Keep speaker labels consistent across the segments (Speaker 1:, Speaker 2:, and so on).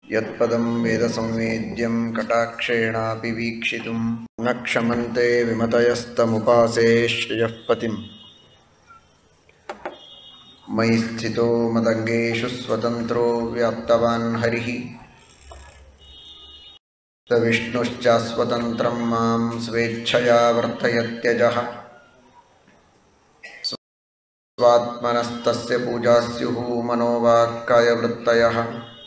Speaker 1: यत्पदं वेदसंवेद्यं कटाक्षेणापि वीक्षितुं न क्षमन्ते विमतयस्तमुपासे श्रियः पतिम् मयि स्थितो मदङ्गेषु स्वतन्त्रो व्याप्तवान् हरिः स विष्णुश्चास्वतन्त्रं मां स्वेच्छया वर्तयत्यजः स्वात्मनस्तस्य पूजा स्युः मनोवाक्कायवृत्तयः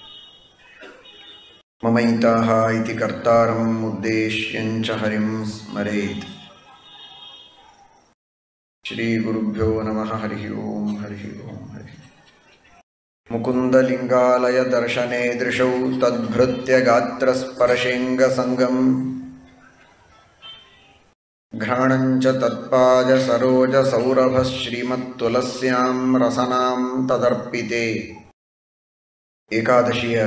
Speaker 1: ममैताः इति कर्तारम् उद्देश्यञ्च हरिं स्मरेत् श्रीगुरुभ्यो नमः हरिः ओं हरिः ओं हरिः मुकुन्दलिङ्गालयदर्शने दृशौ तद्भृत्यगात्रस्पर्शेऽङ्गसङ्गम् घ्राणञ्च तत्पादसरोजसौरभः श्रीमत्तुलस्यां रसनां तदर्पिते ಏಕಾದಶಿಯ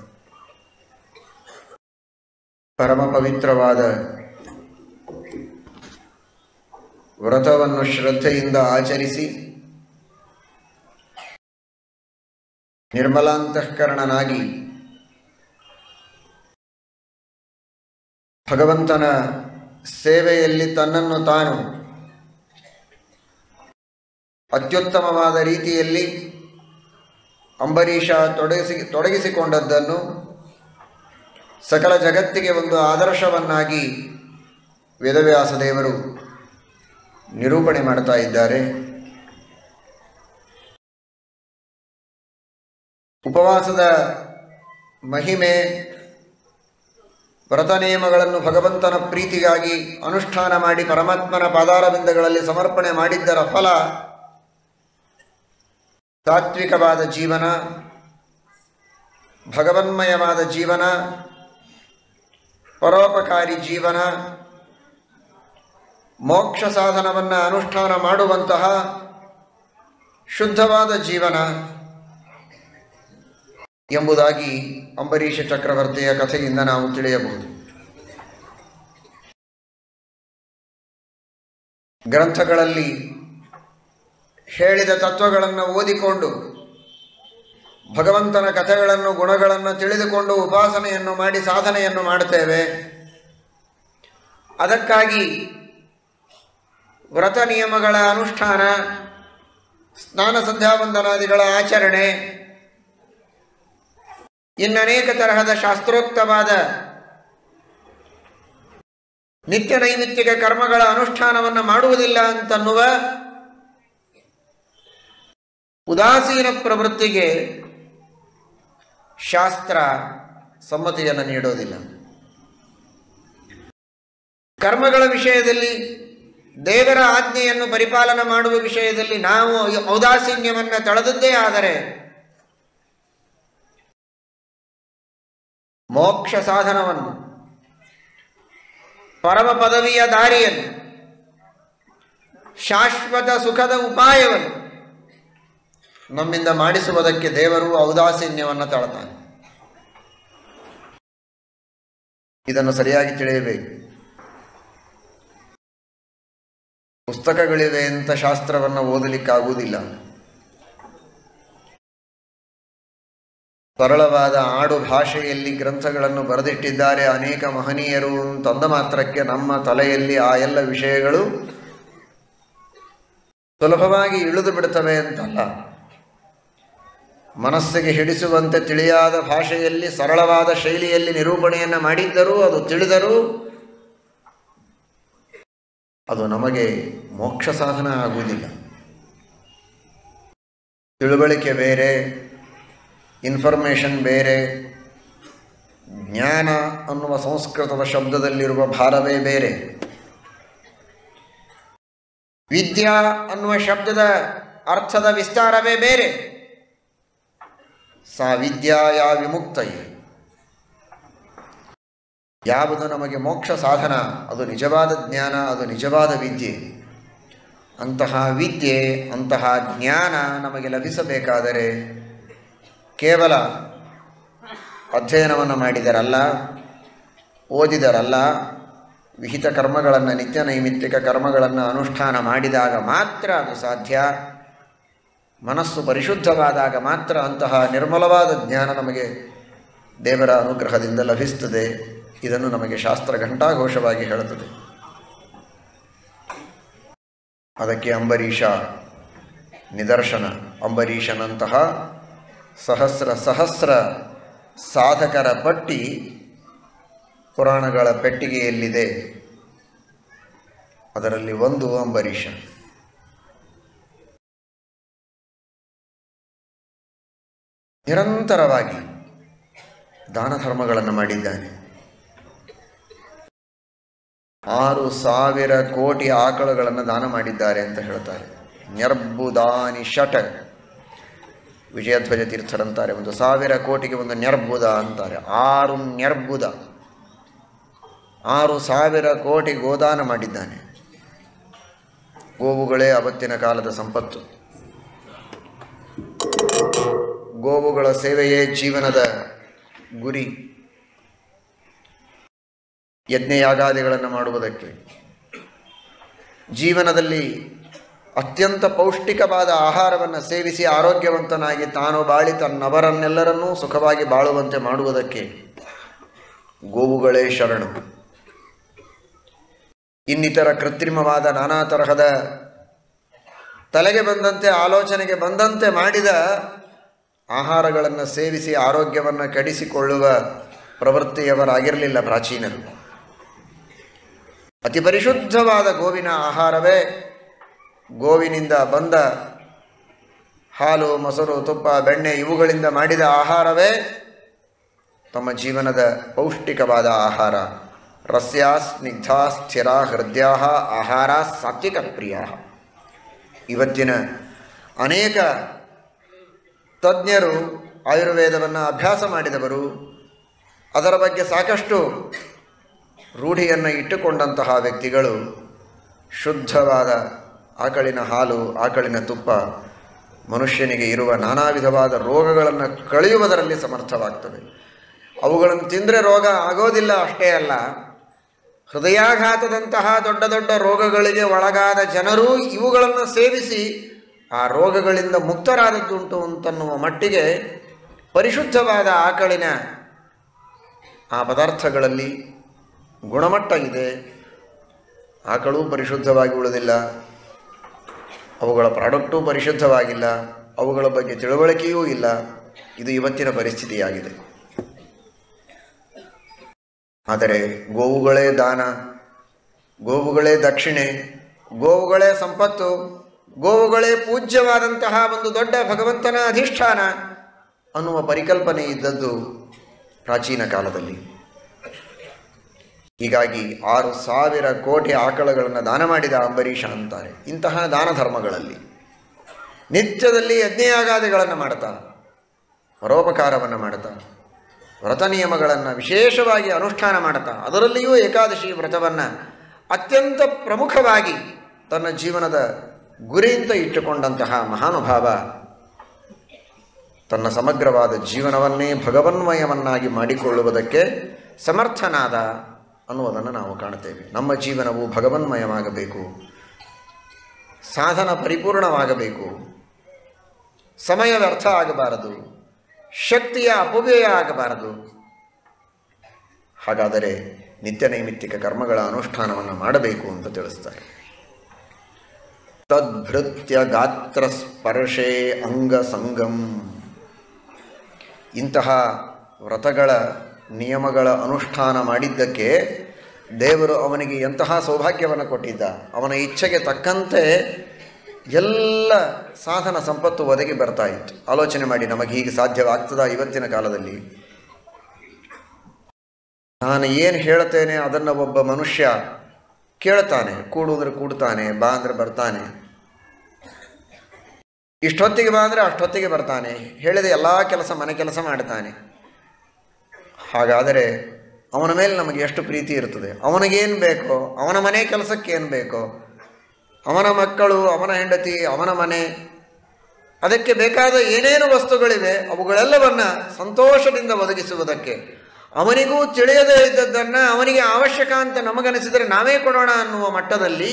Speaker 1: ಪರಮ ಪವಿತ್ರವಾದ ವ್ರತವನ್ನು ಶ್ರದ್ಧೆಯಿಂದ ಆಚರಿಸಿ ನಿರ್ಮಲಾಂತಃಕರಣನಾಗಿ ಭಗವಂತನ ಸೇವೆಯಲ್ಲಿ ತನ್ನನ್ನು ತಾನು ಅತ್ಯುತ್ತಮವಾದ ರೀತಿಯಲ್ಲಿ ಅಂಬರೀಷ ತೊಡಗಿಸಿ ತೊಡಗಿಸಿಕೊಂಡದ್ದನ್ನು ಸಕಲ ಜಗತ್ತಿಗೆ ಒಂದು ಆದರ್ಶವನ್ನಾಗಿ ವೇದವ್ಯಾಸ ದೇವರು ನಿರೂಪಣೆ ಮಾಡ್ತಾ ಇದ್ದಾರೆ ಉಪವಾಸದ ಮಹಿಮೆ ವ್ರತ ನಿಯಮಗಳನ್ನು ಭಗವಂತನ ಪ್ರೀತಿಗಾಗಿ ಅನುಷ್ಠಾನ ಮಾಡಿ ಪರಮಾತ್ಮನ ಪಾದಾರವಿಂದಗಳಲ್ಲಿ ಸಮರ್ಪಣೆ ಮಾಡಿದ್ದರ ಫಲ ತಾತ್ವಿಕವಾದ ಜೀವನ ಭಗವನ್ಮಯವಾದ ಜೀವನ ಪರೋಪಕಾರಿ ಜೀವನ ಮೋಕ್ಷ ಸಾಧನವನ್ನು ಅನುಷ್ಠಾನ ಮಾಡುವಂತಹ ಶುದ್ಧವಾದ ಜೀವನ ಎಂಬುದಾಗಿ ಅಂಬರೀಷ ಚಕ್ರವರ್ತಿಯ ಕಥೆಯಿಂದ ನಾವು ತಿಳಿಯಬಹುದು ಗ್ರಂಥಗಳಲ್ಲಿ ಹೇಳಿದ ತತ್ವಗಳನ್ನು ಓದಿಕೊಂಡು ಭಗವಂತನ ಕಥೆಗಳನ್ನು ಗುಣಗಳನ್ನು ತಿಳಿದುಕೊಂಡು ಉಪಾಸನೆಯನ್ನು ಮಾಡಿ ಸಾಧನೆಯನ್ನು ಮಾಡುತ್ತೇವೆ ಅದಕ್ಕಾಗಿ ವ್ರತ ನಿಯಮಗಳ ಅನುಷ್ಠಾನ ಸ್ನಾನ ಸಂಧ್ಯಾವಂದನಾದಿಗಳ ಆಚರಣೆ ಇನ್ನನೇಕ ತರಹದ ಶಾಸ್ತ್ರೋಕ್ತವಾದ ನಿತ್ಯ ನೈಮಿತ್ತಿಕ ಕರ್ಮಗಳ ಅನುಷ್ಠಾನವನ್ನು ಮಾಡುವುದಿಲ್ಲ ಅಂತನ್ನುವ ಉದಾಸೀನ ಪ್ರವೃತ್ತಿಗೆ ಶಾಸ್ತ್ರ ಸಮ್ಮತಿಯನ್ನು ನೀಡೋದಿಲ್ಲ ಕರ್ಮಗಳ ವಿಷಯದಲ್ಲಿ ದೇವರ ಆಜ್ಞೆಯನ್ನು ಪರಿಪಾಲನೆ ಮಾಡುವ ವಿಷಯದಲ್ಲಿ ನಾವು ಔದಾಸೀನ್ಯವನ್ನು ತಳೆದದ್ದೇ ಆದರೆ ಮೋಕ್ಷ ಸಾಧನವನ್ನು ಪರಮ ಪದವಿಯ ದಾರಿಯನ್ನು ಶಾಶ್ವತ ಸುಖದ ಉಪಾಯವನ್ನು ನಮ್ಮಿಂದ ಮಾಡಿಸುವುದಕ್ಕೆ ದೇವರು ಔದಾಸೀನ್ಯವನ್ನು ತಾಳ್ತಾನೆ ಇದನ್ನು ಸರಿಯಾಗಿ ತಿಳಿಯಬೇಕು ಪುಸ್ತಕಗಳಿವೆ ಅಂತ ಶಾಸ್ತ್ರವನ್ನು ಓದಲಿಕ್ಕಾಗುವುದಿಲ್ಲ ಸರಳವಾದ ಆಡು ಭಾಷೆಯಲ್ಲಿ ಗ್ರಂಥಗಳನ್ನು ಬರೆದಿಟ್ಟಿದ್ದಾರೆ ಅನೇಕ ಮಹನೀಯರು ತಂದ ಮಾತ್ರಕ್ಕೆ ನಮ್ಮ ತಲೆಯಲ್ಲಿ ಆ ಎಲ್ಲ ವಿಷಯಗಳು ಸುಲಭವಾಗಿ ಇಳಿದು ಬಿಡುತ್ತವೆ ಅಂತಲ್ಲ ಮನಸ್ಸಿಗೆ ಹಿಡಿಸುವಂತೆ ತಿಳಿಯಾದ ಭಾಷೆಯಲ್ಲಿ ಸರಳವಾದ ಶೈಲಿಯಲ್ಲಿ ನಿರೂಪಣೆಯನ್ನು ಮಾಡಿದ್ದರೂ ಅದು ತಿಳಿದರೂ ಅದು ನಮಗೆ ಮೋಕ್ಷ ಸಾಧನ ಆಗುವುದಿಲ್ಲ ತಿಳುವಳಿಕೆ ಬೇರೆ ಇನ್ಫಾರ್ಮೇಷನ್ ಬೇರೆ ಜ್ಞಾನ ಅನ್ನುವ ಸಂಸ್ಕೃತದ ಶಬ್ದದಲ್ಲಿರುವ ಭಾರವೇ ಬೇರೆ ವಿದ್ಯಾ ಅನ್ನುವ ಶಬ್ದದ ಅರ್ಥದ ವಿಸ್ತಾರವೇ ಬೇರೆ ಸಾ ವಿದ್ಯಾಯ ವಿಮುಕ್ತಯೇ ಯಾವುದು ನಮಗೆ ಮೋಕ್ಷ ಸಾಧನ ಅದು ನಿಜವಾದ ಜ್ಞಾನ ಅದು ನಿಜವಾದ ವಿದ್ಯೆ ಅಂತಹ ವಿದ್ಯೆ ಅಂತಹ ಜ್ಞಾನ ನಮಗೆ ಲಭಿಸಬೇಕಾದರೆ ಕೇವಲ ಅಧ್ಯಯನವನ್ನು ಮಾಡಿದರಲ್ಲ ಓದಿದರಲ್ಲ ವಿಹಿತ ಕರ್ಮಗಳನ್ನು ನಿತ್ಯ ನೈಮಿತ್ತಿಕ ಕರ್ಮಗಳನ್ನು ಅನುಷ್ಠಾನ ಮಾಡಿದಾಗ ಮಾತ್ರ ಅದು ಸಾಧ್ಯ ಮನಸ್ಸು ಪರಿಶುದ್ಧವಾದಾಗ ಮಾತ್ರ ಅಂತಹ ನಿರ್ಮಲವಾದ ಜ್ಞಾನ ನಮಗೆ ದೇವರ ಅನುಗ್ರಹದಿಂದ ಲಭಿಸ್ತದೆ ಇದನ್ನು ನಮಗೆ ಶಾಸ್ತ್ರ ಘಂಟಾಘೋಷವಾಗಿ ಹೇಳುತ್ತದೆ ಅದಕ್ಕೆ ಅಂಬರೀಷ ನಿದರ್ಶನ ಅಂಬರೀಷನಂತಹ ಸಹಸ್ರ ಸಹಸ್ರ ಸಾಧಕರ ಪಟ್ಟಿ ಪುರಾಣಗಳ ಪೆಟ್ಟಿಗೆಯಲ್ಲಿದೆ ಅದರಲ್ಲಿ ಒಂದು ಅಂಬರೀಷ ನಿರಂತರವಾಗಿ ದಾನ ಧರ್ಮಗಳನ್ನು ಮಾಡಿದ್ದಾನೆ ಆರು ಸಾವಿರ ಕೋಟಿ ಆಕಳುಗಳನ್ನು ದಾನ ಮಾಡಿದ್ದಾರೆ ಅಂತ ಹೇಳ್ತಾರೆ ನ್ಯರ್ಬುದಾನಿ ಶಟ ವಿಜಯಧ್ವಜ ತೀರ್ಥರಂತಾರೆ ಒಂದು ಸಾವಿರ ಕೋಟಿಗೆ ಒಂದು ನ್ಯರ್ಬುದ ಅಂತಾರೆ ಆರು ನ್ಯರ್ಬುದ ಆರು ಸಾವಿರ ಕೋಟಿ ಗೋದಾನ ಮಾಡಿದ್ದಾನೆ ಗೋವುಗಳೇ ಅವತ್ತಿನ ಕಾಲದ ಸಂಪತ್ತು ಗೋವುಗಳ ಸೇವೆಯೇ ಜೀವನದ ಗುರಿ ಯಜ್ಞಯಾಗಾದಿಗಳನ್ನು ಮಾಡುವುದಕ್ಕೆ ಜೀವನದಲ್ಲಿ ಅತ್ಯಂತ ಪೌಷ್ಟಿಕವಾದ ಆಹಾರವನ್ನು ಸೇವಿಸಿ ಆರೋಗ್ಯವಂತನಾಗಿ ತಾನು ಬಾಳಿ ತನ್ನವರನ್ನೆಲ್ಲರನ್ನೂ ಸುಖವಾಗಿ ಬಾಳುವಂತೆ ಮಾಡುವುದಕ್ಕೆ ಗೋವುಗಳೇ ಶರಣು ಇನ್ನಿತರ ಕೃತ್ರಿಮವಾದ ನಾನಾ ತರಹದ ತಲೆಗೆ ಬಂದಂತೆ ಆಲೋಚನೆಗೆ ಬಂದಂತೆ ಮಾಡಿದ ಆಹಾರಗಳನ್ನು ಸೇವಿಸಿ ಆರೋಗ್ಯವನ್ನು ಕೆಡಿಸಿಕೊಳ್ಳುವ ಪ್ರವೃತ್ತಿಯವರಾಗಿರಲಿಲ್ಲ ಪ್ರಾಚೀನರು ಅತಿ ಪರಿಶುದ್ಧವಾದ ಗೋವಿನ ಆಹಾರವೇ ಗೋವಿನಿಂದ ಬಂದ ಹಾಲು ಮೊಸರು ತುಪ್ಪ ಬೆಣ್ಣೆ ಇವುಗಳಿಂದ ಮಾಡಿದ ಆಹಾರವೇ ತಮ್ಮ ಜೀವನದ ಪೌಷ್ಟಿಕವಾದ ಆಹಾರ ರಸ್ಯಾ ಸ್ನಿಗ್ಧ ಸ್ಥಿರ ಹೃದಯ ಆಹಾರ ಸಾತ್ವಿಕ ಪ್ರಿಯ ಇವತ್ತಿನ ಅನೇಕ ತಜ್ಞರು ಆಯುರ್ವೇದವನ್ನು ಅಭ್ಯಾಸ ಮಾಡಿದವರು ಅದರ ಬಗ್ಗೆ ಸಾಕಷ್ಟು ರೂಢಿಯನ್ನು ಇಟ್ಟುಕೊಂಡಂತಹ ವ್ಯಕ್ತಿಗಳು ಶುದ್ಧವಾದ ಆಕಳಿನ ಹಾಲು ಆಕಳಿನ ತುಪ್ಪ ಮನುಷ್ಯನಿಗೆ ಇರುವ ನಾನಾ ವಿಧವಾದ ರೋಗಗಳನ್ನು ಕಳೆಯುವುದರಲ್ಲಿ ಸಮರ್ಥವಾಗ್ತದೆ ಅವುಗಳನ್ನು ತಿಂದರೆ ರೋಗ ಆಗೋದಿಲ್ಲ ಅಷ್ಟೇ ಅಲ್ಲ ಹೃದಯಾಘಾತದಂತಹ ದೊಡ್ಡ ದೊಡ್ಡ ರೋಗಗಳಿಗೆ ಒಳಗಾದ ಜನರು ಇವುಗಳನ್ನು ಸೇವಿಸಿ ಆ ರೋಗಗಳಿಂದ ಮುಕ್ತರಾದದ್ದುಂಟು ಅಂತನ್ನುವ ಮಟ್ಟಿಗೆ ಪರಿಶುದ್ಧವಾದ ಆಕಳಿನ ಆ ಪದಾರ್ಥಗಳಲ್ಲಿ ಗುಣಮಟ್ಟ ಇದೆ ಆಕಳು ಪರಿಶುದ್ಧವಾಗಿ ಉಳಿದಿಲ್ಲ ಅವುಗಳ ಪ್ರಾಡಕ್ಟೂ ಪರಿಶುದ್ಧವಾಗಿಲ್ಲ ಅವುಗಳ ಬಗ್ಗೆ ತಿಳುವಳಿಕೆಯೂ ಇಲ್ಲ ಇದು ಇವತ್ತಿನ ಪರಿಸ್ಥಿತಿಯಾಗಿದೆ ಆದರೆ ಗೋವುಗಳೇ ದಾನ ಗೋವುಗಳೇ ದಕ್ಷಿಣೆ ಗೋವುಗಳೇ ಸಂಪತ್ತು ಗೋವುಗಳೇ ಪೂಜ್ಯವಾದಂತಹ ಒಂದು ದೊಡ್ಡ ಭಗವಂತನ ಅಧಿಷ್ಠಾನ ಅನ್ನುವ ಪರಿಕಲ್ಪನೆ ಇದ್ದದ್ದು ಪ್ರಾಚೀನ ಕಾಲದಲ್ಲಿ ಹೀಗಾಗಿ ಆರು ಸಾವಿರ ಕೋಟಿ ಆಕಳಗಳನ್ನು ದಾನ ಮಾಡಿದ ಅಂಬರೀಷ ಅಂತಾರೆ ಇಂತಹ ದಾನ ಧರ್ಮಗಳಲ್ಲಿ ನಿತ್ಯದಲ್ಲಿ ಯಜ್ಞಯಾಗಾದಿಗಳನ್ನು ಮಾಡ್ತಾ ಪರೋಪಕಾರವನ್ನು ಮಾಡ್ತಾ ವ್ರತ ನಿಯಮಗಳನ್ನು ವಿಶೇಷವಾಗಿ ಅನುಷ್ಠಾನ ಮಾಡ್ತಾ ಅದರಲ್ಲಿಯೂ ಏಕಾದಶಿ ವ್ರತವನ್ನು ಅತ್ಯಂತ ಪ್ರಮುಖವಾಗಿ ತನ್ನ ಜೀವನದ ಗುರಿಯಿಂದ ಇಟ್ಟುಕೊಂಡಂತಹ ಮಹಾನುಭಾವ ತನ್ನ ಸಮಗ್ರವಾದ ಜೀವನವನ್ನೇ ಭಗವನ್ಮಯವನ್ನಾಗಿ ಮಾಡಿಕೊಳ್ಳುವುದಕ್ಕೆ ಸಮರ್ಥನಾದ ಅನ್ನುವುದನ್ನು ನಾವು ಕಾಣುತ್ತೇವೆ ನಮ್ಮ ಜೀವನವು ಭಗವನ್ಮಯವಾಗಬೇಕು ಸಾಧನ ಪರಿಪೂರ್ಣವಾಗಬೇಕು ಸಮಯ ವ್ಯರ್ಥ ಆಗಬಾರದು ಶಕ್ತಿಯ ಅಪವ್ಯಯ ಆಗಬಾರದು ಹಾಗಾದರೆ ನಿತ್ಯ ನೈಮಿತ್ತಿಕ ಕರ್ಮಗಳ ಅನುಷ್ಠಾನವನ್ನು ಮಾಡಬೇಕು ಅಂತ ತಿಳಿಸ್ತಾರೆ ತದ್ಭೃತ್ಯ ಗಾತ್ರ ಸ್ಪರ್ಶೆ ಅಂಗ ಸಂಗಂ ಇಂತಹ ವ್ರತಗಳ ನಿಯಮಗಳ ಅನುಷ್ಠಾನ ಮಾಡಿದ್ದಕ್ಕೆ ದೇವರು ಅವನಿಗೆ ಎಂತಹ ಸೌಭಾಗ್ಯವನ್ನು ಕೊಟ್ಟಿದ್ದ ಅವನ ಇಚ್ಛೆಗೆ ತಕ್ಕಂತೆ ಎಲ್ಲ ಸಾಧನ ಸಂಪತ್ತು ಒದಗಿ ಬರ್ತಾ ಇತ್ತು ಆಲೋಚನೆ ಮಾಡಿ ನಮಗೆ ಹೀಗೆ ಸಾಧ್ಯವಾಗ್ತದ ಇವತ್ತಿನ ಕಾಲದಲ್ಲಿ ನಾನು ಏನು ಹೇಳ್ತೇನೆ ಅದನ್ನು ಒಬ್ಬ ಮನುಷ್ಯ ಕೇಳ್ತಾನೆ ಕೂಡುವುದ್ರೆ ಕೂಡ್ತಾನೆ ಬಾ ಅಂದರೆ ಬರ್ತಾನೆ ಇಷ್ಟೊತ್ತಿಗೆ ಬಾ ಅಂದರೆ ಅಷ್ಟೊತ್ತಿಗೆ ಬರ್ತಾನೆ ಹೇಳಿದ ಎಲ್ಲ ಕೆಲಸ ಮನೆ ಕೆಲಸ ಮಾಡ್ತಾನೆ ಹಾಗಾದರೆ ಅವನ ಮೇಲೆ ನಮಗೆ ಎಷ್ಟು ಪ್ರೀತಿ ಇರ್ತದೆ ಅವನಿಗೇನು ಬೇಕೋ ಅವನ ಮನೆ ಕೆಲಸಕ್ಕೆ ಏನು ಬೇಕೋ ಅವನ ಮಕ್ಕಳು ಅವನ ಹೆಂಡತಿ ಅವನ ಮನೆ ಅದಕ್ಕೆ ಬೇಕಾದ ಏನೇನು ವಸ್ತುಗಳಿವೆ ಅವುಗಳೆಲ್ಲವನ್ನು ಸಂತೋಷದಿಂದ ಒದಗಿಸುವುದಕ್ಕೆ ಅವನಿಗೂ ತಿಳಿಯದೇ ಇದ್ದದ್ದನ್ನು ಅವನಿಗೆ ಅವಶ್ಯಕ ಅಂತ ನಮಗನಿಸಿದರೆ ನಾವೇ ಕೊಡೋಣ ಅನ್ನುವ ಮಟ್ಟದಲ್ಲಿ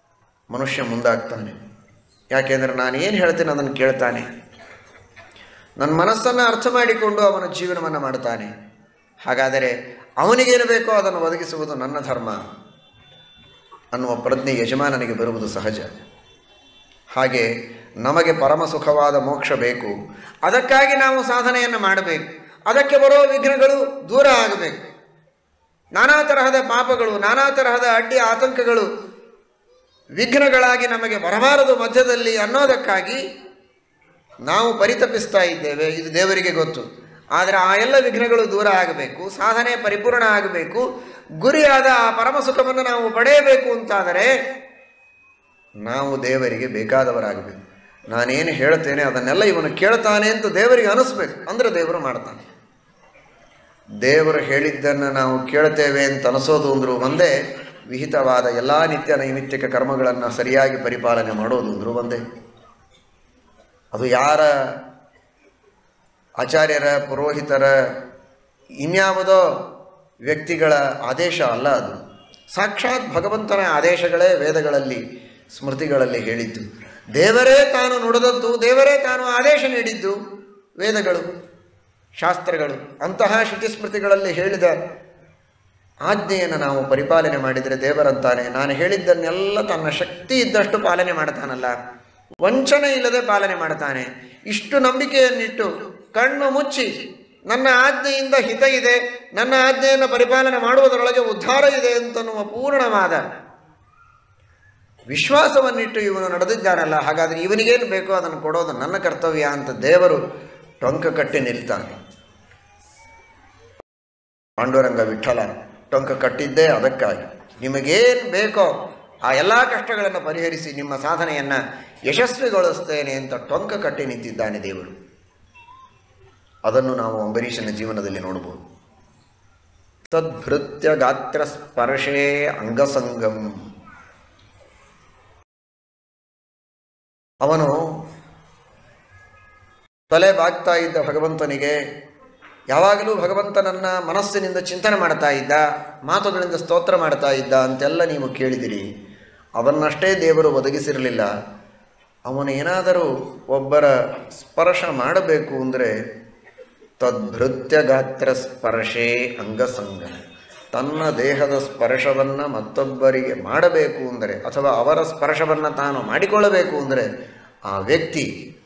Speaker 1: ಮನುಷ್ಯ ಮುಂದಾಗ್ತಾನೆ ಯಾಕೆಂದರೆ ನಾನು ಏನು ಹೇಳ್ತೇನೆ ಅದನ್ನು ಕೇಳ್ತಾನೆ ನನ್ನ ಮನಸ್ಸನ್ನು ಅರ್ಥ ಮಾಡಿಕೊಂಡು ಅವನ ಜೀವನವನ್ನು ಮಾಡ್ತಾನೆ ಹಾಗಾದರೆ ಅವನಿಗೇನು ಬೇಕೋ ಅದನ್ನು ಒದಗಿಸುವುದು ನನ್ನ ಧರ್ಮ ಅನ್ನುವ ಪ್ರಜ್ಞೆ ಯಜಮಾನನಿಗೆ ಬರುವುದು ಸಹಜ ಹಾಗೆ ನಮಗೆ ಪರಮ ಸುಖವಾದ ಮೋಕ್ಷ ಬೇಕು ಅದಕ್ಕಾಗಿ ನಾವು ಸಾಧನೆಯನ್ನು ಮಾಡಬೇಕು ಅದಕ್ಕೆ ಬರೋ ವಿಘ್ನಗಳು ದೂರ ಆಗಬೇಕು ನಾನಾ ತರಹದ ಪಾಪಗಳು ನಾನಾ ತರಹದ ಅಡ್ಡಿ ಆತಂಕಗಳು ವಿಘ್ನಗಳಾಗಿ ನಮಗೆ ಬರಬಾರದು ಮಧ್ಯದಲ್ಲಿ ಅನ್ನೋದಕ್ಕಾಗಿ ನಾವು ಪರಿತಪಿಸ್ತಾ ಇದ್ದೇವೆ ಇದು ದೇವರಿಗೆ ಗೊತ್ತು ಆದರೆ ಆ ಎಲ್ಲ ವಿಘ್ನಗಳು ದೂರ ಆಗಬೇಕು ಸಾಧನೆ ಪರಿಪೂರ್ಣ ಆಗಬೇಕು ಗುರಿಯಾದ ಆ ಪರಮ ಸುಖವನ್ನು ನಾವು ಪಡೆಯಬೇಕು ಅಂತಾದರೆ ನಾವು ದೇವರಿಗೆ ಬೇಕಾದವರಾಗಬೇಕು ನಾನೇನು ಹೇಳ್ತೇನೆ ಅದನ್ನೆಲ್ಲ ಇವನು ಕೇಳ್ತಾನೆ ಅಂತ ದೇವರಿಗೆ ಅನಿಸ್ಬೇಕು ಅಂದರೆ ದೇವರು ಮಾಡ್ತಾನೆ ದೇವರು ಹೇಳಿದ್ದನ್ನು ನಾವು ಕೇಳ್ತೇವೆ ಅಂತ ಅನಿಸೋದು ಅಂದರೂ ಒಂದೇ ವಿಹಿತವಾದ ಎಲ್ಲ ನಿತ್ಯ ನೈಮಿತ್ತಿಕ ಕರ್ಮಗಳನ್ನು ಸರಿಯಾಗಿ ಪರಿಪಾಲನೆ ಮಾಡೋದು ಅಂದರೂ ಒಂದೇ ಅದು ಯಾರ ಆಚಾರ್ಯರ ಪುರೋಹಿತರ ಇನ್ಯಾವುದೋ ವ್ಯಕ್ತಿಗಳ ಆದೇಶ ಅಲ್ಲ ಅದು ಸಾಕ್ಷಾತ್ ಭಗವಂತನ ಆದೇಶಗಳೇ ವೇದಗಳಲ್ಲಿ ಸ್ಮೃತಿಗಳಲ್ಲಿ ಹೇಳಿದ್ದು ದೇವರೇ ತಾನು ನುಡಿದದ್ದು ದೇವರೇ ತಾನು ಆದೇಶ ನೀಡಿದ್ದು ವೇದಗಳು ಶಾಸ್ತ್ರಗಳು ಅಂತಹ ಶ್ರುತಿ ಸ್ಮೃತಿಗಳಲ್ಲಿ ಹೇಳಿದ ಆಜ್ಞೆಯನ್ನು ನಾವು ಪರಿಪಾಲನೆ ಮಾಡಿದರೆ ದೇವರಂತಾನೆ ನಾನು ಹೇಳಿದ್ದನ್ನೆಲ್ಲ ತನ್ನ ಶಕ್ತಿ ಇದ್ದಷ್ಟು ಪಾಲನೆ ಮಾಡ್ತಾನಲ್ಲ ವಂಚನೆ ಇಲ್ಲದೆ ಪಾಲನೆ ಮಾಡ್ತಾನೆ ಇಷ್ಟು ನಂಬಿಕೆಯನ್ನಿಟ್ಟು ಕಣ್ಣು ಮುಚ್ಚಿ ನನ್ನ ಆಜ್ಞೆಯಿಂದ ಹಿತ ಇದೆ ನನ್ನ ಆಜ್ಞೆಯನ್ನು ಪರಿಪಾಲನೆ ಮಾಡುವುದರೊಳಗೆ ಉದ್ಧಾರ ಇದೆ ಅಂತನ್ನುವ ಪೂರ್ಣವಾದ ವಿಶ್ವಾಸವನ್ನಿಟ್ಟು ಇವನು ನಡೆದಿದ್ದಾನಲ್ಲ ಹಾಗಾದರೆ ಇವನಿಗೇನು ಬೇಕೋ ಅದನ್ನು ಕೊಡೋದು ನನ್ನ ಕರ್ತವ್ಯ ಅಂತ ದೇವರು ಟೊಂಕ ಕಟ್ಟಿ ನಿಲ್ತಾನೆ ಪಾಂಡುರಂಗ ವಿಠಲ ಟೊಂಕ ಕಟ್ಟಿದ್ದೇ ಅದಕ್ಕಾಗಿ ನಿಮಗೇನು ಬೇಕೋ ಆ ಎಲ್ಲ ಕಷ್ಟಗಳನ್ನು ಪರಿಹರಿಸಿ ನಿಮ್ಮ ಸಾಧನೆಯನ್ನು ಯಶಸ್ವಿಗೊಳಿಸ್ತೇನೆ ಅಂತ ಟೊಂಕ ಕಟ್ಟಿ ನಿಂತಿದ್ದಾನೆ ದೇವರು ಅದನ್ನು ನಾವು ಅಂಬರೀಷನ ಜೀವನದಲ್ಲಿ ನೋಡಬಹುದು ತದ್ಭೃತ್ಯ ಗಾತ್ರ ಸ್ಪರ್ಶೇ ಅಂಗಸಂಗಂ ಅವನು ತಲೆ ಬಾಗ್ತಾ ಇದ್ದ ಭಗವಂತನಿಗೆ ಯಾವಾಗಲೂ ಭಗವಂತನನ್ನ ಮನಸ್ಸಿನಿಂದ ಚಿಂತನೆ ಮಾಡ್ತಾ ಇದ್ದ ಮಾತುಗಳಿಂದ ಸ್ತೋತ್ರ ಮಾಡ್ತಾ ಇದ್ದ ಅಂತೆಲ್ಲ ನೀವು ಕೇಳಿದಿರಿ ಅವನ್ನಷ್ಟೇ ದೇವರು ಒದಗಿಸಿರಲಿಲ್ಲ ಅವನು ಏನಾದರೂ ಒಬ್ಬರ ಸ್ಪರ್ಶ ಮಾಡಬೇಕು ಅಂದರೆ ತದ್ಭೃತ್ಯ ಗಾತ್ರ ಸ್ಪರ್ಶೇ ಅಂಗಸಂಗ ತನ್ನ ದೇಹದ ಸ್ಪರ್ಶವನ್ನು ಮತ್ತೊಬ್ಬರಿಗೆ ಮಾಡಬೇಕು ಅಂದರೆ ಅಥವಾ ಅವರ ಸ್ಪರ್ಶವನ್ನು ತಾನು ಮಾಡಿಕೊಳ್ಳಬೇಕು ಅಂದರೆ ಆ ವ್ಯಕ್ತಿ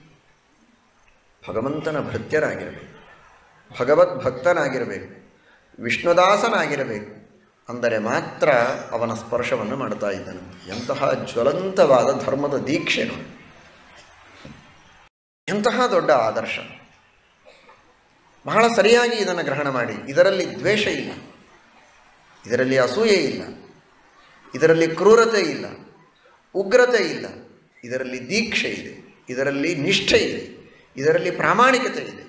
Speaker 1: ಭಗವಂತನ ಭೃತ್ಯನಾಗಿರಬೇಕು ಭಗವದ್ ಭಕ್ತನಾಗಿರಬೇಕು ವಿಷ್ಣುದಾಸನಾಗಿರಬೇಕು ಅಂದರೆ ಮಾತ್ರ ಅವನ ಸ್ಪರ್ಶವನ್ನು ಮಾಡ್ತಾ ಇದ್ದನು ಎಂತಹ ಜ್ವಲಂತವಾದ ಧರ್ಮದ ದೀಕ್ಷೆ ನೋಡಿ ಎಂತಹ ದೊಡ್ಡ ಆದರ್ಶ ಬಹಳ ಸರಿಯಾಗಿ ಇದನ್ನು ಗ್ರಹಣ ಮಾಡಿ ಇದರಲ್ಲಿ ದ್ವೇಷ ಇಲ್ಲ ಇದರಲ್ಲಿ ಅಸೂಯೆ ಇಲ್ಲ ಇದರಲ್ಲಿ ಕ್ರೂರತೆ ಇಲ್ಲ ಉಗ್ರತೆ ಇಲ್ಲ ಇದರಲ್ಲಿ ದೀಕ್ಷೆ ಇದೆ ಇದರಲ್ಲಿ ನಿಷ್ಠೆ ಇದೆ ಇದರಲ್ಲಿ ಪ್ರಾಮಾಣಿಕತೆ ಇದೆ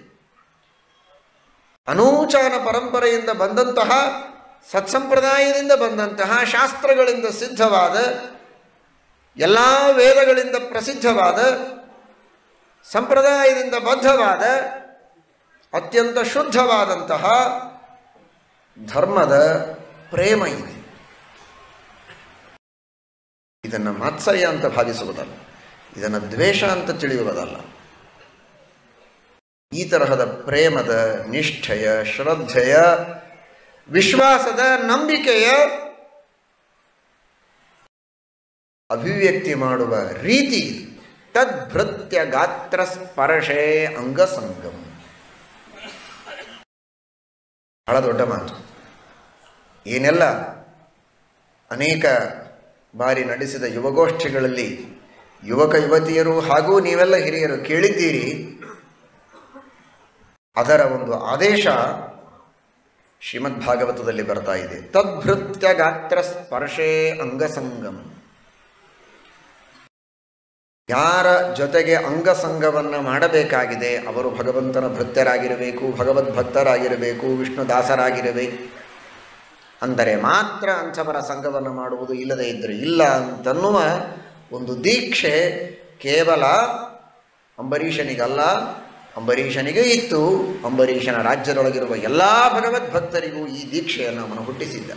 Speaker 1: ಅನೂಚಾನ ಪರಂಪರೆಯಿಂದ ಬಂದಂತಹ ಸತ್ಸಂಪ್ರದಾಯದಿಂದ ಬಂದಂತಹ ಶಾಸ್ತ್ರಗಳಿಂದ ಸಿದ್ಧವಾದ ಎಲ್ಲ ವೇದಗಳಿಂದ ಪ್ರಸಿದ್ಧವಾದ ಸಂಪ್ರದಾಯದಿಂದ ಬದ್ಧವಾದ ಅತ್ಯಂತ ಶುದ್ಧವಾದಂತಹ ಧರ್ಮದ ಪ್ರೇಮ ಇದೆ ಇದನ್ನು ಮಾತ್ಸರ್ಯ ಅಂತ ಭಾವಿಸುವುದಲ್ಲ ಇದನ್ನು ದ್ವೇಷ ಅಂತ ತಿಳಿಯುವುದಲ್ಲ ಈ ತರಹದ ಪ್ರೇಮದ ನಿಷ್ಠೆಯ ಶ್ರದ್ಧೆಯ ವಿಶ್ವಾಸದ ನಂಬಿಕೆಯ ಅಭಿವ್ಯಕ್ತಿ ಮಾಡುವ ರೀತಿ ಇದು. ತದ್ಭೃತ್ಯ ಗಾತ್ರ ಸ್ಪರ್ಶೇ ಅಂಗಸಂಗಂ ಬಹಳ ದೊಡ್ಡ ಮಾತು ಏನೆಲ್ಲ ಅನೇಕ ಬಾರಿ ನಡೆಸಿದ ಯುವಗೋಷ್ಠಿಗಳಲ್ಲಿ ಯುವಕ ಯುವತಿಯರು ಹಾಗೂ ನೀವೆಲ್ಲ ಹಿರಿಯರು ಕೇಳಿದ್ದೀರಿ ಅದರ ಒಂದು ಆದೇಶ ಶ್ರೀಮದ್ ಭಾಗವತದಲ್ಲಿ ಬರ್ತಾ ಇದೆ ತದ್ಭೃತ್ಯ ಗಾತ್ರ ಸ್ಪರ್ಶೇ ಅಂಗಸಂಗಂ ಯಾರ ಜೊತೆಗೆ ಅಂಗಸಂಗವನ್ನು ಮಾಡಬೇಕಾಗಿದೆ ಅವರು ಭಗವಂತನ ಭೃತ್ಯರಾಗಿರಬೇಕು ಭಗವದ್ಭಕ್ತರಾಗಿರಬೇಕು ವಿಷ್ಣುದಾಸರಾಗಿರಬೇಕು ಅಂದರೆ ಮಾತ್ರ ಅಂಥವರ ಸಂಘವನ್ನು ಮಾಡುವುದು ಇಲ್ಲದೇ ಇದ್ದರೆ ಇಲ್ಲ ಅಂತನ್ನುವ ಒಂದು ದೀಕ್ಷೆ ಕೇವಲ ಅಂಬರೀಷನಿಗಲ್ಲ ಅಂಬರೀಷನಿಗೆ ಇತ್ತು ಅಂಬರೀಷನ ರಾಜ್ಯದೊಳಗಿರುವ ಎಲ್ಲ ಭಗವದ್ಭಕ್ತರಿಗೂ ಈ ದೀಕ್ಷೆಯನ್ನು ಅವನು ಹುಟ್ಟಿಸಿದ್ದ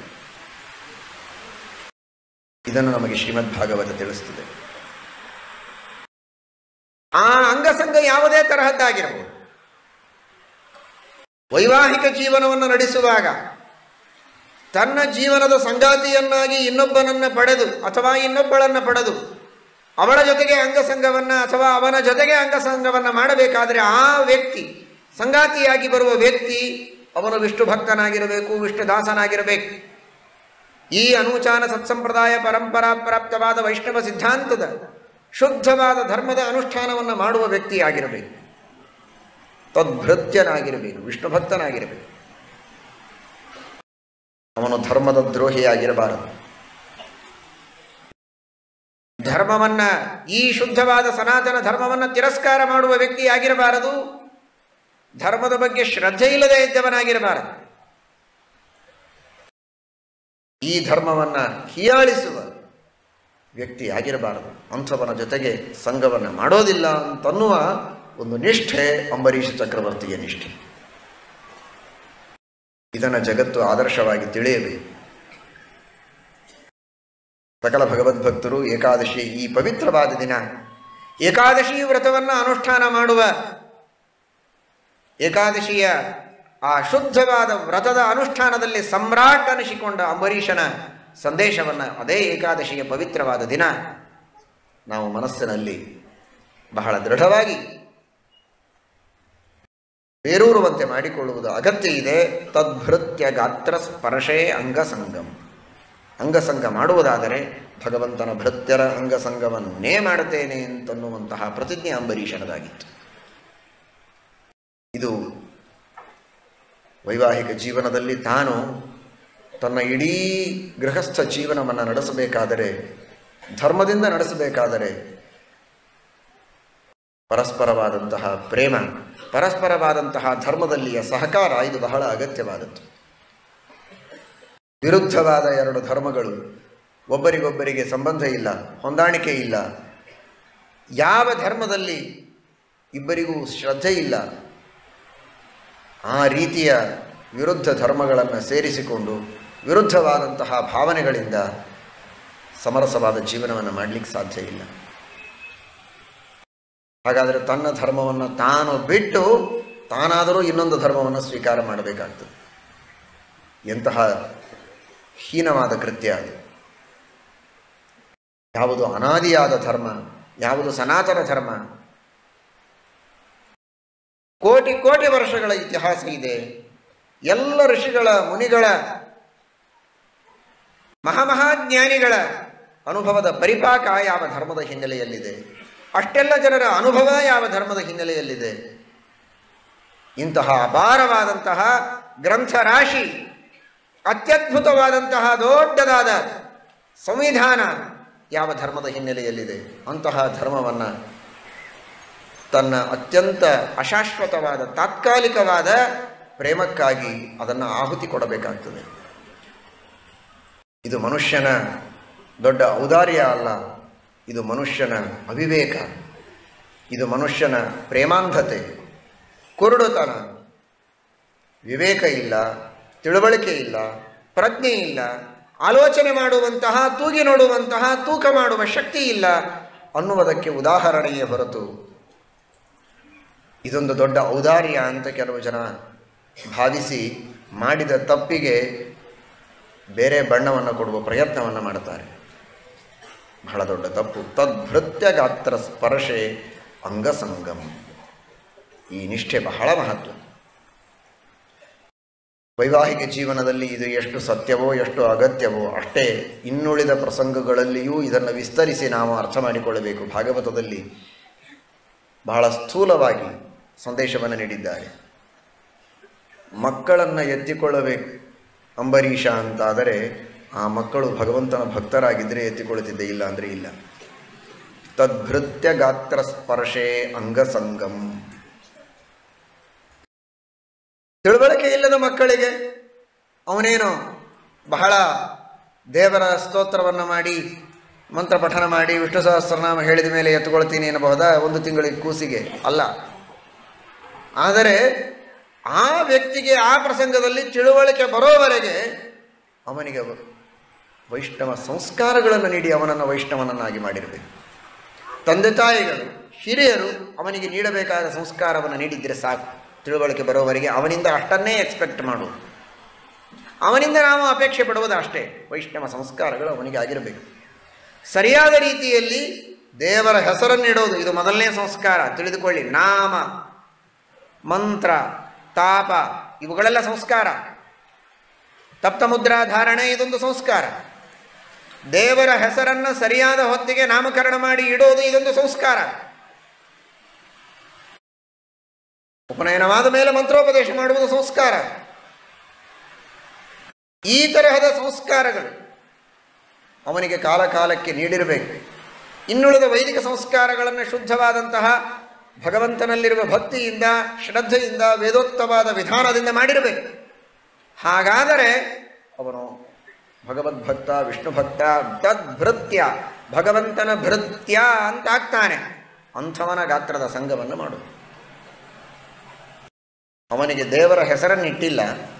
Speaker 1: ಇದನ್ನು ನಮಗೆ ಶ್ರೀಮದ್ ಭಾಗವತ ತಿಳಿಸ್ತದೆ ಆ ಅಂಗಸಂಗ ಯಾವುದೇ ತರಹದ್ದಾಗಿರಬಹುದು ವೈವಾಹಿಕ ಜೀವನವನ್ನು ನಡೆಸುವಾಗ ತನ್ನ ಜೀವನದ ಸಂಗಾತಿಯನ್ನಾಗಿ ಇನ್ನೊಬ್ಬನನ್ನು ಪಡೆದು ಅಥವಾ ಇನ್ನೊಬ್ಬಳನ್ನು ಪಡೆದು ಅವಳ ಜೊತೆಗೆ ಅಂಗಸಂಗವನ್ನು ಅಥವಾ ಅವನ ಜೊತೆಗೆ ಅಂಗಸಂಗವನ್ನು ಮಾಡಬೇಕಾದರೆ ಆ ವ್ಯಕ್ತಿ ಸಂಗಾತಿಯಾಗಿ ಬರುವ ವ್ಯಕ್ತಿ ಅವನು ವಿಷ್ಣು ಭಕ್ತನಾಗಿರಬೇಕು ವಿಷ್ಣು ದಾಸನಾಗಿರಬೇಕು ಈ ಅನೂಚಾನ ಸತ್ಸಂಪ್ರದಾಯ ಪರಂಪರಾ ಪ್ರಾಪ್ತವಾದ ವೈಷ್ಣವ ಸಿದ್ಧಾಂತದ ಶುದ್ಧವಾದ ಧರ್ಮದ ಅನುಷ್ಠಾನವನ್ನು ಮಾಡುವ ವ್ಯಕ್ತಿಯಾಗಿರಬೇಕು ತದ್ಭೃತ್ಯನಾಗಿರಬೇಕು ವಿಷ್ಣು ಭಕ್ತನಾಗಿರಬೇಕು ಅವನು ಧರ್ಮದ ದ್ರೋಹಿಯಾಗಿರಬಾರದು ಧರ್ಮವನ್ನ ಈ ಶುದ್ಧವಾದ ಸನಾತನ ಧರ್ಮವನ್ನು ತಿರಸ್ಕಾರ ಮಾಡುವ ವ್ಯಕ್ತಿಯಾಗಿರಬಾರದು ಧರ್ಮದ ಬಗ್ಗೆ ಶ್ರದ್ಧೆ ಇಲ್ಲದೆ ಇದ್ದವನಾಗಿರಬಾರದು ಈ ಧರ್ಮವನ್ನು ಹೀಯಾಳಿಸುವ ವ್ಯಕ್ತಿ ಆಗಿರಬಾರದು ಅಂಥವನ ಜೊತೆಗೆ ಸಂಘವನ್ನು ಮಾಡೋದಿಲ್ಲ ಅಂತನ್ನುವ ಒಂದು ನಿಷ್ಠೆ ಅಂಬರೀಷ ಚಕ್ರವರ್ತಿಯ ನಿಷ್ಠೆ ಇದನ್ನು ಜಗತ್ತು ಆದರ್ಶವಾಗಿ ತಿಳಿಯಬೇಕು ಸಕಲ ಭಗವದ್ಭಕ್ತರು ಏಕಾದಶಿ ಈ ಪವಿತ್ರವಾದ ದಿನ ಏಕಾದಶಿ ವ್ರತವನ್ನು ಅನುಷ್ಠಾನ ಮಾಡುವ ಏಕಾದಶಿಯ ಆ ಶುದ್ಧವಾದ ವ್ರತದ ಅನುಷ್ಠಾನದಲ್ಲಿ ಸಮ್ರಾಟ್ ಅನಿಸಿಕೊಂಡ ಅಂಬರೀಷನ ಸಂದೇಶವನ್ನು ಅದೇ ಏಕಾದಶಿಯ ಪವಿತ್ರವಾದ ದಿನ ನಾವು ಮನಸ್ಸಿನಲ್ಲಿ ಬಹಳ ದೃಢವಾಗಿ ಬೇರೂರುವಂತೆ ಮಾಡಿಕೊಳ್ಳುವುದು ಅಗತ್ಯ ಇದೆ ತದ್ಭೃತ್ಯ ಗಾತ್ರ ಸ್ಪರ್ಶೇ ಅಂಗಸಂಗಮ್ ಅಂಗಸಂಗ ಮಾಡುವುದಾದರೆ ಭಗವಂತನ ಭೃತ್ಯರ ಅಂಗಸಂಗವನ್ನೇ ಮಾಡುತ್ತೇನೆ ಅಂತನ್ನುವಂತಹ ಪ್ರತಿಜ್ಞೆ ಅಂಬರೀಷನದಾಗಿತ್ತು ಇದು ವೈವಾಹಿಕ ಜೀವನದಲ್ಲಿ ತಾನು ತನ್ನ ಇಡೀ ಗೃಹಸ್ಥ ಜೀವನವನ್ನು ನಡೆಸಬೇಕಾದರೆ ಧರ್ಮದಿಂದ ನಡೆಸಬೇಕಾದರೆ ಪರಸ್ಪರವಾದಂತಹ ಪ್ರೇಮ ಪರಸ್ಪರವಾದಂತಹ ಧರ್ಮದಲ್ಲಿಯ ಸಹಕಾರ ಇದು ಬಹಳ ಅಗತ್ಯವಾದದ್ದು ವಿರುದ್ಧವಾದ ಎರಡು ಧರ್ಮಗಳು ಒಬ್ಬರಿಗೊಬ್ಬರಿಗೆ ಸಂಬಂಧ ಇಲ್ಲ ಹೊಂದಾಣಿಕೆ ಇಲ್ಲ ಯಾವ ಧರ್ಮದಲ್ಲಿ ಇಬ್ಬರಿಗೂ ಶ್ರದ್ಧೆ ಇಲ್ಲ ಆ ರೀತಿಯ ವಿರುದ್ಧ ಧರ್ಮಗಳನ್ನು ಸೇರಿಸಿಕೊಂಡು ವಿರುದ್ಧವಾದಂತಹ ಭಾವನೆಗಳಿಂದ ಸಮರಸವಾದ ಜೀವನವನ್ನು ಮಾಡಲಿಕ್ಕೆ ಸಾಧ್ಯ ಇಲ್ಲ ಹಾಗಾದರೆ ತನ್ನ ಧರ್ಮವನ್ನು ತಾನು ಬಿಟ್ಟು ತಾನಾದರೂ ಇನ್ನೊಂದು ಧರ್ಮವನ್ನು ಸ್ವೀಕಾರ ಮಾಡಬೇಕಾಗ್ತದೆ ಎಂತಹ ಹೀನವಾದ ಕೃತ್ಯ ಅದು ಯಾವುದು ಅನಾದಿಯಾದ ಧರ್ಮ ಯಾವುದು ಸನಾತನ ಧರ್ಮ ಕೋಟಿ ಕೋಟಿ ವರ್ಷಗಳ ಇತಿಹಾಸ ಇದೆ ಎಲ್ಲ ಋಷಿಗಳ ಮುನಿಗಳ ಮಹಾಮಹಾಜ್ಞಾನಿಗಳ ಅನುಭವದ ಪರಿಪಾಕ ಯಾವ ಧರ್ಮದ ಹಿನ್ನೆಲೆಯಲ್ಲಿದೆ ಅಷ್ಟೆಲ್ಲ ಜನರ ಅನುಭವ ಯಾವ ಧರ್ಮದ ಹಿನ್ನೆಲೆಯಲ್ಲಿದೆ ಇಂತಹ ಅಪಾರವಾದಂತಹ ಗ್ರಂಥ ರಾಶಿ ಅತ್ಯದ್ಭುತವಾದಂತಹ ದೊಡ್ಡದಾದ ಸಂವಿಧಾನ ಯಾವ ಧರ್ಮದ ಹಿನ್ನೆಲೆಯಲ್ಲಿದೆ ಅಂತಹ ಧರ್ಮವನ್ನು ತನ್ನ ಅತ್ಯಂತ ಅಶಾಶ್ವತವಾದ ತಾತ್ಕಾಲಿಕವಾದ ಪ್ರೇಮಕ್ಕಾಗಿ ಅದನ್ನು ಆಹುತಿ ಕೊಡಬೇಕಾಗ್ತದೆ ಇದು ಮನುಷ್ಯನ ದೊಡ್ಡ ಔದಾರ್ಯ ಅಲ್ಲ ಇದು ಮನುಷ್ಯನ ಅವಿವೇಕ ಇದು ಮನುಷ್ಯನ ಪ್ರೇಮಾಂಧತೆ ಕುರುಡುತನ ವಿವೇಕ ಇಲ್ಲ ತಿಳುವಳಿಕೆ ಇಲ್ಲ ಪ್ರಜ್ಞೆ ಇಲ್ಲ ಆಲೋಚನೆ ಮಾಡುವಂತಹ ತೂಗಿ ನೋಡುವಂತಹ ತೂಕ ಮಾಡುವ ಶಕ್ತಿ ಇಲ್ಲ ಅನ್ನುವುದಕ್ಕೆ ಉದಾಹರಣೆಯೇ ಹೊರತು ಇದೊಂದು ದೊಡ್ಡ ಔದಾರ್ಯ ಅಂತ ಕೆಲವು ಜನ ಭಾವಿಸಿ ಮಾಡಿದ ತಪ್ಪಿಗೆ ಬೇರೆ ಬಣ್ಣವನ್ನು ಕೊಡುವ ಪ್ರಯತ್ನವನ್ನು ಮಾಡುತ್ತಾರೆ ಬಹಳ ದೊಡ್ಡ ತಪ್ಪು ತದ್ಭೃತ್ಯ ಗಾತ್ರ ಸ್ಪರ್ಶೆ ಅಂಗಸಂಗಮ್ ಈ ನಿಷ್ಠೆ ಬಹಳ ಮಹತ್ವ ವೈವಾಹಿಕ ಜೀವನದಲ್ಲಿ ಇದು ಎಷ್ಟು ಸತ್ಯವೋ ಎಷ್ಟು ಅಗತ್ಯವೋ ಅಷ್ಟೇ ಇನ್ನುಳಿದ ಪ್ರಸಂಗಗಳಲ್ಲಿಯೂ ಇದನ್ನು ವಿಸ್ತರಿಸಿ ನಾವು ಅರ್ಥ ಮಾಡಿಕೊಳ್ಳಬೇಕು ಭಾಗವತದಲ್ಲಿ ಬಹಳ ಸ್ಥೂಲವಾಗಿ ಸಂದೇಶವನ್ನು ನೀಡಿದ್ದಾರೆ ಮಕ್ಕಳನ್ನು ಎತ್ತಿಕೊಳ್ಳಬೇಕು ಅಂಬರೀಷ ಅಂತಾದರೆ ಆ ಮಕ್ಕಳು ಭಗವಂತನ ಭಕ್ತರಾಗಿದ್ದರೆ ಎತ್ತಿಕೊಳ್ಳುತ್ತಿದ್ದೆ ಇಲ್ಲ ಅಂದರೆ ಇಲ್ಲ ತದ್ಭೃತ್ಯ ಗಾತ್ರ ಸ್ಪರ್ಶೆ ಅಂಗಸಂಗಮ್ ತಿಳುವಳಿಕೆ ಇಲ್ಲದ ಮಕ್ಕಳಿಗೆ ಅವನೇನು ಬಹಳ ದೇವರ ಸ್ತೋತ್ರವನ್ನು ಮಾಡಿ ಮಂತ್ರ ಪಠನ ಮಾಡಿ ವಿಷ್ಣು ಸಹಸ್ರನಾಮ ಹೇಳಿದ ಮೇಲೆ ಎತ್ತುಕೊಳ್ತೀನಿ ಎನ್ನಬಹುದಾ ಒಂದು ತಿಂಗಳಿಗೆ ಕೂಸಿಗೆ ಅಲ್ಲ ಆದರೆ ಆ ವ್ಯಕ್ತಿಗೆ ಆ ಪ್ರಸಂಗದಲ್ಲಿ ತಿಳುವಳಿಕೆ ಬರೋವರೆಗೆ ಅವನಿಗೆ ವೈಷ್ಣವ ಸಂಸ್ಕಾರಗಳನ್ನು ನೀಡಿ ಅವನನ್ನು ವೈಷ್ಣವನನ್ನಾಗಿ ಮಾಡಿರಬೇಕು ತಂದೆ ತಾಯಿಗಳು ಹಿರಿಯರು ಅವನಿಗೆ ನೀಡಬೇಕಾದ ಸಂಸ್ಕಾರವನ್ನು ನೀಡಿದ್ದರೆ ಸಾಕು ತಿಳುವಳಿಕೆ ಬರೋವರೆಗೆ ಅವನಿಂದ ಅಷ್ಟನ್ನೇ ಎಕ್ಸ್ಪೆಕ್ಟ್ ಮಾಡು ಅವನಿಂದ ನಾವು ಅಪೇಕ್ಷೆ ಪಡುವುದು ಅಷ್ಟೇ ವೈಷ್ಣವ ಸಂಸ್ಕಾರಗಳು ಅವನಿಗೆ ಆಗಿರಬೇಕು ಸರಿಯಾದ ರೀತಿಯಲ್ಲಿ ದೇವರ ಹೆಸರನ್ನಿಡೋದು ಇದು ಮೊದಲನೇ ಸಂಸ್ಕಾರ ತಿಳಿದುಕೊಳ್ಳಿ ನಾಮ ಮಂತ್ರ ತಾಪ ಇವುಗಳೆಲ್ಲ ಸಂಸ್ಕಾರ ತಪ್ತ ಮುದ್ರಾ ಧಾರಣೆ ಇದೊಂದು ಸಂಸ್ಕಾರ ದೇವರ ಹೆಸರನ್ನು ಸರಿಯಾದ ಹೊತ್ತಿಗೆ ನಾಮಕರಣ ಮಾಡಿ ಇಡೋದು ಇದೊಂದು ಸಂಸ್ಕಾರ ಉಪನಯನವಾದ ಮೇಲೆ ಮಂತ್ರೋಪದೇಶ ಮಾಡುವುದು ಸಂಸ್ಕಾರ ಈ ತರಹದ ಸಂಸ್ಕಾರಗಳು ಅವನಿಗೆ ಕಾಲ ಕಾಲಕ್ಕೆ ನೀಡಿರಬೇಕು ಇನ್ನುಳಿದ ವೈದಿಕ ಸಂಸ್ಕಾರಗಳನ್ನು ಶುದ್ಧವಾದಂತಹ ಭಗವಂತನಲ್ಲಿರುವ ಭಕ್ತಿಯಿಂದ ಶ್ರದ್ಧೆಯಿಂದ ವೇದೋಕ್ತವಾದ ವಿಧಾನದಿಂದ ಮಾಡಿರಬೇಕು ಹಾಗಾದರೆ ಅವನು ಭಗವದ್ಭಕ್ತ ವಿಷ್ಣು ಭಕ್ತ ತದ್ಭೃತ್ಯ ಭಗವಂತನ ಭೃತ್ಯ ಅಂತ ಆಗ್ತಾನೆ ಅಂಥವನ ಗಾತ್ರದ ಸಂಘವನ್ನು ಮಾಡು ಅವನಿಗೆ ದೇವರ ಹೆಸರನ್ನಿಟ್ಟಿಲ್ಲ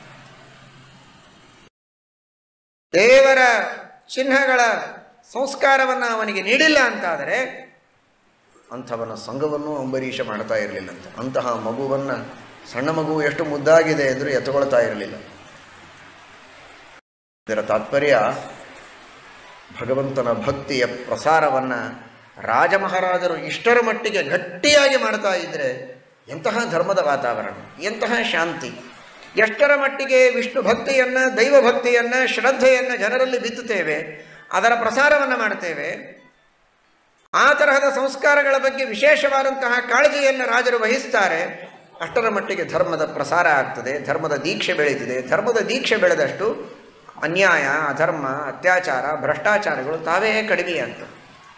Speaker 1: ದೇವರ ಚಿಹ್ನೆಗಳ ಸಂಸ್ಕಾರವನ್ನು ಅವನಿಗೆ ನೀಡಿಲ್ಲ ಅಂತಾದರೆ ಅಂಥವನ ಸಂಘವನ್ನು ಅಂಬರೀಷ ಮಾಡ್ತಾ ಇರಲಿಲ್ಲಂತೆ ಅಂತಹ ಮಗುವನ್ನು ಸಣ್ಣ ಮಗು ಎಷ್ಟು ಮುದ್ದಾಗಿದೆ ಎಂದರೂ ಎತ್ತುಕೊಳ್ತಾ ಇರಲಿಲ್ಲ ಇದರ ತಾತ್ಪರ್ಯ ಭಗವಂತನ ಭಕ್ತಿಯ ಪ್ರಸಾರವನ್ನು ರಾಜಮಹಾರಾಜರು ಇಷ್ಟರ ಮಟ್ಟಿಗೆ ಗಟ್ಟಿಯಾಗಿ ಮಾಡ್ತಾ ಇದ್ದರೆ ಎಂತಹ ಧರ್ಮದ ವಾತಾವರಣ ಎಂತಹ ಶಾಂತಿ ಎಷ್ಟರ ಮಟ್ಟಿಗೆ ವಿಷ್ಣು ಭಕ್ತಿಯನ್ನು ದೈವ ಭಕ್ತಿಯನ್ನು ಶ್ರದ್ಧೆಯನ್ನು ಜನರಲ್ಲಿ ಬಿತ್ತುತ್ತೇವೆ ಅದರ ಪ್ರಸಾರವನ್ನು ಮಾಡ್ತೇವೆ ಆ ತರಹದ ಸಂಸ್ಕಾರಗಳ ಬಗ್ಗೆ ವಿಶೇಷವಾದಂತಹ ಕಾಳಜಿಯನ್ನು ರಾಜರು ವಹಿಸ್ತಾರೆ ಅಷ್ಟರ ಮಟ್ಟಿಗೆ ಧರ್ಮದ ಪ್ರಸಾರ ಆಗ್ತದೆ ಧರ್ಮದ ದೀಕ್ಷೆ ಬೆಳೀತಿದೆ ಧರ್ಮದ ದೀಕ್ಷೆ ಬೆಳೆದಷ್ಟು ಅನ್ಯಾಯ ಅಧರ್ಮ ಅತ್ಯಾಚಾರ ಭ್ರಷ್ಟಾಚಾರಗಳು ತಾವೇ ಕಡಿಮೆಯಾಗ್ತವೆ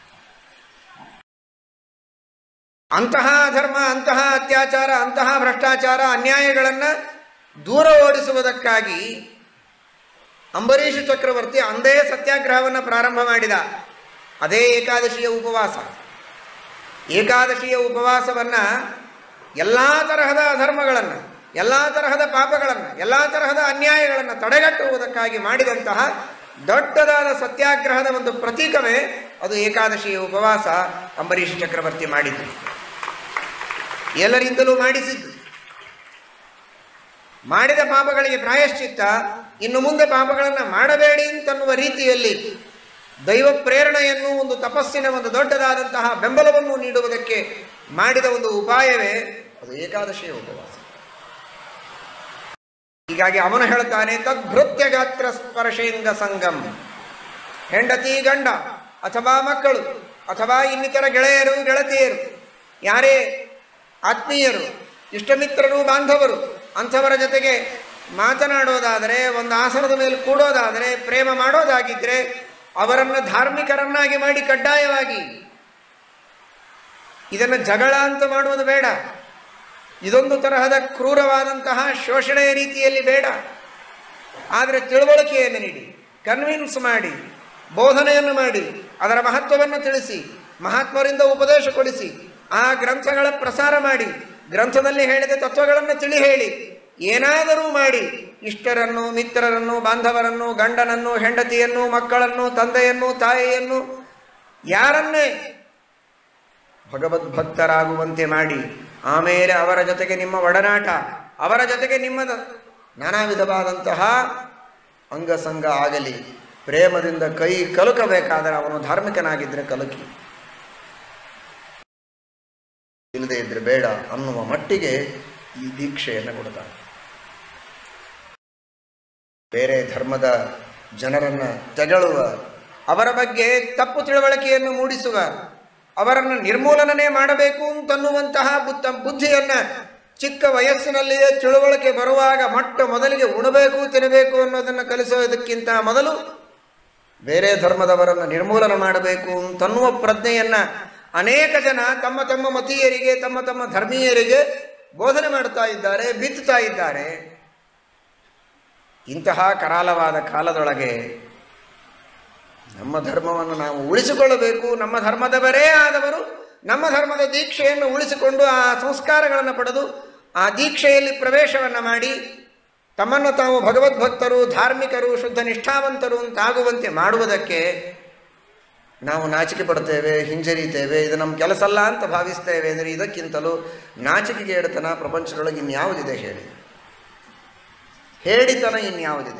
Speaker 1: ಅಂತಹ ಅಧರ್ಮ ಅಂತಹ ಅತ್ಯಾಚಾರ ಅಂತಹ ಭ್ರಷ್ಟಾಚಾರ ಅನ್ಯಾಯಗಳನ್ನು ದೂರ ಓಡಿಸುವುದಕ್ಕಾಗಿ ಅಂಬರೀಷ ಚಕ್ರವರ್ತಿ ಅಂದೇ ಸತ್ಯಾಗ್ರಹವನ್ನು ಪ್ರಾರಂಭ ಮಾಡಿದ ಅದೇ ಏಕಾದಶಿಯ ಉಪವಾಸ ಏಕಾದಶಿಯ ಉಪವಾಸವನ್ನು ಎಲ್ಲ ತರಹದ ಅಧರ್ಮಗಳನ್ನು ಎಲ್ಲ ತರಹದ ಪಾಪಗಳನ್ನು ಎಲ್ಲ ತರಹದ ಅನ್ಯಾಯಗಳನ್ನು ತಡೆಗಟ್ಟುವುದಕ್ಕಾಗಿ ಮಾಡಿದಂತಹ ದೊಡ್ಡದಾದ ಸತ್ಯಾಗ್ರಹದ ಒಂದು ಪ್ರತೀಕವೇ ಅದು ಏಕಾದಶಿಯ ಉಪವಾಸ ಅಂಬರೀಷ ಚಕ್ರವರ್ತಿ ಮಾಡಿದ್ದು ಎಲ್ಲರಿಂದಲೂ ಮಾಡಿಸಿದ್ದು ಮಾಡಿದ ಪಾಪಗಳಿಗೆ ಪ್ರಾಯಶ್ಚಿತ್ತ ಇನ್ನು ಮುಂದೆ ಪಾಪಗಳನ್ನು ಮಾಡಬೇಡಿ ಅಂತನ್ನುವ ರೀತಿಯಲ್ಲಿ ದೈವ ಪ್ರೇರಣೆಯನ್ನು ಒಂದು ತಪಸ್ಸಿನ ಒಂದು ದೊಡ್ಡದಾದಂತಹ ಬೆಂಬಲವನ್ನು ನೀಡುವುದಕ್ಕೆ ಮಾಡಿದ ಒಂದು ಉಪಾಯವೇ ಅದು ಏಕಾದಶಿಯ ಉಪವಾಸ ಹೀಗಾಗಿ ಅವನು ಹೇಳ್ತಾನೆ ತದ್ಭೃತ್ಯ ಗಾತ್ರ ಸ್ಪರ್ಶೇಂಗ ಸಂಗಮ್ ಹೆಂಡತಿ ಗಂಡ ಅಥವಾ ಮಕ್ಕಳು ಅಥವಾ ಇನ್ನಿತರ ಗೆಳೆಯರು ಗೆಳತಿಯರು ಯಾರೇ ಆತ್ಮೀಯರು ಇಷ್ಟಮಿತ್ರರು ಬಾಂಧವರು ಅಂಥವರ ಜೊತೆಗೆ ಮಾತನಾಡೋದಾದರೆ ಒಂದು ಆಸನದ ಮೇಲೆ ಕೂಡೋದಾದರೆ ಪ್ರೇಮ ಮಾಡೋದಾಗಿದ್ದರೆ ಅವರನ್ನು ಧಾರ್ಮಿಕರನ್ನಾಗಿ ಮಾಡಿ ಕಡ್ಡಾಯವಾಗಿ ಇದನ್ನು ಜಗಳ ಅಂತ ಮಾಡುವುದು ಬೇಡ ಇದೊಂದು ತರಹದ ಕ್ರೂರವಾದಂತಹ ಶೋಷಣೆಯ ರೀತಿಯಲ್ಲಿ ಬೇಡ ಆದರೆ ತಿಳುವಳಿಕೆಯನ್ನು ನೀಡಿ ಕನ್ವಿನ್ಸ್ ಮಾಡಿ ಬೋಧನೆಯನ್ನು ಮಾಡಿ ಅದರ ಮಹತ್ವವನ್ನು ತಿಳಿಸಿ ಮಹಾತ್ಮರಿಂದ ಉಪದೇಶ ಕೊಡಿಸಿ ಆ ಗ್ರಂಥಗಳ ಪ್ರಸಾರ ಮಾಡಿ ಗ್ರಂಥದಲ್ಲಿ ಹೇಳಿದ ತತ್ವಗಳನ್ನು ತಿಳಿ ಹೇಳಿ ಏನಾದರೂ ಮಾಡಿ ಇಷ್ಟರನ್ನು ಮಿತ್ರರನ್ನು ಬಾಂಧವರನ್ನು ಗಂಡನನ್ನು ಹೆಂಡತಿಯನ್ನು ಮಕ್ಕಳನ್ನು ತಂದೆಯನ್ನು ತಾಯಿಯನ್ನು ಯಾರನ್ನೇ ಭಗವದ್ಭಕ್ತರಾಗುವಂತೆ ಮಾಡಿ ಆಮೇಲೆ ಅವರ ಜೊತೆಗೆ ನಿಮ್ಮ ಒಡನಾಟ ಅವರ ಜೊತೆಗೆ ನಿಮ್ಮದ ನಾನಾ ವಿಧವಾದಂತಹ ಅಂಗಸಂಗ ಆಗಲಿ ಪ್ರೇಮದಿಂದ ಕೈ ಕಲುಕಬೇಕಾದರೆ ಅವನು ಧಾರ್ಮಿಕನಾಗಿದ್ದರೆ ಕಲುಕಿ ಇಲ್ಲದೆ ಇದ್ರೆ ಬೇಡ ಅನ್ನುವ ಮಟ್ಟಿಗೆ ಈ ದೀಕ್ಷೆಯನ್ನು ಕೊಡ್ತಾನೆ ಬೇರೆ ಧರ್ಮದ ಜನರನ್ನು ತೆಗಳುವ ಅವರ ಬಗ್ಗೆ ತಪ್ಪು ತಿಳುವಳಿಕೆಯನ್ನು ಮೂಡಿಸುವ ಅವರನ್ನು ನಿರ್ಮೂಲನೆ ಮಾಡಬೇಕು ಅಂತನ್ನುವಂತಹ ಬುದ್ಧ ಬುದ್ಧಿಯನ್ನು ಚಿಕ್ಕ ವಯಸ್ಸಿನಲ್ಲಿಯೇ ತಿಳುವಳಿಕೆ ಬರುವಾಗ ಮೊಟ್ಟ ಮೊದಲಿಗೆ ಉಣಬೇಕು ತಿನ್ನಬೇಕು ಅನ್ನೋದನ್ನು ಕಲಿಸೋದಕ್ಕಿಂತ ಮೊದಲು ಬೇರೆ ಧರ್ಮದವರನ್ನು ನಿರ್ಮೂಲನ ಮಾಡಬೇಕು ಅಂತನ್ನುವ ಪ್ರಜ್ಞೆಯನ್ನು ಅನೇಕ ಜನ ತಮ್ಮ ತಮ್ಮ ಮತೀಯರಿಗೆ ತಮ್ಮ ತಮ್ಮ ಧರ್ಮೀಯರಿಗೆ ಬೋಧನೆ ಮಾಡ್ತಾ ಇದ್ದಾರೆ ಬಿತ್ತುತ್ತಾ ಇದ್ದಾರೆ ಇಂತಹ ಕರಾಲವಾದ ಕಾಲದೊಳಗೆ ನಮ್ಮ ಧರ್ಮವನ್ನು ನಾವು ಉಳಿಸಿಕೊಳ್ಳಬೇಕು ನಮ್ಮ ಧರ್ಮದವರೇ ಆದವರು ನಮ್ಮ ಧರ್ಮದ ದೀಕ್ಷೆಯನ್ನು ಉಳಿಸಿಕೊಂಡು ಆ ಸಂಸ್ಕಾರಗಳನ್ನು ಪಡೆದು ಆ ದೀಕ್ಷೆಯಲ್ಲಿ ಪ್ರವೇಶವನ್ನು ಮಾಡಿ ತಮ್ಮನ್ನು ತಾವು ಭಗವದ್ಭಕ್ತರು ಧಾರ್ಮಿಕರು ಶುದ್ಧ ನಿಷ್ಠಾವಂತರು ಅಂತಾಗುವಂತೆ ಮಾಡುವುದಕ್ಕೆ ನಾವು ನಾಚಿಕೆ ಪಡ್ತೇವೆ ಹಿಂಜರಿತೇವೆ ಇದು ನಮ್ಮ ಕೆಲಸ ಅಲ್ಲ ಅಂತ ಭಾವಿಸ್ತೇವೆ ಅಂದರೆ ಇದಕ್ಕಿಂತಲೂ ನಾಚಿಕೆಗೆ ಎಡತನ ಪ್ರಪಂಚದೊಳಗೆ ಇನ್ಯಾವುದಿದೆ ಹೇಳಿ ಹೇಳಿತನ ಇನ್ಯಾವುದಿದೆ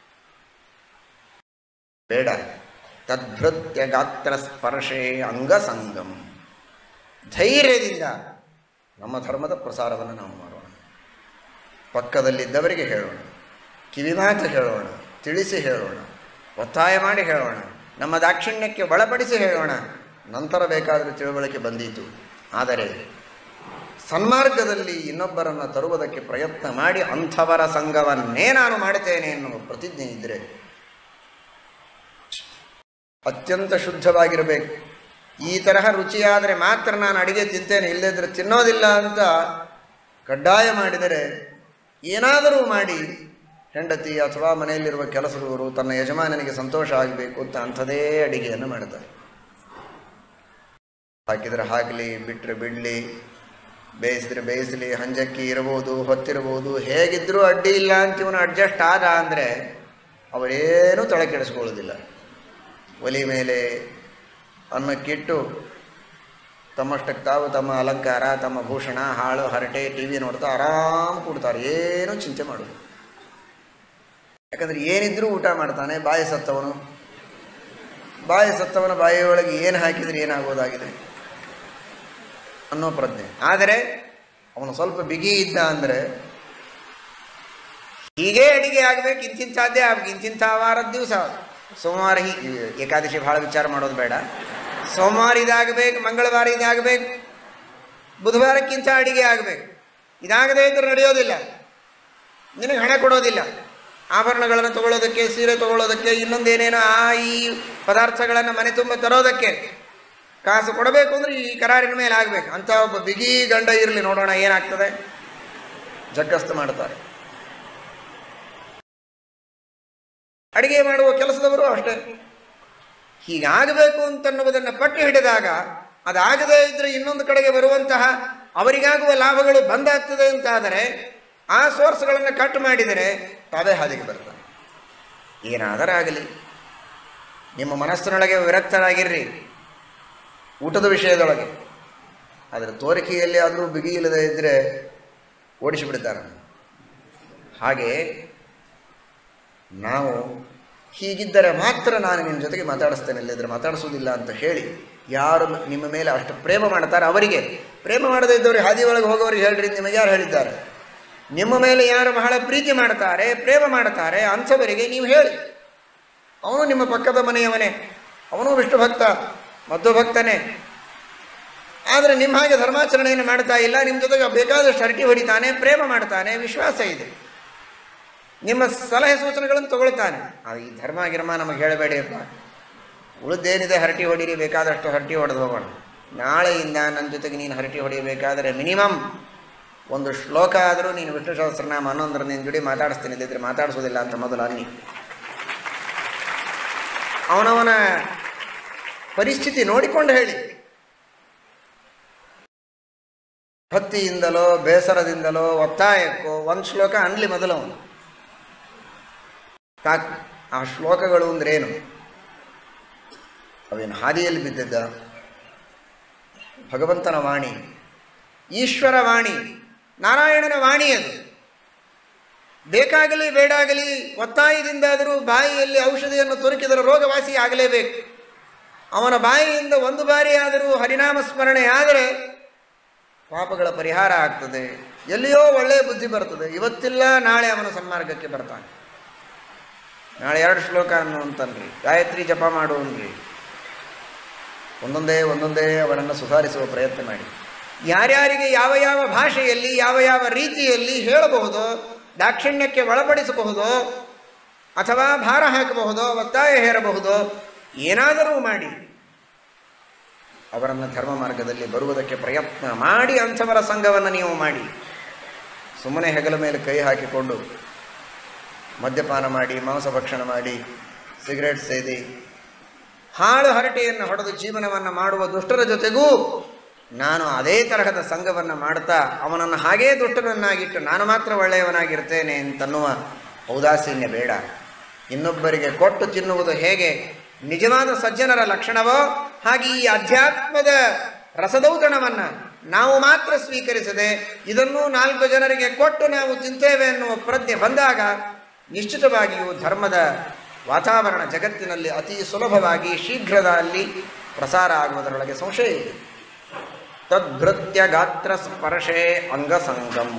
Speaker 1: ಬೇಡ ತದ್ಭೃತ್ಯ ಗಾತ್ರ ಸ್ಪರ್ಶೆ ಅಂಗಸಂಗಂ ಧೈರ್ಯದಿಂದ ನಮ್ಮ ಧರ್ಮದ ಪ್ರಸಾರವನ್ನು ನಾವು ಮಾಡೋಣ ಪಕ್ಕದಲ್ಲಿದ್ದವರಿಗೆ ಹೇಳೋಣ ಕಿವಿಮಾತು ಹೇಳೋಣ ತಿಳಿಸಿ ಹೇಳೋಣ ಒತ್ತಾಯ ಮಾಡಿ ಹೇಳೋಣ ನಮ್ಮ ದಾಕ್ಷಿಣ್ಯಕ್ಕೆ ಒಳಪಡಿಸಿ ಹೇಳೋಣ ನಂತರ ಬೇಕಾದರೆ ತಿಳುವಳಿಕೆ ಬಂದೀತು ಆದರೆ ಸನ್ಮಾರ್ಗದಲ್ಲಿ ಇನ್ನೊಬ್ಬರನ್ನು ತರುವುದಕ್ಕೆ ಪ್ರಯತ್ನ ಮಾಡಿ ಅಂಥವರ ಸಂಘವನ್ನೇ ನಾನು ಮಾಡುತ್ತೇನೆ ಎನ್ನುವ ಪ್ರತಿಜ್ಞೆ ಇದ್ದರೆ ಅತ್ಯಂತ ಶುದ್ಧವಾಗಿರಬೇಕು ಈ ತರಹ ರುಚಿಯಾದರೆ ಮಾತ್ರ ನಾನು ಅಡಿಗೆ ತಿಂತೇನೆ ಇಲ್ಲದಿದ್ದರೆ ತಿನ್ನೋದಿಲ್ಲ ಅಂತ ಕಡ್ಡಾಯ ಮಾಡಿದರೆ ಏನಾದರೂ ಮಾಡಿ ಹೆಂಡತಿ ಅಥವಾ ಮನೆಯಲ್ಲಿರುವ ಕೆಲಸದವರು ತನ್ನ ಯಜಮಾನನಿಗೆ ಸಂತೋಷ ಆಗಬೇಕು ಅಂತ ಅಂಥದೇ ಅಡಿಗೆಯನ್ನು ಮಾಡ್ತಾರೆ ಹಾಕಿದರೆ ಹಾಕಲಿ ಬಿಟ್ಟರೆ ಬಿಡಲಿ ಬೇಯಿಸಿದ್ರೆ ಬೇಯಿಸಲಿ ಹಂಜಕ್ಕಿ ಇರಬಹುದು ಹೊತ್ತಿರಬಹುದು ಹೇಗಿದ್ದರೂ ಅಡ್ಡಿ ಇಲ್ಲ ಅಂತ ಇವನು ಅಡ್ಜಸ್ಟ್ ಆದ ಅಂದರೆ ಅವರೇನೂ ತಲೆ ಕೆಡಿಸ್ಕೊಳ್ಳೋದಿಲ್ಲ ಒಲಿ ಮೇಲೆ ಅನ್ನಕ್ಕಿಟ್ಟು ತಮ್ಮಷ್ಟಕ್ಕೆ ತಾವು ತಮ್ಮ ಅಲಂಕಾರ ತಮ್ಮ ಭೂಷಣ ಹಾಳು ಹರಟೆ ಟಿ ವಿ ನೋಡ್ತಾ ಆರಾಮ್ ಕೊಡ್ತಾರೆ ಏನೂ ಚಿಂತೆ ಮಾಡೋದು ಯಾಕಂದರೆ ಏನಿದ್ರೂ ಊಟ ಮಾಡ್ತಾನೆ ಬಾಯಿ ಸತ್ತವನು ಬಾಯಿ ಸತ್ತವನ ಬಾಯಿಯೊಳಗೆ ಏನು ಹಾಕಿದರೆ ಏನಾಗೋದಾಗಿದೆ ಅನ್ನೋ ಪ್ರಜ್ಞೆ ಆದರೆ ಅವನು ಸ್ವಲ್ಪ ಬಿಗಿ ಇದ್ದ ಅಂದರೆ ಹೀಗೇ ಅಡಿಗೆ ಆಗಬೇಕು ಇಂತಿಂಥದ್ದೇ ಆಗ್ಬೇಕು ಇಂತಿಂಥ ವಾರದ ದಿವಸ ಸೋಮವಾರ ಹೀ ಏಕಾದಶಿ ಭಾಳ ವಿಚಾರ ಮಾಡೋದು ಬೇಡ ಸೋಮವಾರ ಇದಾಗಬೇಕು ಮಂಗಳವಾರ ಇದಾಗಬೇಕು ಬುಧವಾರಕ್ಕಿಂತ ಅಡಿಗೆ ಆಗಬೇಕು ಇದಾಗದೇ ಇದ್ದರೆ ನಡೆಯೋದಿಲ್ಲ ನಿನಗೆ ಹಣ ಕೊಡೋದಿಲ್ಲ ಆಭರಣಗಳನ್ನು ತಗೊಳ್ಳೋದಕ್ಕೆ ಸೀರೆ ತಗೊಳ್ಳೋದಕ್ಕೆ ಇನ್ನೊಂದೇನೇನೋ ಆ ಈ ಪದಾರ್ಥಗಳನ್ನು ಮನೆ ತುಂಬ ತರೋದಕ್ಕೆ ಕಾಸು ಕೊಡಬೇಕು ಅಂದರೆ ಈ ಕರಾರಿನ ಮೇಲೆ ಆಗಬೇಕು ಅಂಥ ಒಬ್ಬ ಬಿಗಿ ಗಂಡ ಇರಲಿ ನೋಡೋಣ ಏನಾಗ್ತದೆ ಜಗ್ಗಸ್ತು ಮಾಡ್ತಾರೆ ಅಡಿಗೆ ಮಾಡುವ ಕೆಲಸದವರು ಅಷ್ಟೇ ಹೀಗಾಗಬೇಕು ಅಂತನ್ನುವುದನ್ನು ಪಟ್ಟು ಹಿಡಿದಾಗ ಅದಾಗದೇ ಇದ್ದರೆ ಇನ್ನೊಂದು ಕಡೆಗೆ ಬರುವಂತಹ ಅವರಿಗಾಗುವ ಲಾಭಗಳು ಬಂದಾಗ್ತದೆ ಅಂತಾದರೆ ಆ ಸೋರ್ಸ್ಗಳನ್ನು ಕಟ್ ಮಾಡಿದರೆ ತಾವೇ ಹಾದಿಗೆ ಬರ್ತಾರೆ ಏನಾದರಾಗಲಿ ನಿಮ್ಮ ಮನಸ್ಸಿನೊಳಗೆ ವಿರಕ್ತರಾಗಿರ್ರಿ ಊಟದ ವಿಷಯದೊಳಗೆ ಅದರ ತೋರಿಕೆಯಲ್ಲಿ ಆದರೂ ಬಿಗಿ ಇಲ್ಲದೆ ಇದ್ದರೆ ಓಡಿಸಿಬಿಡ್ತಾರೆ ಹಾಗೆ ನಾವು ಹೀಗಿದ್ದರೆ ಮಾತ್ರ ನಾನು ನಿಮ್ಮ ಜೊತೆಗೆ ಮಾತಾಡಿಸ್ತೇನೆ ಇಲ್ಲದಿದ್ದರೆ ಮಾತಾಡಿಸೋದಿಲ್ಲ ಅಂತ ಹೇಳಿ ಯಾರು ನಿಮ್ಮ ಮೇಲೆ ಅಷ್ಟು ಪ್ರೇಮ ಮಾಡ್ತಾರೆ ಅವರಿಗೆ ಪ್ರೇಮ ಮಾಡದೇ ಇದ್ದವ್ರಿಗೆ ಹಾದಿ ಒಳಗೆ ಹೋಗೋರಿಗೆ ಹೇಳ್ರಿ ನಿಮಗೆ ಯಾರು ಹೇಳಿದ್ದಾರೆ ನಿಮ್ಮ ಮೇಲೆ ಯಾರು ಬಹಳ ಪ್ರೀತಿ ಮಾಡ್ತಾರೆ ಪ್ರೇಮ ಮಾಡ್ತಾರೆ ಅಂಥವರಿಗೆ ನೀವು ಹೇಳಿ ಅವನು ನಿಮ್ಮ ಪಕ್ಕದ ಮನೆಯವನೇ ಅವನು ವಿಷ್ಣು ಭಕ್ತ ಮಧ್ವ ಭಕ್ತನೇ ಆದರೆ ನಿಮ್ಮ ಹಾಗೆ ಧರ್ಮಾಚರಣೆಯನ್ನು ಮಾಡ್ತಾ ಇಲ್ಲ ನಿಮ್ಮ ಜೊತೆಗೆ ಬೇಕಾದಷ್ಟು ಹರಟಿ ಹೊಡಿತಾನೆ ಪ್ರೇಮ ಮಾಡ್ತಾನೆ ವಿಶ್ವಾಸ ಇದೆ ನಿಮ್ಮ ಸಲಹೆ ಸೂಚನೆಗಳನ್ನು ತಗೊಳ್ತಾನೆ ಆ ಈ ಧರ್ಮ ಗಿರ್ಮ ನಮಗೆ ಹೇಳಬೇಡಿಯಪ್ಪ ಉಳಿದೇನಿದೆ ಹರಟಿ ಹೊಡೀರಿ ಬೇಕಾದಷ್ಟು ಹರಟಿ ಹೊಡೆದು ಹೋಗೋಣ ನಾಳೆಯಿಂದ ನನ್ನ ಜೊತೆಗೆ ನೀನು ಹರಟಿ ಹೊಡೆಯಬೇಕಾದರೆ ಮಿನಿಮಮ್ ಒಂದು ಶ್ಲೋಕ ಆದರೂ ನೀನು ವಿಷ್ಣು ಸಹಸ್ರನಾಮ ಹನ್ನೊಂದರ ನಿನ್ನ ಜೋಡಿ ಮಾತಾಡಿಸ್ತೀನಿ ಇದ್ದಿದ್ರೆ ಮಾತಾಡಿಸೋದಿಲ್ಲ ಅಂತ ಮೊದಲು ಅನ್ನಿ ಅವನವನ ಪರಿಸ್ಥಿತಿ ನೋಡಿಕೊಂಡು ಹೇಳಿ ಭಕ್ತಿಯಿಂದಲೋ ಬೇಸರದಿಂದಲೋ ಒತ್ತಾಯಕ್ಕೋ ಒಂದು ಶ್ಲೋಕ ಅನ್ಲಿ ಮೊದಲು ಅವನು ಸಾಕು ಆ ಶ್ಲೋಕಗಳು ಅಂದ್ರೇನು ಅವೇನು ಹಾದಿಯಲ್ಲಿ ಬಿದ್ದಿದ್ದ ಭಗವಂತನ ವಾಣಿ ಈಶ್ವರ ವಾಣಿ ನಾರಾಯಣನ ವಾಣಿ ಅದು ಬೇಕಾಗಲಿ ಬೇಡಾಗಲಿ ಒತ್ತಾಯದಿಂದಾದರೂ ಬಾಯಿಯಲ್ಲಿ ಔಷಧಿಯನ್ನು ತುರುಕಿದರೆ ರೋಗವಾಸಿ ಆಗಲೇಬೇಕು ಅವನ ಬಾಯಿಯಿಂದ ಒಂದು ಬಾರಿ ಆದರೂ ಹರಿನಾಮ ಸ್ಮರಣೆ ಆದರೆ ಪಾಪಗಳ ಪರಿಹಾರ ಆಗ್ತದೆ ಎಲ್ಲಿಯೋ ಒಳ್ಳೆಯ ಬುದ್ಧಿ ಬರ್ತದೆ ಇವತ್ತಿಲ್ಲ ನಾಳೆ ಅವನ ಸನ್ಮಾರ್ಗಕ್ಕೆ ಬರ್ತಾನೆ ನಾಳೆ ಎರಡು ಶ್ಲೋಕ ಅನ್ನು ಅಂತನ್ರಿ ಗಾಯತ್ರಿ ಜಪ ಮಾಡು ಅನ್ರಿ ಒಂದೊಂದೇ ಒಂದೊಂದೇ ಅವನನ್ನು ಸುಧಾರಿಸುವ ಪ್ರಯತ್ನ ಮಾಡಿ ಯಾರ್ಯಾರಿಗೆ ಯಾವ ಯಾವ ಭಾಷೆಯಲ್ಲಿ ಯಾವ ಯಾವ ರೀತಿಯಲ್ಲಿ ಹೇಳಬಹುದೋ ದಾಕ್ಷಿಣ್ಯಕ್ಕೆ ಒಳಪಡಿಸಬಹುದೋ ಅಥವಾ ಭಾರ ಹಾಕಬಹುದೋ ಒತ್ತಾಯ ಹೇರಬಹುದೋ ಏನಾದರೂ ಮಾಡಿ ಅವರನ್ನು ಧರ್ಮ ಮಾರ್ಗದಲ್ಲಿ ಬರುವುದಕ್ಕೆ ಪ್ರಯತ್ನ ಮಾಡಿ ಅಂಥವರ ಸಂಘವನ್ನು ನೀವು ಮಾಡಿ ಸುಮ್ಮನೆ ಹೆಗಲ ಮೇಲೆ ಕೈ ಹಾಕಿಕೊಂಡು ಮದ್ಯಪಾನ ಮಾಡಿ ಮಾಂಸ ಭಕ್ಷಣ ಮಾಡಿ ಸಿಗರೇಟ್ ಸೇದಿ ಹಾಳು ಹರಟೆಯನ್ನು ಹೊಡೆದು ಜೀವನವನ್ನು ಮಾಡುವ ದುಷ್ಟರ ಜೊತೆಗೂ ನಾನು ಅದೇ ತರಹದ ಸಂಘವನ್ನು ಮಾಡ್ತಾ ಅವನನ್ನು ಹಾಗೇ ದುಷ್ಟನನ್ನಾಗಿಟ್ಟು ನಾನು ಮಾತ್ರ ಒಳ್ಳೆಯವನಾಗಿರ್ತೇನೆ ಅಂತನ್ನುವ ಔದಾಸೀನ್ಯ ಬೇಡ ಇನ್ನೊಬ್ಬರಿಗೆ ಕೊಟ್ಟು ತಿನ್ನುವುದು ಹೇಗೆ ನಿಜವಾದ ಸಜ್ಜನರ ಲಕ್ಷಣವೋ ಹಾಗೆ ಈ ಅಧ್ಯಾತ್ಮದ ರಸದೌತಣವನ್ನು ನಾವು ಮಾತ್ರ ಸ್ವೀಕರಿಸದೆ ಇದನ್ನು ನಾಲ್ಕು ಜನರಿಗೆ ಕೊಟ್ಟು ನಾವು ತಿಂತೇವೆ ಎನ್ನುವ ಪ್ರಜ್ಞೆ ಬಂದಾಗ ನಿಶ್ಚಿತವಾಗಿಯೂ ಧರ್ಮದ ವಾತಾವರಣ ಜಗತ್ತಿನಲ್ಲಿ ಅತಿ ಸುಲಭವಾಗಿ ಶೀಘ್ರದಲ್ಲಿ ಪ್ರಸಾರ ಆಗುವುದರೊಳಗೆ ಸಂಶಯ ಇದೆ ತದ್ಭೃತ್ಯ ಗಾತ್ರ ಸ್ಪರ್ಶೆ ಅಂಗಸಂಗಂ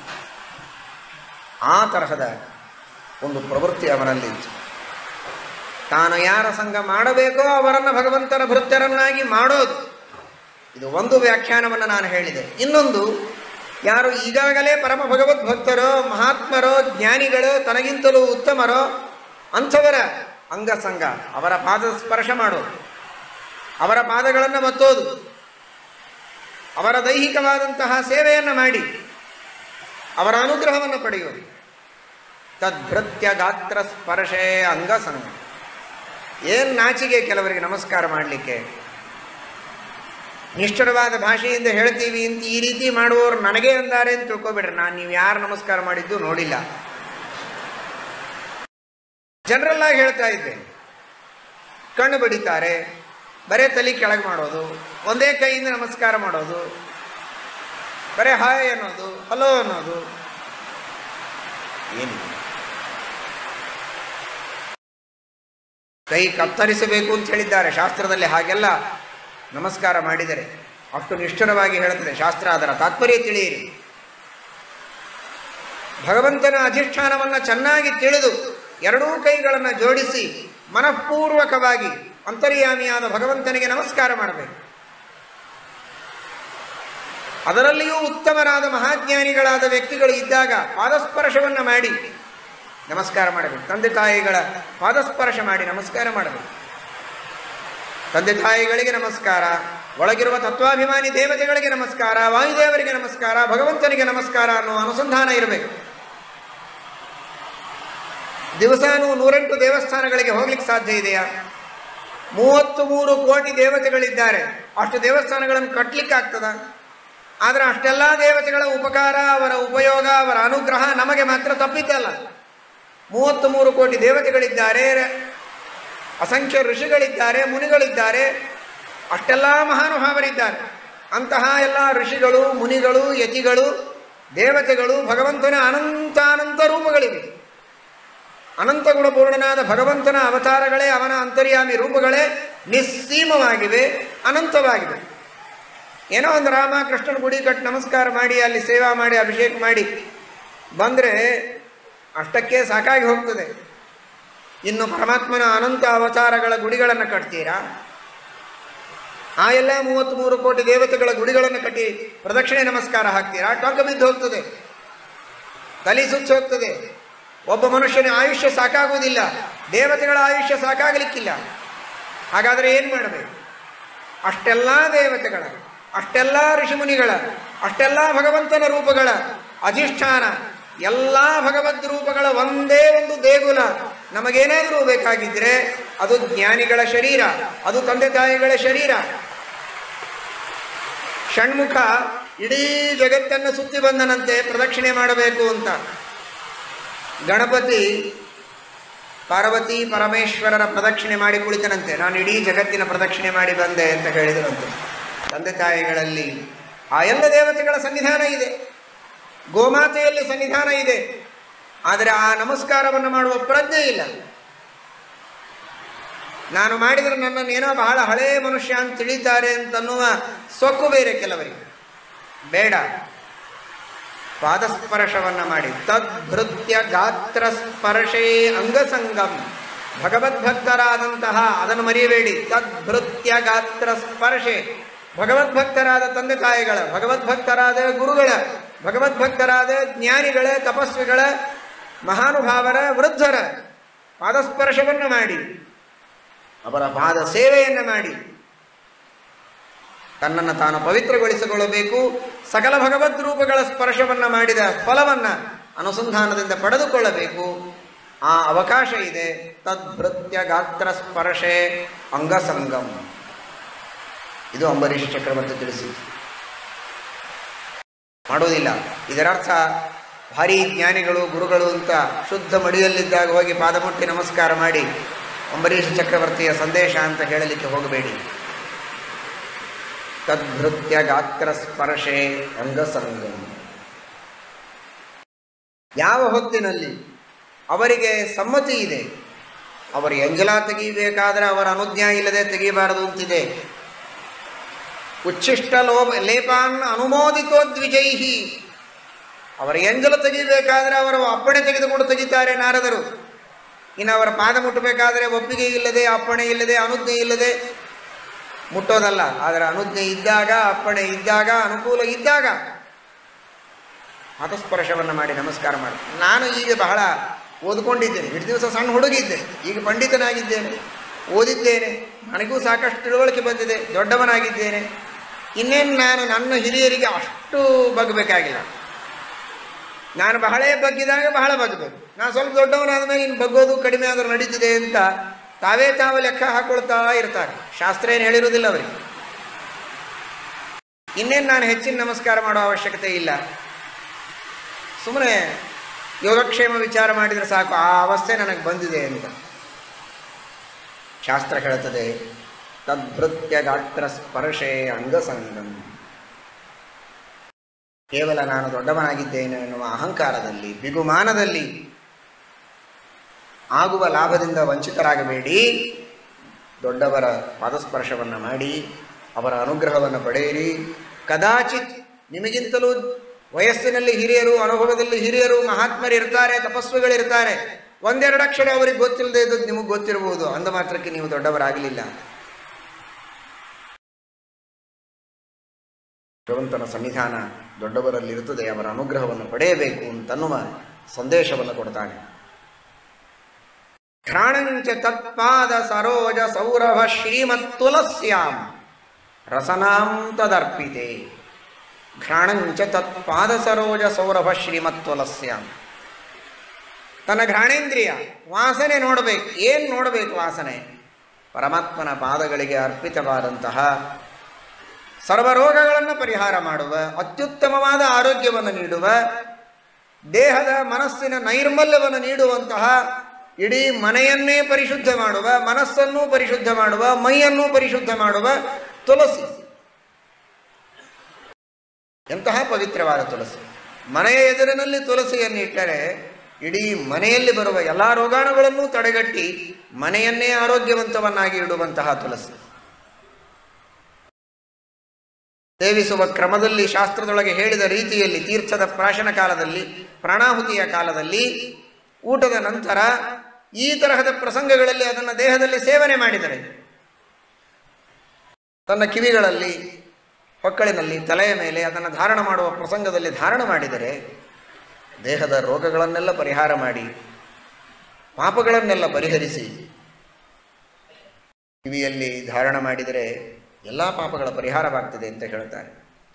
Speaker 1: ಆ ತರಹದ ಒಂದು ಪ್ರವೃತ್ತಿ ಅವನಲ್ಲಿತ್ತು ತಾನು ಯಾರ ಸಂಘ ಮಾಡಬೇಕೋ ಅವರನ್ನು ಭಗವಂತನ ಭೃತ್ಯರನ್ನಾಗಿ ಮಾಡೋದು ಇದು ಒಂದು ವ್ಯಾಖ್ಯಾನವನ್ನು ನಾನು ಹೇಳಿದೆ ಇನ್ನೊಂದು ಯಾರು ಈಗಾಗಲೇ ಪರಮ ಭಗವದ್ ಭಕ್ತರೋ ಮಹಾತ್ಮರೋ ಜ್ಞಾನಿಗಳು ತನಗಿಂತಲೂ ಉತ್ತಮರೋ ಅಂಥವರ ಅಂಗಸಂಗ ಅವರ ಪಾದ ಸ್ಪರ್ಶ ಮಾಡೋದು ಅವರ ಪಾದಗಳನ್ನು ಮತ್ತೋದು ಅವರ ದೈಹಿಕವಾದಂತಹ ಸೇವೆಯನ್ನು ಮಾಡಿ ಅವರ ಅನುಗ್ರಹವನ್ನು ಪಡೆಯೋದು ತದ್ಭೃತ್ಯ ಗಾತ್ರ ಸ್ಪರ್ಶೆ ಅಂಗಸಂಗ ಏನು ನಾಚಿಗೆ ಕೆಲವರಿಗೆ ನಮಸ್ಕಾರ ಮಾಡಲಿಕ್ಕೆ ನಿಷ್ಠುರವಾದ ಭಾಷೆಯಿಂದ ಹೇಳ್ತೀವಿ ಅಂತ ಈ ರೀತಿ ಮಾಡುವವರು ನನಗೆ ಅಂದಾರೆ ಅಂತ ತಿಳ್ಕೊಬೇಡ್ರಿ ನಾನು ನೀವು ಯಾರು ನಮಸ್ಕಾರ ಮಾಡಿದ್ದು ನೋಡಿಲ್ಲ ಜನರಲ್ ಆಗಿ ಹೇಳ್ತಾ ಇದ್ದೆ ಕಣ್ಣು ಬಡಿತಾರೆ ಬರೇ ತಲೆ ಕೆಳಗೆ ಮಾಡೋದು ಒಂದೇ ಕೈಯಿಂದ ನಮಸ್ಕಾರ ಮಾಡೋದು ಬರೇ ಹಾಯ್ ಅನ್ನೋದು ಹಲೋ ಅನ್ನೋದು ಏನಿದೆ ಕೈ ಕತ್ತರಿಸಬೇಕು ಅಂತ ಹೇಳಿದ್ದಾರೆ ಶಾಸ್ತ್ರದಲ್ಲಿ ಹಾಗೆಲ್ಲ ನಮಸ್ಕಾರ ಮಾಡಿದರೆ ಅಷ್ಟು ನಿಷ್ಠುರವಾಗಿ ಹೇಳುತ್ತದೆ ಶಾಸ್ತ್ರ ಅದರ ತಾತ್ಪರ್ಯ ತಿಳಿಯಿರಿ ಭಗವಂತನ ಅಧಿಷ್ಠಾನವನ್ನು ಚೆನ್ನಾಗಿ ತಿಳಿದು ಎರಡೂ ಕೈಗಳನ್ನು ಜೋಡಿಸಿ ಮನಃಪೂರ್ವಕವಾಗಿ ಅಂತರ್ಯಾಮಿಯಾದ ಭಗವಂತನಿಗೆ ನಮಸ್ಕಾರ ಮಾಡಬೇಕು ಅದರಲ್ಲಿಯೂ ಉತ್ತಮರಾದ ಮಹಾಜ್ಞಾನಿಗಳಾದ ವ್ಯಕ್ತಿಗಳು ಇದ್ದಾಗ ಪಾದಸ್ಪರ್ಶವನ್ನು ಮಾಡಿ ನಮಸ್ಕಾರ ಮಾಡಬೇಕು ತಂದೆ ತಾಯಿಗಳ ಪಾದಸ್ಪರ್ಶ ಮಾಡಿ ನಮಸ್ಕಾರ ಮಾಡಬೇಕು ತಂದೆ ತಾಯಿಗಳಿಗೆ ನಮಸ್ಕಾರ ಒಳಗಿರುವ ತತ್ವಾಭಿಮಾನಿ ದೇವತೆಗಳಿಗೆ ನಮಸ್ಕಾರ ವಾಯುದೇವರಿಗೆ ನಮಸ್ಕಾರ ಭಗವಂತನಿಗೆ ನಮಸ್ಕಾರ ಅನ್ನುವ ಅನುಸಂಧಾನ ಇರಬೇಕು ದಿವಸಾನು ನೂರೆಂಟು ದೇವಸ್ಥಾನಗಳಿಗೆ ಹೋಗ್ಲಿಕ್ಕೆ ಸಾಧ್ಯ ಇದೆಯಾ ಮೂವತ್ತು ಮೂರು ಕೋಟಿ ದೇವತೆಗಳಿದ್ದಾರೆ ಅಷ್ಟು ದೇವಸ್ಥಾನಗಳನ್ನು ಕಟ್ಟಲಿಕ್ಕೆ ಆಗ್ತದ ಆದರೆ ಅಷ್ಟೆಲ್ಲ ದೇವತೆಗಳ ಉಪಕಾರ ಅವರ ಉಪಯೋಗ ಅವರ ಅನುಗ್ರಹ ನಮಗೆ ಮಾತ್ರ ತಪ್ಪಿದ್ದಲ್ಲ ಮೂವತ್ತು ಮೂರು ಕೋಟಿ ದೇವತೆಗಳಿದ್ದಾರೆ ಅಸಂಖ್ಯ ಋಷಿಗಳಿದ್ದಾರೆ ಮುನಿಗಳಿದ್ದಾರೆ ಅಷ್ಟೆಲ್ಲ ಮಹಾನುಭಾವರಿದ್ದಾರೆ ಅಂತಹ ಎಲ್ಲ ಋಷಿಗಳು ಮುನಿಗಳು ಯತಿಗಳು ದೇವತೆಗಳು ಭಗವಂತನ ಅನಂತಾನಂತ ರೂಪಗಳಿವೆ ಅನಂತ ಗುಣಪೂರ್ಣನಾದ ಭಗವಂತನ ಅವತಾರಗಳೇ ಅವನ ಅಂತರ್ಯಾಮಿ ರೂಪಗಳೇ ನಿಸ್ಸೀಮವಾಗಿವೆ ಅನಂತವಾಗಿವೆ ಏನೋ ಒಂದು ರಾಮ ಕೃಷ್ಣನ ಗುಡಿ ಕಟ್ಟಿ ನಮಸ್ಕಾರ ಮಾಡಿ ಅಲ್ಲಿ ಸೇವಾ ಮಾಡಿ ಅಭಿಷೇಕ ಮಾಡಿ ಬಂದರೆ ಅಷ್ಟಕ್ಕೆ ಸಾಕಾಗಿ ಹೋಗ್ತದೆ ಇನ್ನು ಪರಮಾತ್ಮನ ಅನಂತ ಅವತಾರಗಳ ಗುಡಿಗಳನ್ನು ಕಟ್ತೀರಾ ಆ ಎಲ್ಲ ಮೂವತ್ತ್ಮೂರು ಕೋಟಿ ದೇವತೆಗಳ ಗುಡಿಗಳನ್ನು ಕಟ್ಟಿ ಪ್ರದಕ್ಷಿಣೆ ನಮಸ್ಕಾರ ಹಾಕ್ತೀರಾ ಟೊಂಕ ಬಿದ್ದು ಹೋಗ್ತದೆ ತಲೆ ಸುಚ್ಚಿ ಹೋಗ್ತದೆ ಒಬ್ಬ ಮನುಷ್ಯನ ಆಯುಷ್ಯ ಸಾಕಾಗುವುದಿಲ್ಲ ದೇವತೆಗಳ ಆಯುಷ್ಯ ಸಾಕಾಗಲಿಕ್ಕಿಲ್ಲ ಹಾಗಾದರೆ ಏನು ಮಾಡಬೇಕು ಅಷ್ಟೆಲ್ಲ ದೇವತೆಗಳ ಅಷ್ಟೆಲ್ಲ ಋಷಿಮುನಿಗಳ ಅಷ್ಟೆಲ್ಲ ಭಗವಂತನ ರೂಪಗಳ ಅಧಿಷ್ಠಾನ ಎಲ್ಲ ಭಗವದ್ ರೂಪಗಳ ಒಂದೇ ಒಂದು ದೇಗುಲ ನಮಗೇನಾದರೂ ಬೇಕಾಗಿದ್ದರೆ ಅದು ಜ್ಞಾನಿಗಳ ಶರೀರ ಅದು ತಂದೆ ತಾಯಿಗಳ ಶರೀರ ಷಣ್ಮುಖ ಇಡೀ ಜಗತ್ತನ್ನು ಸುತ್ತಿ ಬಂದನಂತೆ ಪ್ರದಕ್ಷಿಣೆ ಮಾಡಬೇಕು ಅಂತ ಗಣಪತಿ ಪಾರ್ವತಿ ಪರಮೇಶ್ವರರ ಪ್ರದಕ್ಷಿಣೆ ಮಾಡಿ ಕುಳಿತನಂತೆ ನಾನು ಇಡೀ ಜಗತ್ತಿನ ಪ್ರದಕ್ಷಿಣೆ ಮಾಡಿ ಬಂದೆ ಅಂತ ಹೇಳಿದರಂತೆ ತಂದೆ ತಾಯಿಗಳಲ್ಲಿ ಆ ಎಲ್ಲ ದೇವತೆಗಳ ಸನ್ನಿಧಾನ ಇದೆ ಗೋಮಾತೆಯಲ್ಲಿ ಸನ್ನಿಧಾನ ಇದೆ ಆದರೆ ಆ ನಮಸ್ಕಾರವನ್ನು ಮಾಡುವ ಪ್ರಜ್ಞೆ ಇಲ್ಲ ನಾನು ಮಾಡಿದರೆ ನನ್ನನ್ನು ಏನೋ ಬಹಳ ಹಳೇ ಮನುಷ್ಯ ಅಂತ ತಿಳಿತಾರೆ ಅಂತನ್ನುವ ಸೊಕ್ಕು ಬೇರೆ ಕೆಲವರಿಗೆ ಬೇಡ ಪಾದಸ್ಪರ್ಶವನ್ನು ಮಾಡಿ ತದ್ಭೃತ್ಯ ಗಾತ್ರ ಸ್ಪರ್ಶೇ ಅಂಗಸಂಗಂ ಭಗವದ್ಭಕ್ತರಾದಂತಹ ಅದನ್ನು ಮರೆಯಬೇಡಿ ತದ್ಭೃತ್ಯ ಗಾತ್ರ ಸ್ಪರ್ಶೆ ಭಗವದ್ಭಕ್ತರಾದ ತಂದೆ ತಾಯಿಗಳ ಭಗವದ್ಭಕ್ತರಾದ ಗುರುಗಳ ಭಗವದ್ಭಕ್ತರಾದ ಜ್ಞಾನಿಗಳ ತಪಸ್ವಿಗಳ ಮಹಾನುಭಾವರ ವೃದ್ಧರ ಪಾದಸ್ಪರ್ಶವನ್ನು ಮಾಡಿ ಅವರ ಪಾದ ಸೇವೆಯನ್ನು ಮಾಡಿ ತನ್ನನ್ನು ತಾನು ಪವಿತ್ರಗೊಳಿಸಿಕೊಳ್ಳಬೇಕು ಸಕಲ ಭಗವದ್ ರೂಪಗಳ ಸ್ಪರ್ಶವನ್ನು ಮಾಡಿದ ಫಲವನ್ನು ಅನುಸಂಧಾನದಿಂದ ಪಡೆದುಕೊಳ್ಳಬೇಕು ಆ ಅವಕಾಶ ಇದೆ ತದ್ಭೃತ್ಯ ಗಾತ್ರ ಸ್ಪರ್ಶೆ ಅಂಗಸಂಗಂ ಇದು ಅಂಬರೀಷ್ ಚಕ್ರವರ್ತಿ ತಿಳಿಸಿ ಮಾಡೋದಿಲ್ಲ ಇದರರ್ಥ ಭಾರಿ ಜ್ಞಾನಿಗಳು ಗುರುಗಳು ಅಂತ ಶುದ್ಧ ಮಡಿಯಲ್ಲಿದ್ದಾಗ ಹೋಗಿ ಪಾದಮುಟ್ಟಿ ನಮಸ್ಕಾರ ಮಾಡಿ ಅಂಬರೀಷ ಚಕ್ರವರ್ತಿಯ ಸಂದೇಶ ಅಂತ ಹೇಳಲಿಕ್ಕೆ ಹೋಗಬೇಡಿ ತದ್ಭೃತ್ಯ ಗಾತ್ರ ಸ್ಪರ್ಶೆ ಅಂಗಸಂಗಂ ಯಾವ ಹೊತ್ತಿನಲ್ಲಿ ಅವರಿಗೆ ಸಮ್ಮತಿ ಇದೆ ಅವರು ಎಂಜಲ ತೆಗೀಬೇಕಾದ್ರೆ ಅವರ ಅನುಜ್ಞಾ ಇಲ್ಲದೆ ತೆಗೀಬಾರದು ಅಂತಿದೆ ಉಚ್ಛಿಷ್ಟ ಲೋಪ ಲೇಪಾನ್ ಅನುಮೋದಿತೋ ದ್ವಿಜೈಹಿ ಅವರ ಎಂಜಲ ತೆಗಿಬೇಕಾದ್ರೆ ಅವರ ಅಪ್ಪಣೆ ತೆಗೆದುಕೊಂಡು ತೆಗಿತಾರೆ ನಾರದರು ಇನ್ನು ಅವರ ಪಾದ ಮುಟ್ಟಬೇಕಾದ್ರೆ ಒಪ್ಪಿಗೆ ಇಲ್ಲದೆ ಅಪ್ಪಣೆ ಇಲ್ಲದೆ ಅನುಜ್ಞೆ ಇಲ್ಲದೆ ಮುಟ್ಟೋದಲ್ಲ ಆದರೆ ಅನುಜ್ಞೆ ಇದ್ದಾಗ ಅಪ್ಪಣೆ ಇದ್ದಾಗ ಅನುಕೂಲ ಇದ್ದಾಗ ಪಾದಸ್ಪರ್ಶವನ್ನು ಮಾಡಿ ನಮಸ್ಕಾರ ಮಾಡಿ ನಾನು ಈಗ ಬಹಳ ಓದ್ಕೊಂಡಿದ್ದೇನೆ ಇಷ್ಟು ದಿವಸ ಸಣ್ಣ ಹುಡುಗಿದ್ದೆ ಈಗ ಪಂಡಿತನಾಗಿದ್ದೇನೆ ಓದಿದ್ದೇನೆ ನನಗೂ ಸಾಕಷ್ಟು ತಿಳುವಳಿಕೆ ಬಂದಿದೆ ದೊಡ್ಡವನಾಗಿದ್ದೇನೆ ಇನ್ನೇನು ನಾನು ನನ್ನ ಹಿರಿಯರಿಗೆ ಅಷ್ಟು ಬಗ್ಬೇಕಾಗಿಲ್ಲ ನಾನು ಬಹಳೇ ಬಗ್ಗಿದಾಗ ಬಹಳ ಬಗ್ಗಬೇಕು ನಾನು ಸ್ವಲ್ಪ ದೊಡ್ಡವನಾದ ಮೇಲೆ ಇನ್ನು ಬಗ್ಗೋದು ಕಡಿಮೆ ಆದರೂ ನಡೀತಿದೆ ಅಂತ ತಾವೇ ತಾವು ಲೆಕ್ಕ ಹಾಕೊಳ್ತಾ ಇರ್ತಾರೆ ಶಾಸ್ತ್ರ ಏನು ಹೇಳಿರೋದಿಲ್ಲ ಅವರಿಗೆ ಇನ್ನೇನು ನಾನು ಹೆಚ್ಚಿನ ನಮಸ್ಕಾರ ಮಾಡೋ ಅವಶ್ಯಕತೆ ಇಲ್ಲ ಸುಮ್ಮನೆ ಯೋಗಕ್ಷೇಮ ವಿಚಾರ ಮಾಡಿದರೆ ಸಾಕು ಆ ಅವಸ್ಥೆ ನನಗೆ ಬಂದಿದೆ ಅಂತ ಶಾಸ್ತ್ರ ಹೇಳ್ತದೆ ತದ್ಭೃತ್ಯ ಗಾತ್ರ ಸ್ಪರ್ಶೆ ಅಂಗಸಂಗಂ ಕೇವಲ ನಾನು ದೊಡ್ಡವನಾಗಿದ್ದೇನೆ ಎನ್ನುವ ಅಹಂಕಾರದಲ್ಲಿ ಬಿಗುಮಾನದಲ್ಲಿ ಆಗುವ ಲಾಭದಿಂದ ವಂಚಿತರಾಗಬೇಡಿ ದೊಡ್ಡವರ ಪಾದಸ್ಪರ್ಶವನ್ನು ಮಾಡಿ ಅವರ ಅನುಗ್ರಹವನ್ನು ಪಡೆಯಿರಿ ಕದಾಚಿತ್ ನಿಮಗಿಂತಲೂ ವಯಸ್ಸಿನಲ್ಲಿ ಹಿರಿಯರು ಅನುಭವದಲ್ಲಿ ಹಿರಿಯರು ಮಹಾತ್ಮರು ಇರ್ತಾರೆ ತಪಸ್ವಿಗಳಿರ್ತಾರೆ ಒಂದೆರಡು ಅಕ್ಷರ ಅವರಿಗೆ ಗೊತ್ತಿಲ್ಲದೆ ಇದ್ದದ್ದು ನಿಮಗೆ ಗೊತ್ತಿರಬಹುದು ಅಂದ ಮಾತ್ರಕ್ಕೆ ನೀವು ದೊಡ್ಡವರಾಗಲಿಲ್ಲ ಭಗವಂತನ ಸನ್ನಿಧಾನ ದೊಡ್ಡವರಲ್ಲಿರುತ್ತದೆ ಅವರ ಅನುಗ್ರಹವನ್ನು ಪಡೆಯಬೇಕು ಅಂತನ್ನುವ ಸಂದೇಶವನ್ನು ಕೊಡ್ತಾನೆ ಘ್ರಾಣಂಚ ತತ್ಪಾದ ಸರೋಜ ಸೌರಭ ಶ್ರೀಮತ್ ತುಲಸ್ಯಾಂ ರಸನಾಂ ತದರ್ಪಿತೆ ಘ್ರಾಣಂಚ ತತ್ಪಾದ ಸರೋಜ ಸೌರಭ ಶ್ರೀಮತ್ ತುಲಸ್ಯಾಂ ತನ್ನ ಘ್ರಾಣೇಂದ್ರಿಯ ವಾಸನೆ ನೋಡಬೇಕು ಏನು ನೋಡಬೇಕು ವಾಸನೆ ಪರಮಾತ್ಮನ ಪಾದಗಳಿಗೆ ಅರ್ಪಿತವಾದಂತಹ ಸರ್ವರೋಗಗಳನ್ನು ಪರಿಹಾರ ಮಾಡುವ ಅತ್ಯುತ್ತಮವಾದ ಆರೋಗ್ಯವನ್ನು ನೀಡುವ ದೇಹದ ಮನಸ್ಸಿನ ನೈರ್ಮಲ್ಯವನ್ನು ನೀಡುವಂತಹ ಇಡೀ ಮನೆಯನ್ನೇ ಪರಿಶುದ್ಧ ಮಾಡುವ ಮನಸ್ಸನ್ನು ಪರಿಶುದ್ಧ ಮಾಡುವ ಮೈಯನ್ನು ಪರಿಶುದ್ಧ ಮಾಡುವ ತುಳಸಿ ಎಂತಹ ಪವಿತ್ರವಾದ ತುಳಸಿ ಮನೆಯ ಎದುರಿನಲ್ಲಿ ತುಳಸಿಯನ್ನು ಇಟ್ಟರೆ ಇಡೀ ಮನೆಯಲ್ಲಿ ಬರುವ ಎಲ್ಲ ರೋಗಾಣುಗಳನ್ನು ತಡೆಗಟ್ಟಿ ಮನೆಯನ್ನೇ ಆರೋಗ್ಯವಂತವನ್ನಾಗಿ ಇಡುವಂತಹ ತುಳಸಿ ಸೇವಿಸುವ ಕ್ರಮದಲ್ಲಿ ಶಾಸ್ತ್ರದೊಳಗೆ ಹೇಳಿದ ರೀತಿಯಲ್ಲಿ ತೀರ್ಥದ ಪ್ರಾಶನ ಕಾಲದಲ್ಲಿ ಪ್ರಾಣಾಹುತಿಯ ಕಾಲದಲ್ಲಿ ಊಟದ ನಂತರ ಈ ತರಹದ ಪ್ರಸಂಗಗಳಲ್ಲಿ ಅದನ್ನು ದೇಹದಲ್ಲಿ ಸೇವನೆ ಮಾಡಿದರೆ ತನ್ನ ಕಿವಿಗಳಲ್ಲಿ ಹೊಕ್ಕಳಿನಲ್ಲಿ ತಲೆಯ ಮೇಲೆ ಅದನ್ನು ಧಾರಣ ಮಾಡುವ ಪ್ರಸಂಗದಲ್ಲಿ ಧಾರಣ ಮಾಡಿದರೆ ದೇಹದ ರೋಗಗಳನ್ನೆಲ್ಲ ಪರಿಹಾರ ಮಾಡಿ ಪಾಪಗಳನ್ನೆಲ್ಲ ಪರಿಹರಿಸಿ ಕಿವಿಯಲ್ಲಿ ಧಾರಣ ಮಾಡಿದರೆ ಎಲ್ಲ ಪಾಪಗಳ ಪರಿಹಾರವಾಗ್ತದೆ ಅಂತ ಹೇಳ್ತಾರೆ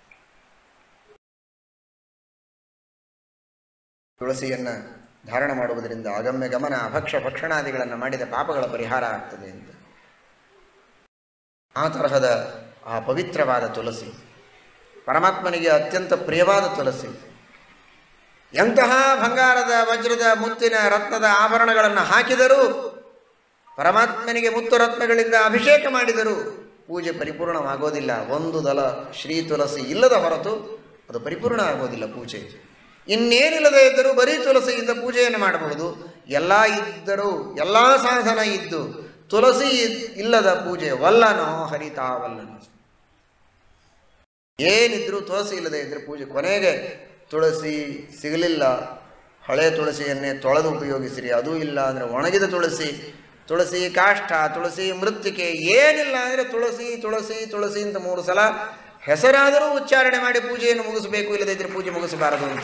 Speaker 1: ತುಳಸಿಯನ್ನು ಧಾರಣ ಮಾಡುವುದರಿಂದ ಅಗಮ್ಯ ಗಮನ ಅಭಕ್ಷ ಭಕ್ಷಣಾದಿಗಳನ್ನು ಮಾಡಿದ ಪಾಪಗಳ ಪರಿಹಾರ ಆಗ್ತದೆ ಅಂತ ಆ ತರಹದ ಆ ಪವಿತ್ರವಾದ ತುಳಸಿ ಪರಮಾತ್ಮನಿಗೆ ಅತ್ಯಂತ ಪ್ರಿಯವಾದ ತುಳಸಿ ಎಂತಹ ಬಂಗಾರದ ವಜ್ರದ ಮುತ್ತಿನ ರತ್ನದ ಆಭರಣಗಳನ್ನು ಹಾಕಿದರೂ ಪರಮಾತ್ಮನಿಗೆ ಮುತ್ತು ರತ್ನಗಳಿಂದ ಅಭಿಷೇಕ ಮಾಡಿದರೂ ಪೂಜೆ ಪರಿಪೂರ್ಣವಾಗೋದಿಲ್ಲ ಒಂದು ದಲ ಶ್ರೀ ತುಳಸಿ ಇಲ್ಲದ ಹೊರತು ಅದು ಪರಿಪೂರ್ಣ ಆಗೋದಿಲ್ಲ ಪೂಜೆ ಇನ್ನೇನಿಲ್ಲದೆ ಇದ್ದರೂ ಬರೀ ತುಳಸಿಯಿಂದ ಪೂಜೆಯನ್ನು ಮಾಡಬಹುದು ಎಲ್ಲ ಇದ್ದರೂ ಎಲ್ಲ ಸಾಧನ ಇದ್ದು ತುಳಸಿ ಇಲ್ಲದ ಪೂಜೆ ವಲ್ಲನೋ ಹರಿತಾವಲ್ಲನೋ ಏನಿದ್ರೂ ತುಳಸಿ ಇಲ್ಲದೆ ಇದ್ದರೆ ಪೂಜೆ ಕೊನೆಗೆ ತುಳಸಿ ಸಿಗಲಿಲ್ಲ ಹಳೆ ತುಳಸಿಯನ್ನೇ ತೊಳೆದು ಉಪಯೋಗಿಸಿರಿ ಅದೂ ಇಲ್ಲ ಅಂದರೆ ಒಣಗಿದ ತುಳಸಿ ತುಳಸಿ ಕಾಷ್ಠ ತುಳಸಿ ಮೃತ್ತಿಕೆ ಏನಿಲ್ಲ ಅಂದರೆ ತುಳಸಿ ತುಳಸಿ ತುಳಸಿ ಅಂತ ಮೂರು ಸಲ ಹೆಸರಾದರೂ ಉಚ್ಚಾರಣೆ ಮಾಡಿ ಪೂಜೆಯನ್ನು ಮುಗಿಸಬೇಕು ಇಲ್ಲದೇ ಇದ್ರೆ ಪೂಜೆ ಮುಗಿಸಬಾರದು ಅಂತ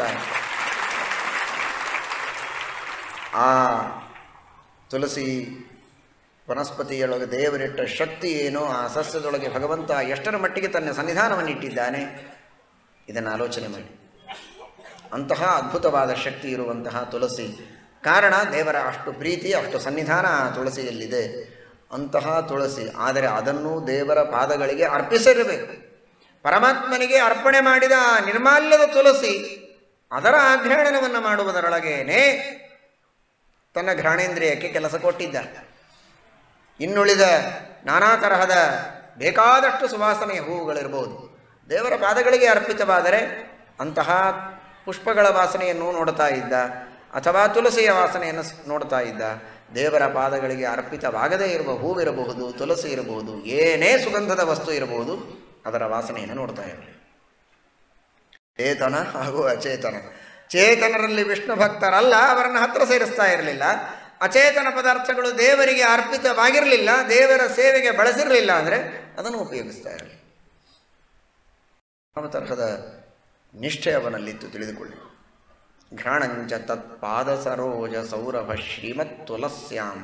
Speaker 1: ಆ ತುಳಸಿ ವನಸ್ಪತಿಯೊಳಗೆ ದೇವರಿಟ್ಟ ಶಕ್ತಿ ಏನೋ ಆ ಸಸ್ಯದೊಳಗೆ ಭಗವಂತ ಎಷ್ಟರ ಮಟ್ಟಿಗೆ ತನ್ನ ಸನ್ನಿಧಾನವನ್ನು ಇಟ್ಟಿದ್ದಾನೆ ಇದನ್ನು ಆಲೋಚನೆ ಮಾಡಿ ಅಂತಹ ಅದ್ಭುತವಾದ ಶಕ್ತಿ ಇರುವಂತಹ ತುಳಸಿ ಕಾರಣ ದೇವರ ಅಷ್ಟು ಪ್ರೀತಿ ಅಷ್ಟು ಸನ್ನಿಧಾನ ಆ ತುಳಸಿಯಲ್ಲಿದೆ ಅಂತಹ ತುಳಸಿ ಆದರೆ ಅದನ್ನು ದೇವರ ಪಾದಗಳಿಗೆ ಅರ್ಪಿಸಿರಬೇಕು ಪರಮಾತ್ಮನಿಗೆ ಅರ್ಪಣೆ ಮಾಡಿದ ಆ ನಿರ್ಮಾಲ್ಯದ ತುಳಸಿ ಅದರ ಆಘ್ರಾಣನವನ್ನು ಮಾಡುವುದರೊಳಗೇನೆ ತನ್ನ ಘ್ರಾಣೇಂದ್ರಿಯಕ್ಕೆ ಕೆಲಸ ಕೊಟ್ಟಿದ್ದ ಇನ್ನುಳಿದ ನಾನಾ ತರಹದ ಬೇಕಾದಷ್ಟು ಸುವಾಸನೆಯ ಹೂವುಗಳಿರ್ಬೋದು ದೇವರ ಪಾದಗಳಿಗೆ ಅರ್ಪಿತವಾದರೆ ಅಂತಹ ಪುಷ್ಪಗಳ ವಾಸನೆಯನ್ನು ನೋಡ್ತಾ ಇದ್ದ ಅಥವಾ ತುಳಸಿಯ ವಾಸನೆಯನ್ನು ಸ್- ನೋಡ್ತಾ ಇದ್ದ ದೇವರ ಪಾದಗಳಿಗೆ ಅರ್ಪಿತವಾಗದೇ ಇರುವ ಹೂವಿರಬಹುದು ತುಳಸಿ ಇರಬಹುದು ಏನೇ ಸುಗಂಧದ ವಸ್ತು ಇರಬಹುದು ಅದರ ವಾಸನೆಯನ್ನು ನೋಡ್ತಾ ಇರಲಿ ಚೇತನ ಹಾಗೂ ಅಚೇತನ ಚೇತನರಲ್ಲಿ ವಿಷ್ಣು ಭಕ್ತರಲ್ಲ ಅವರನ್ನು ಹತ್ರ ಸೇರಿಸ್ತಾ ಇರಲಿಲ್ಲ ಅಚೇತನ ಪದಾರ್ಥಗಳು ದೇವರಿಗೆ ಅರ್ಪಿತವಾಗಿರಲಿಲ್ಲ ದೇವರ ಸೇವೆಗೆ ಬಳಸಿರಲಿಲ್ಲ ಅಂದರೆ ಅದನ್ನು ಉಪಯೋಗಿಸ್ತಾ ಇರಲಿ ಯಾವ ತರಹದ ನಿಷ್ಠೆ ಅವನಲ್ಲಿತ್ತು ತಿಳಿದುಕೊಳ್ಳಿ ಘ್ರಾಣಂಚ ತತ್ಪಾದ ಸರೋಜ ಸೌರಭ ಶ್ರೀಮತ್ ತುಲಸ್ಯಾಂ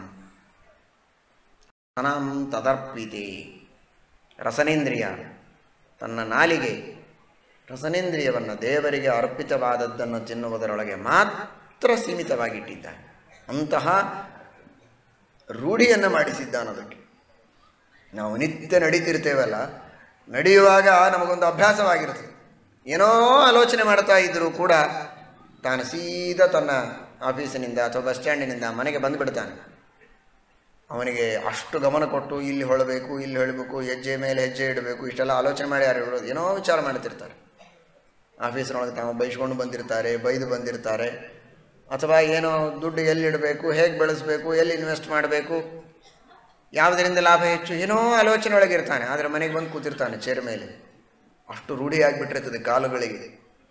Speaker 1: ತನಾಂ ತದರ್ಪಿತೆ ರಸನೇಂದ್ರಿಯ ತನ್ನ ನಾಲಿಗೆ ರಸನೇಂದ್ರಿಯವನ್ನು ದೇವರಿಗೆ ಅರ್ಪಿತವಾದದ್ದನ್ನು ತಿನ್ನುವುದರೊಳಗೆ ಮಾತ್ರ ಸೀಮಿತವಾಗಿಟ್ಟಿದ್ದಾನೆ ಅಂತಹ ರೂಢಿಯನ್ನು ಮಾಡಿಸಿದ್ದಾನದಕ್ಕೆ ನಾವು ನಿತ್ಯ ನಡೀತಿರ್ತೇವಲ್ಲ ನಡೆಯುವಾಗ ನಮಗೊಂದು ಅಭ್ಯಾಸವಾಗಿರ್ತದೆ ಏನೋ ಆಲೋಚನೆ ಮಾಡ್ತಾ ಇದ್ದರೂ ಕೂಡ ತಾನು ಸೀದಾ ತನ್ನ ಆಫೀಸಿನಿಂದ ಅಥವಾ ಬಸ್ ಸ್ಟ್ಯಾಂಡಿನಿಂದ ಮನೆಗೆ ಬಂದುಬಿಡ್ತಾನೆ ಅವನಿಗೆ ಅಷ್ಟು ಗಮನ ಕೊಟ್ಟು ಇಲ್ಲಿ ಹೊಳಬೇಕು ಇಲ್ಲಿ ಹೇಳಬೇಕು ಹೆಜ್ಜೆ ಮೇಲೆ ಹೆಜ್ಜೆ ಇಡಬೇಕು ಇಷ್ಟೆಲ್ಲ ಆಲೋಚನೆ ಮಾಡಿ ಯಾರು ಹೇಳೋದು ಏನೋ ವಿಚಾರ ಮಾಡ್ತಿರ್ತಾರೆ ಆಫೀಸ್ನೊಳಗೆ ತಾವು ಬೈಸ್ಕೊಂಡು ಬಂದಿರ್ತಾರೆ ಬೈದು ಬಂದಿರ್ತಾರೆ ಅಥವಾ ಏನೋ ದುಡ್ಡು ಎಲ್ಲಿ ಇಡಬೇಕು ಹೇಗೆ ಬೆಳೆಸಬೇಕು ಎಲ್ಲಿ ಇನ್ವೆಸ್ಟ್ ಮಾಡಬೇಕು ಯಾವುದರಿಂದ ಲಾಭ ಹೆಚ್ಚು ಏನೋ ಆಲೋಚನೆ ಒಳಗೆ ಇರ್ತಾನೆ ಆದರೆ ಮನೆಗೆ ಬಂದು ಕೂತಿರ್ತಾನೆ ಚೇರ್ ಮೇಲೆ ಅಷ್ಟು ರೂಢಿಯಾಗಿಬಿಟ್ಟಿರ್ತದೆ ಕಾಲುಗಳಿಗೆ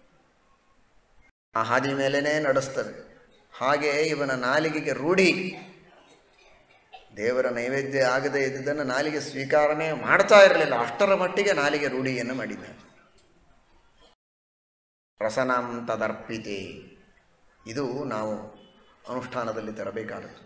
Speaker 1: ಆ ಹಾದಿ ಮೇಲೇ ನಡೆಸ್ತವೆ ಹಾಗೆ ಇವನ ನಾಲಿಗೆಗೆ ರೂಢಿ ದೇವರ ನೈವೇದ್ಯ ಆಗದೇ ಇದ್ದುದನ್ನು ನಾಲಿಗೆ ಸ್ವೀಕಾರನೆ ಮಾಡ್ತಾ ಇರಲಿಲ್ಲ ಅಷ್ಟರ ಮಟ್ಟಿಗೆ ನಾಲಿಗೆ ರೂಢಿಯನ್ನು ಮಾಡಿದ್ದಾನೆ ರಸನಾಂ ತದರ್ಪಿತೆ ಇದು ನಾವು ಅನುಷ್ಠಾನದಲ್ಲಿ ತರಬೇಕಾದದ್ದು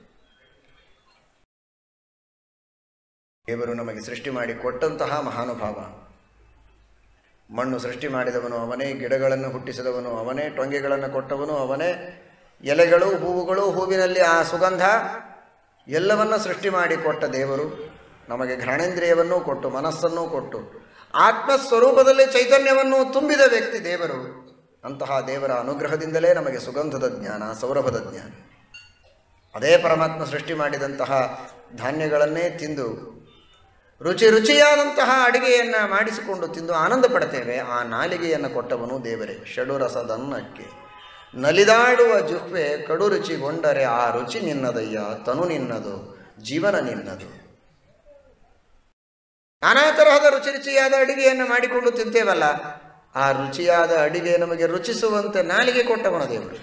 Speaker 1: ದೇವರು ನಮಗೆ ಸೃಷ್ಟಿ ಮಾಡಿ ಕೊಟ್ಟಂತಹ ಮಹಾನುಭಾವ ಮಣ್ಣು ಸೃಷ್ಟಿ ಮಾಡಿದವನು ಅವನೇ ಗಿಡಗಳನ್ನು ಹುಟ್ಟಿಸಿದವನು ಅವನೇ ಟೊಂಗೆಗಳನ್ನು ಕೊಟ್ಟವನು ಅವನೇ ಎಲೆಗಳು ಹೂವುಗಳು ಹೂವಿನಲ್ಲಿ ಆ ಸುಗಂಧ ಎಲ್ಲವನ್ನ ಸೃಷ್ಟಿ ಮಾಡಿ ಕೊಟ್ಟ ದೇವರು ನಮಗೆ ಘ್ರಾಣೇಂದ್ರಿಯವನ್ನೂ ಕೊಟ್ಟು ಮನಸ್ಸನ್ನೂ ಕೊಟ್ಟು ಆತ್ಮಸ್ವರೂಪದಲ್ಲಿ ಚೈತನ್ಯವನ್ನು ತುಂಬಿದ ವ್ಯಕ್ತಿ ದೇವರು ಅಂತಹ ದೇವರ ಅನುಗ್ರಹದಿಂದಲೇ ನಮಗೆ ಸುಗಂಧದ ಜ್ಞಾನ ಸೌರಭದ ಜ್ಞಾನ ಅದೇ ಪರಮಾತ್ಮ ಸೃಷ್ಟಿ ಮಾಡಿದಂತಹ ಧಾನ್ಯಗಳನ್ನೇ ತಿಂದು ರುಚಿ ರುಚಿಯಾದಂತಹ ಅಡಿಗೆಯನ್ನು ಮಾಡಿಸಿಕೊಂಡು ತಿಂದು ಆನಂದ ಪಡ್ತೇವೆ ಆ ನಾಲಿಗೆಯನ್ನು ಕೊಟ್ಟವನು ದೇವರೇ ಷಡುರಸದನ್ನಕ್ಕೆ ನಲಿದಾಡುವ ಜುಹ್ವೆ ಕಡು ರುಚಿಗೊಂಡರೆ ಆ ರುಚಿ ನಿನ್ನದಯ್ಯ ತನು ನಿನ್ನದು ಜೀವನ ನಿನ್ನದು ನಾನಾ ತರಹದ ರುಚಿ ರುಚಿಯಾದ ಅಡಿಗೆಯನ್ನು ಮಾಡಿಕೊಂಡು ತಿಂತೇವಲ್ಲ ಆ ರುಚಿಯಾದ ಅಡಿಗೆ ನಮಗೆ ರುಚಿಸುವಂತೆ ನಾಲಿಗೆ ಕೊಟ್ಟವನು ದೇವರು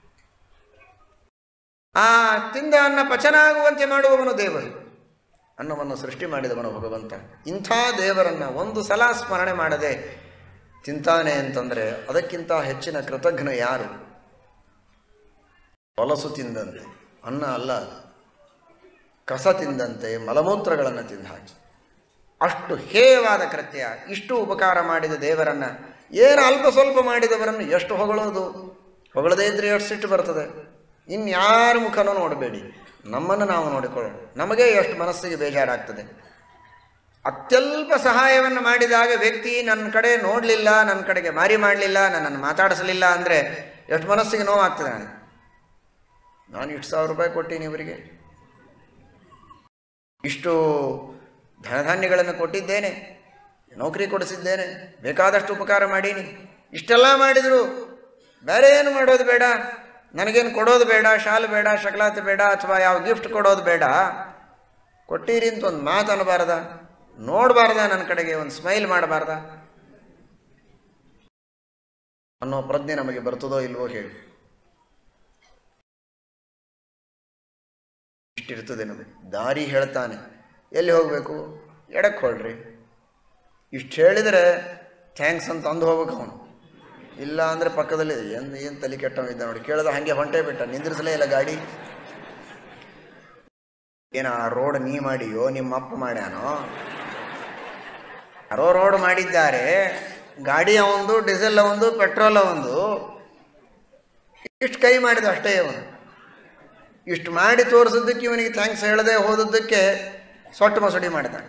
Speaker 1: ಆ ತಿಂದ ಅನ್ನ ಪಚನ ಆಗುವಂತೆ ಮಾಡುವವನು ದೇವರು ಅನ್ನವನ್ನು ಸೃಷ್ಟಿ ಮಾಡಿದವನು ಭಗವಂತ ಇಂಥ ದೇವರನ್ನು ಒಂದು ಸಲ ಸ್ಮರಣೆ ಮಾಡದೆ ತಿಂತಾನೆ ಅಂತಂದರೆ ಅದಕ್ಕಿಂತ ಹೆಚ್ಚಿನ ಕೃತಜ್ಞ ಯಾರು ಹೊಲಸು ತಿಂದಂತೆ ಅನ್ನ ಅಲ್ಲ ಅದು. ಕಸ ತಿಂದಂತೆ ಮಲಮೂತ್ರಗಳನ್ನು ತಿಂದ ಹಾಕಿ ಅಷ್ಟು ಹೇಯವಾದ ಕೃತ್ಯ ಇಷ್ಟು ಉಪಕಾರ ಮಾಡಿದ ದೇವರನ್ನು ಏನು ಅಲ್ಪ ಸ್ವಲ್ಪ ಮಾಡಿದವರನ್ನು ಎಷ್ಟು ಹೊಗಳೋದು ಹೊಗಳದೇ ಇದ್ರೆ ಎಷ್ಟು ಸಿಟ್ಟು ಬರ್ತದೆ ಇನ್ಯಾರ ಮುಖನೂ ನೋಡಬೇಡಿ ನಮ್ಮನ್ನು ನಾವು ನೋಡಿಕೊಳ್ಳೋಣ ನಮಗೆ ಎಷ್ಟು ಮನಸ್ಸಿಗೆ ಬೇಜಾರಾಗ್ತದೆ ಅತ್ಯಲ್ಪ ಸಹಾಯವನ್ನು ಮಾಡಿದಾಗ ವ್ಯಕ್ತಿ ನನ್ನ ಕಡೆ ನೋಡಲಿಲ್ಲ ನನ್ನ ಕಡೆಗೆ ಮಾರಿ ಮಾಡಲಿಲ್ಲ ನನ್ನನ್ನು ಮಾತಾಡಿಸಲಿಲ್ಲ ಅಂದರೆ ಎಷ್ಟು ಮನಸ್ಸಿಗೆ ನೋವಾಗ್ತದೆ ನನಗೆ ನಾನು ಇಷ್ಟು ಸಾವಿರ ರೂಪಾಯಿ ಕೊಟ್ಟೀನಿ ಇವರಿಗೆ ಇಷ್ಟು ಧನಧಾನ್ಯಗಳನ್ನು ಕೊಟ್ಟಿದ್ದೇನೆ ನೌಕರಿ ಕೊಡಿಸಿದ್ದೇನೆ ಬೇಕಾದಷ್ಟು ಉಪಕಾರ ಮಾಡೀನಿ ಇಷ್ಟೆಲ್ಲ ಮಾಡಿದರು ಬೇರೆ ಏನು ಮಾಡೋದು ಬೇಡ ನನಗೇನು ಕೊಡೋದು ಬೇಡ ಶಾಲು ಬೇಡ ಶಕಲಾತಿ ಬೇಡ ಅಥವಾ ಯಾವ ಗಿಫ್ಟ್ ಕೊಡೋದು ಬೇಡ ಕೊಟ್ಟೀರಿ ಅಂತ ಒಂದು ಮಾತು ಅನ್ನಬಾರ್ದ ನೋಡಬಾರ್ದ ನನ್ನ ಕಡೆಗೆ ಒಂದು ಸ್ಮೈಲ್ ಮಾಡಬಾರ್ದ ಅನ್ನೋ ಪ್ರಜ್ಞೆ ನಮಗೆ ಬರ್ತದೋ ಇಲ್ವೋ ಹೇಳಿ ಇಷ್ಟಿರ್ತದೆ ನಮಗೆ ದಾರಿ ಹೇಳ್ತಾನೆ ಎಲ್ಲಿ ಹೋಗಬೇಕು ಎಡಕ್ಕೆ ಹೊಳ್ರಿ ಇಷ್ಟು ಹೇಳಿದರೆ ಥ್ಯಾಂಕ್ಸ್ ಅಂತ ಅಂದು ಹೋಗ್ಬೇಕು ಅವನು ಇಲ್ಲ ಅಂದರೆ ಪಕ್ಕದಲ್ಲಿ ಏನು ಏನು ತಲೆ ಕೆಟ್ಟವಿದ್ದ ನೋಡಿ ಕೇಳಿದ ಹಾಗೆ ಹೊಂಟೇ ಬಿಟ್ಟ ನಿಂದ್ರಿಸಲೇ ಇಲ್ಲ ಗಾಡಿ ಏನು ಆ ರೋಡ್ ನೀ ಮಾಡಿಯೋ ನಿಮ್ಮ ಅಪ್ಪ ಮಾಡ್ಯಾನೋ ಯಾರೋ ರೋಡ್ ಮಾಡಿದ್ದಾರೆ ಗಾಡಿ ಅವಂದು ಡೀಸೆಲ್ ಅವಂದು ಪೆಟ್ರೋಲ್ ಅವಂದು ಇಷ್ಟು ಕೈ ಮಾಡಿದ ಅಷ್ಟೇ ಅವನು ಇಷ್ಟು ಮಾಡಿ ತೋರಿಸಿದ್ದಕ್ಕೆ ಇವನಿಗೆ ಥ್ಯಾಂಕ್ಸ್ ಹೇಳದೆ ಹೋದದ್ದಕ್ಕೆ ಸೊಟ್ಟು ಮಸಡಿ ಮಾಡಿದ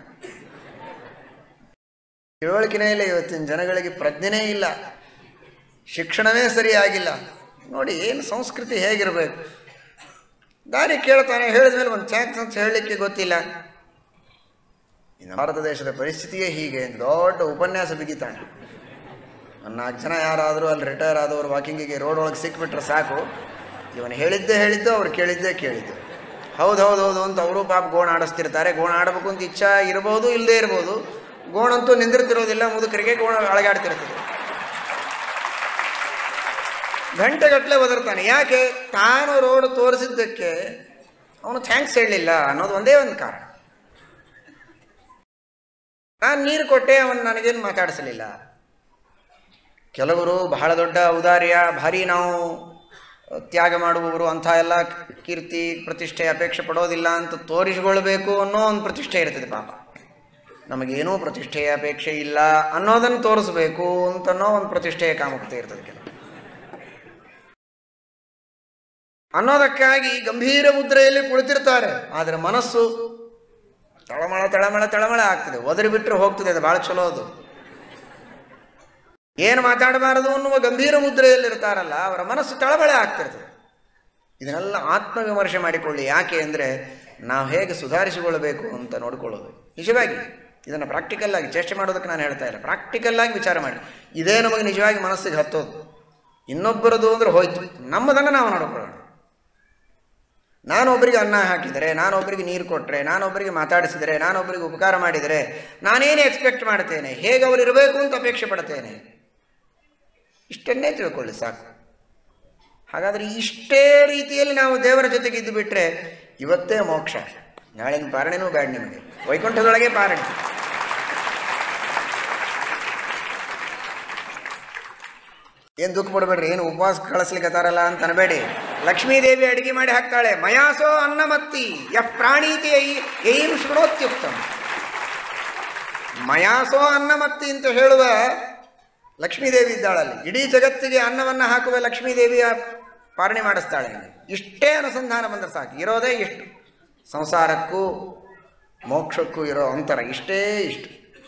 Speaker 1: ತಿಳುವಳಿಕೆನೇ ಇಲ್ಲ ಇವತ್ತಿನ ಜನಗಳಿಗೆ ಪ್ರಜ್ಞೆನೇ ಇಲ್ಲ ಶಿಕ್ಷಣವೇ ಸರಿಯಾಗಿಲ್ಲ ನೋಡಿ ಏನು ಸಂಸ್ಕೃತಿ ಹೇಗಿರಬೇಕು ದಾರಿ ಕೇಳ್ತಾನೆ ಹೇಳಿದ ಮೇಲೆ ಒಂದು ಥ್ಯಾಂಕ್ಸ್ ಅಂತ ಹೇಳಲಿಕ್ಕೆ ಗೊತ್ತಿಲ್ಲ ಇನ್ನು ಭಾರತ ದೇಶದ ಪರಿಸ್ಥಿತಿಯೇ ಹೀಗೆ ಅಂತ ದೊಡ್ಡ ಉಪನ್ಯಾಸ ಬಿಗಿತಾನೆ ಒಂದು ನಾಲ್ಕು ಜನ ಯಾರಾದರೂ ಅಲ್ಲಿ ರಿಟೈರ್ ಆದವರು ವಾಕಿಂಗಿಗೆ ರೋಡ್ ಒಳಗೆ ಸಿಕ್ಬಿಟ್ರೆ ಸಾಕು ಇವನು ಹೇಳಿದ್ದೇ ಹೇಳಿದ್ದು ಅವ್ರು ಕೇಳಿದ್ದೇ ಕೇಳಿದ್ದು ಹೌದು ಹೌದು ಹೌದು ಅಂತ ಅವರು ಪಾಪ ಗೋಣ ಆಡಿಸ್ತಿರ್ತಾರೆ ಗೋಣ ಆಡಬೇಕು ಅಂತ ಇಚ್ಛಾ ಇರ್ಬೋದು ಇಲ್ಲದೇ ಇರ್ಬೋದು ಗೋಣಂತೂ ನಿಂದಿರ್ತಿರೋದಿಲ್ಲ ಮುದುಕರಿಗೆ ಗೋಣ ಅಳಗಾಡ್ತಿರ್ತದೆ ಗಂಟೆಗಟ್ಟಲೆ ಒದರ್ತಾನೆ ಯಾಕೆ ತಾನು ರೋಡ್ ತೋರಿಸಿದ್ದಕ್ಕೆ ಅವನು ಥ್ಯಾಂಕ್ಸ್ ಹೇಳಲಿಲ್ಲ ಅನ್ನೋದು ಒಂದೇ ಒಂದು ಕಾರಣ ನಾನು ನೀರು ಕೊಟ್ಟೆ ಅವನು ನನಗೇನು ಮಾತಾಡಿಸಲಿಲ್ಲ ಕೆಲವರು ಬಹಳ ದೊಡ್ಡ ಔದಾರ್ಯ ಭಾರಿ ನಾವು ತ್ಯಾಗ ಮಾಡುವವರು ಅಂಥ ಎಲ್ಲ ಕೀರ್ತಿ ಪ್ರತಿಷ್ಠೆ ಅಪೇಕ್ಷೆ ಪಡೋದಿಲ್ಲ ಅಂತ ತೋರಿಸಿಕೊಳ್ಬೇಕು ಅನ್ನೋ ಒಂದು ಪ್ರತಿಷ್ಠೆ ಇರ್ತದೆ ಪಾಪ ನಮಗೇನೂ ಪ್ರತಿಷ್ಠೆಯ ಅಪೇಕ್ಷೆ ಇಲ್ಲ ಅನ್ನೋದನ್ನು ತೋರಿಸ್ಬೇಕು ಅಂತನೋ ಒಂದು ಪ್ರತಿಷ್ಠೆಯ ಕಾಮುಕತೆ ಇರ್ತದೆ ಕೆಲವು ಅನ್ನೋದಕ್ಕಾಗಿ ಗಂಭೀರ ಮುದ್ರೆಯಲ್ಲಿ ಕುಳಿತಿರ್ತಾರೆ ಆದರೆ ಮನಸ್ಸು ತಳಮಳ ತಳಮಳ ತಳಮಳ ಆಗ್ತದೆ ಒದರಿ ಬಿಟ್ಟರೆ ಹೋಗ್ತದೆ ಅದು ಭಾಳ ಚಲೋ ಅದು ಏನು ಮಾತಾಡಬಾರದು ಅನ್ನುವ ಗಂಭೀರ ಮುದ್ರೆಯಲ್ಲಿರ್ತಾರಲ್ಲ ಅವರ ಮನಸ್ಸು ತಳಮಳೆ ಆಗ್ತಿರ್ತದೆ ಇದನ್ನೆಲ್ಲ ಆತ್ಮವಿಮರ್ಶೆ ಮಾಡಿಕೊಳ್ಳಿ ಯಾಕೆ ಅಂದರೆ ನಾವು ಹೇಗೆ ಸುಧಾರಿಸಿಕೊಳ್ಳಬೇಕು ಅಂತ ನೋಡಿಕೊಳ್ಳೋದು ನಿಜವಾಗಿ ಇದನ್ನು ಪ್ರಾಕ್ಟಿಕಲ್ ಆಗಿ ಚೇಷ್ಟೆ ಮಾಡೋದಕ್ಕೆ ನಾನು ಹೇಳ್ತಾ ಇಲ್ಲ ಪ್ರಾಕ್ಟಿಕಲ್ ಆಗಿ ವಿಚಾರ ಮಾಡಿ ಇದೇ ನಮಗೆ ನಿಜವಾಗಿ ಮನಸ್ಸಿಗೆ ಹತ್ತೋದು ಇನ್ನೊಬ್ಬರದು ಅಂದ್ರೆ ಹೋಯ್ತು ನಮ್ಮದನ್ನು ನಾವು ನೋಡಿಕೊಳ್ಳೋಣ ನಾನೊಬ್ಬರಿಗೆ ಅನ್ನ ಹಾಕಿದರೆ ನಾನೊಬ್ಬರಿಗೆ ನೀರು ಕೊಟ್ಟರೆ ನಾನೊಬ್ಬರಿಗೆ ಮಾತಾಡಿಸಿದರೆ ನಾನೊಬ್ಬರಿಗೆ ಉಪಕಾರ ಮಾಡಿದರೆ ನಾನೇನು ಎಕ್ಸ್ಪೆಕ್ಟ್ ಮಾಡ್ತೇನೆ ಹೇಗೆ ಅವರು ಇರಬೇಕು ಅಂತ ಅಪೇಕ್ಷೆ ಪಡ್ತೇನೆ ಇಷ್ಟನ್ನೇ ತಿಳ್ಕೊಳ್ಳಿ ಸಾಕು ಹಾಗಾದರೆ ಇಷ್ಟೇ ರೀತಿಯಲ್ಲಿ ನಾವು ದೇವರ ಜೊತೆಗೆ ಇದ್ದು ಬಿಟ್ಟರೆ ಇವತ್ತೇ ಮೋಕ್ಷ ನಾಳಿನ ಪಾರಣೆನೂ ಬ್ಯಾಡ್ ನಿಮಗೆ ವೈಕುಂಠದೊಳಗೆ ಪಾರಣೆ ಏನು ದುಃಖ ಪಡಬೇಡ್ರಿ ಏನು ಉಪವಾಸ ಕಳಿಸ್ಲಿಕ್ಕತ್ತಾರಲ್ಲ ಅಂತ ಅನ್ಬೇಡಿ ಲಕ್ಷ್ಮೀದೇವಿ ಅಡಿಗೆ ಮಾಡಿ ಹಾಕ್ತಾಳೆ ಮಯಾಸೋ ಅನ್ನಮತ್ತಿ ಯಃ ಪ್ರಾಣೀತಿ ಏಂ ಶೃಣೋತ್ಯುಕ್ತಂ ಮಯಾಸೋ ಅನ್ನಮತ್ತಿ ಅಂತ ಹೇಳುವ ಲಕ್ಷ್ಮೀದೇವಿ ಇದ್ದಾಳಲ್ಲಿ ಇಡೀ ಜಗತ್ತಿಗೆ ಅನ್ನವನ್ನು ಹಾಕುವ ಲಕ್ಷ್ಮೀದೇವಿಯ ಪಾರಣೆ ಮಾಡಿಸ್ತಾಳೆ ಇಷ್ಟೇ ಅನುಸಂಧಾನ ಬಂದರೆ ಸಾಕು ಇರೋದೇ ಇಷ್ಟು ಸಂಸಾರಕ್ಕೂ ಮೋಕ್ಷಕ್ಕೂ ಇರೋ ಅಂತರ ಇಷ್ಟೇ ಇಷ್ಟು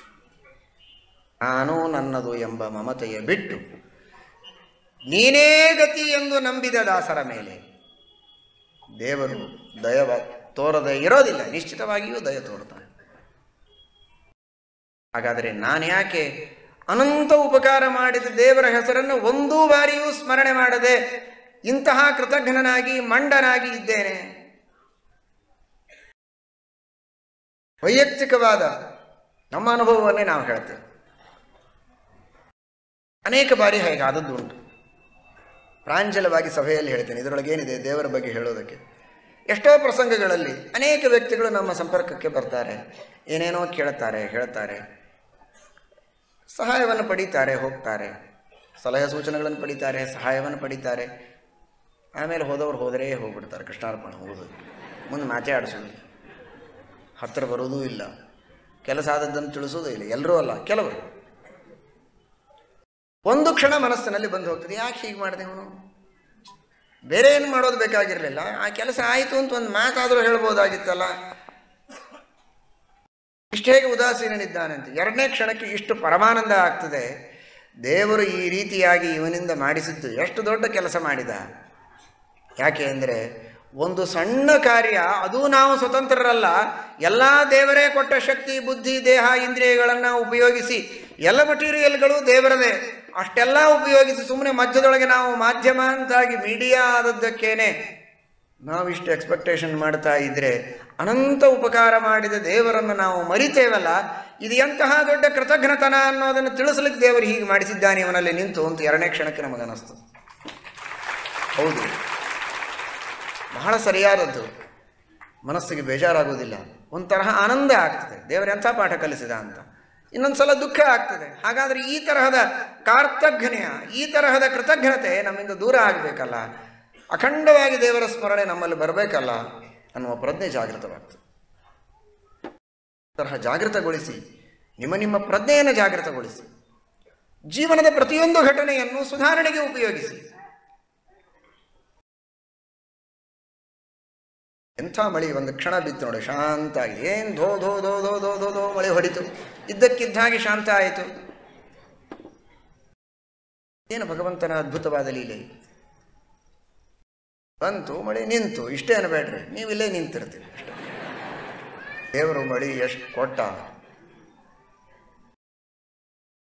Speaker 1: ನಾನು ನನ್ನದು ಎಂಬ ಮಮತೆಯ ಬಿಟ್ಟು ನೀನೇ ಗತಿ ಎಂದು ನಂಬಿದ ದಾಸರ ಮೇಲೆ ದೇವರು ದಯವ ತೋರದೆ ಇರೋದಿಲ್ಲ ನಿಶ್ಚಿತವಾಗಿಯೂ ದಯ ತೋರ್ತಾನೆ ಹಾಗಾದರೆ ನಾನು ಯಾಕೆ ಅನಂತ ಉಪಕಾರ ಮಾಡಿದ ದೇವರ ಹೆಸರನ್ನು ಒಂದೂ ಬಾರಿಯೂ ಸ್ಮರಣೆ ಮಾಡದೆ ಇಂತಹ ಕೃತಜ್ಞನಾಗಿ ಮಂಡನಾಗಿ ಇದ್ದೇನೆ ವೈಯಕ್ತಿಕವಾದ ನಮ್ಮ ಅನುಭವವನ್ನೇ ನಾವು ಹೇಳ್ತೇವೆ ಅನೇಕ ಬಾರಿ ಹೇಗಾದದ್ದು ಉಂಟು ಪ್ರಾಂಜಲವಾಗಿ ಸಭೆಯಲ್ಲಿ ಹೇಳ್ತೇನೆ ಇದರೊಳಗೆ ಏನಿದೆ ದೇವರ ಬಗ್ಗೆ ಹೇಳೋದಕ್ಕೆ ಎಷ್ಟೋ ಪ್ರಸಂಗಗಳಲ್ಲಿ ಅನೇಕ ವ್ಯಕ್ತಿಗಳು ನಮ್ಮ ಸಂಪರ್ಕಕ್ಕೆ ಬರ್ತಾರೆ ಏನೇನೋ ಕೇಳುತ್ತಾರೆ ಹೇಳ್ತಾರೆ ಸಹಾಯವನ್ನು ಪಡೀತಾರೆ ಹೋಗ್ತಾರೆ ಸಲಹೆ ಸೂಚನೆಗಳನ್ನು ಪಡೀತಾರೆ ಸಹಾಯವನ್ನು ಪಡೀತಾರೆ ಆಮೇಲೆ ಹೋದವ್ರು ಹೋದರೆ ಹೋಗ್ಬಿಡ್ತಾರೆ ಕೃಷ್ಣಾರ್ಪಣ ಹೋಗೋದು ಮುಂದೆ ಮಾತೇ ಆಡಿಸೋದು ಹತ್ತಿರ ಬರೋದೂ ಇಲ್ಲ ಕೆಲಸ ಆದದ್ದನ್ನು ತಿಳಿಸೋದೇ ಇಲ್ಲ ಎಲ್ಲರೂ ಅಲ್ಲ ಕೆಲವರು ಒಂದು ಕ್ಷಣ ಮನಸ್ಸಿನಲ್ಲಿ ಬಂದು ಹೋಗ್ತದೆ ಯಾಕೆ ಹೀಗೆ ಮಾಡಿದೆ ಅವನು ಬೇರೆ ಏನು ಮಾಡೋದು ಬೇಕಾಗಿರಲಿಲ್ಲ ಆ ಕೆಲಸ ಆಯಿತು ಅಂತ ಒಂದು ಮಾತಾದರೂ ಹೇಳ್ಬೋದಾಗಿತ್ತಲ್ಲ ಇಷ್ಟು ಹೇಗೆ ಉದಾಸೀನನಿದ್ದಾನೆ ಅಂತ ಎರಡನೇ ಕ್ಷಣಕ್ಕೆ ಇಷ್ಟು ಪರಮಾನಂದ ಆಗ್ತದೆ ದೇವರು ಈ ರೀತಿಯಾಗಿ ಇವನಿಂದ ಮಾಡಿಸಿದ್ದು ಎಷ್ಟು ದೊಡ್ಡ ಕೆಲಸ ಮಾಡಿದ ಯಾಕೆ ಅಂದರೆ ಒಂದು ಸಣ್ಣ ಕಾರ್ಯ ಅದು ನಾವು ಸ್ವತಂತ್ರರಲ್ಲ ಎಲ್ಲ ದೇವರೇ ಕೊಟ್ಟ ಶಕ್ತಿ ಬುದ್ಧಿ ದೇಹ ಇಂದ್ರಿಯಗಳನ್ನು ಉಪಯೋಗಿಸಿ ಎಲ್ಲ ಮಟೀರಿಯಲ್ಗಳು ದೇವರದೇ ಅಷ್ಟೆಲ್ಲ ಉಪಯೋಗಿಸಿ ಸುಮ್ಮನೆ ಮಧ್ಯದೊಳಗೆ ನಾವು ಮಾಧ್ಯಮ ಅಂತಾಗಿ ಮೀಡಿಯಾ ಆದದ್ದಕ್ಕೇನೆ ನಾವಿಷ್ಟು ಎಕ್ಸ್ಪೆಕ್ಟೇಷನ್ ಮಾಡ್ತಾ ಇದ್ರೆ ಅನಂತ ಉಪಕಾರ ಮಾಡಿದ ದೇವರನ್ನು ನಾವು ಮರಿತೇವಲ್ಲ ಇದು ಎಂತಹ ದೊಡ್ಡ ಕೃತಜ್ಞತನ ಅನ್ನೋದನ್ನು ತಿಳಿಸ್ಲಿಕ್ಕೆ ದೇವರು ಹೀಗೆ ಮಾಡಿಸಿದ್ದಾನೆ ಇವನಲ್ಲಿ ನಿಂತು ಅಂತ ಎರಡನೇ ಕ್ಷಣಕ್ಕೆ ನಮಗನಿಸ್ತು ಹೌದು ಬಹಳ ಸರಿಯಾದದ್ದು ಮನಸ್ಸಿಗೆ ಬೇಜಾರಾಗೋದಿಲ್ಲ ಒಂಥರಹ ಆನಂದ ಆಗ್ತದೆ ದೇವರು ಎಂಥ ಪಾಠ ಕಲಿಸಿದ ಅಂತ ಇನ್ನೊಂದು ಸಲ ದುಃಖ ಆಗ್ತದೆ ಹಾಗಾದರೆ ಈ ತರಹದ ಕಾರ್ತಜ್ಞನೆಯ ಈ ತರಹದ ಕೃತಜ್ಞತೆ ನಮ್ಮಿಂದ ದೂರ ಆಗಬೇಕಲ್ಲ ಅಖಂಡವಾಗಿ ದೇವರ ಸ್ಮರಣೆ ನಮ್ಮಲ್ಲಿ ಬರಬೇಕಲ್ಲ ಅನ್ನುವ ಪ್ರಜ್ಞೆ ಜಾಗೃತವಾಗ್ತದೆ ತರಹ ಜಾಗೃತಗೊಳಿಸಿ ನಿಮ್ಮ ನಿಮ್ಮ ಪ್ರಜ್ಞೆಯನ್ನು ಜಾಗೃತಗೊಳಿಸಿ ಜೀವನದ ಪ್ರತಿಯೊಂದು ಘಟನೆಯನ್ನು ಸುಧಾರಣೆಗೆ ಉಪಯೋಗಿಸಿ ಎಂಥ ಮಳೆ ಒಂದು ಕ್ಷಣ ಬಿತ್ತು ನೋಡಿ ಶಾಂತ ಆಗಿದೆ ಏನು ಧೋ ಧೋ ಧೋ ಧೋ ಧೋ ಧೋ ಧೋ ಮಳೆ ಹೊಡಿತು ಇದ್ದಕ್ಕಿದ್ದ ಹಾಗೆ ಶಾಂತ ಆಯಿತು ಏನು ಭಗವಂತನ ಅದ್ಭುತವಾದ ಲೀಲೆ ಬಂತು ಮಳೆ ನಿಂತು ಇಷ್ಟೇ ಅನ್ಬೇಡ್ರಿ ನೀವು ಇಲ್ಲೇ ನಿಂತಿರ್ತೀರಿ ದೇವರು ಮಳಿ ಎಷ್ಟು ಕೊಟ್ಟ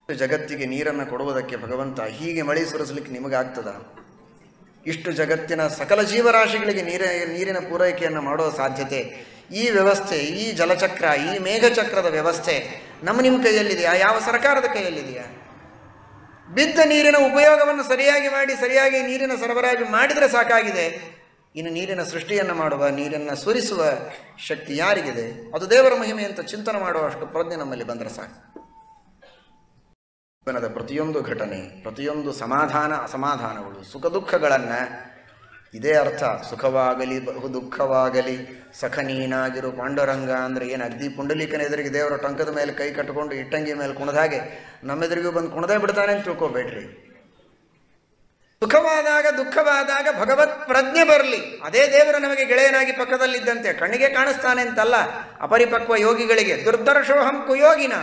Speaker 1: ಜಗತ್ತಿಗೆ ನೀರನ್ನು ಕೊಡುವುದಕ್ಕೆ ಭಗವಂತ ಹೀಗೆ ಮಳೆ ಸುರಿಸಲಿಕ್ಕೆ ನಿಮಗಾಗ್ತದ ಇಷ್ಟು ಜಗತ್ತಿನ ಸಕಲ ಜೀವರಾಶಿಗಳಿಗೆ ನೀರ ನೀರಿನ ಪೂರೈಕೆಯನ್ನು ಮಾಡೋ ಸಾಧ್ಯತೆ ಈ ವ್ಯವಸ್ಥೆ ಈ ಜಲಚಕ್ರ ಈ ಮೇಘಚಕ್ರದ ವ್ಯವಸ್ಥೆ ನಮ್ಮ ನಿಮ್ಮ ಕೈಯಲ್ಲಿದೆಯಾ ಯಾವ ಸರ್ಕಾರದ ಕೈಯಲ್ಲಿದೆಯಾ ಬಿದ್ದ ನೀರಿನ ಉಪಯೋಗವನ್ನು ಸರಿಯಾಗಿ ಮಾಡಿ ಸರಿಯಾಗಿ ನೀರಿನ ಸರಬರಾಜು ಮಾಡಿದರೆ ಸಾಕಾಗಿದೆ ಇನ್ನು ನೀರಿನ ಸೃಷ್ಟಿಯನ್ನು ಮಾಡುವ ನೀರನ್ನು ಸುರಿಸುವ ಶಕ್ತಿ ಯಾರಿಗಿದೆ ಅದು ದೇವರ ಮಹಿಮೆ ಅಂತ ಚಿಂತನೆ ಮಾಡುವಷ್ಟು ಪ್ರಜ್ಞೆ ನಮ್ಮಲ್ಲಿ ಬಂದರೆ ಸಾಕು ಜೀವನದ ಪ್ರತಿಯೊಂದು ಘಟನೆ ಪ್ರತಿಯೊಂದು ಸಮಾಧಾನ ಅಸಮಾಧಾನಗಳು ಸುಖ ದುಃಖಗಳನ್ನು ಇದೇ ಅರ್ಥ ಸುಖವಾಗಲಿ ಬಹು ದುಃಖವಾಗಲಿ ಸಖ ನೀನಾಗಿರು ಪಾಂಡುರಂಗ ಅಂದರೆ ಏನು ಅಗ್ದಿ ಪುಂಡಲೀಕನ ಎದುರಿಗೆ ದೇವರ ಟಂಕದ ಮೇಲೆ ಕೈ ಕಟ್ಟಿಕೊಂಡು ಇಟ್ಟಂಗಿ ಮೇಲೆ ಕುಣದ ಹಾಗೆ ನಮ್ಮೆದುರಿಗೂ ಬಂದು ಕುಣದೇ ಬಿಡ್ತಾನೆ ಅಂತ ತಿಳ್ಕೊಬೇಡ್ರಿ ಸುಖವಾದಾಗ ದುಃಖವಾದಾಗ ಭಗವತ್ ಪ್ರಜ್ಞೆ ಬರಲಿ ಅದೇ ದೇವರು ನಮಗೆ ಗೆಳೆಯನಾಗಿ ಪಕ್ಕದಲ್ಲಿದ್ದಂತೆ ಕಣ್ಣಿಗೆ ಕಾಣಿಸ್ತಾನೆ ಅಂತಲ್ಲ ಅಪರಿಪಕ್ವ ಯೋಗಿಗಳಿಗೆ ದುರ್ದರ್ಶೋಹಂ ಕುಯೋಗಿನ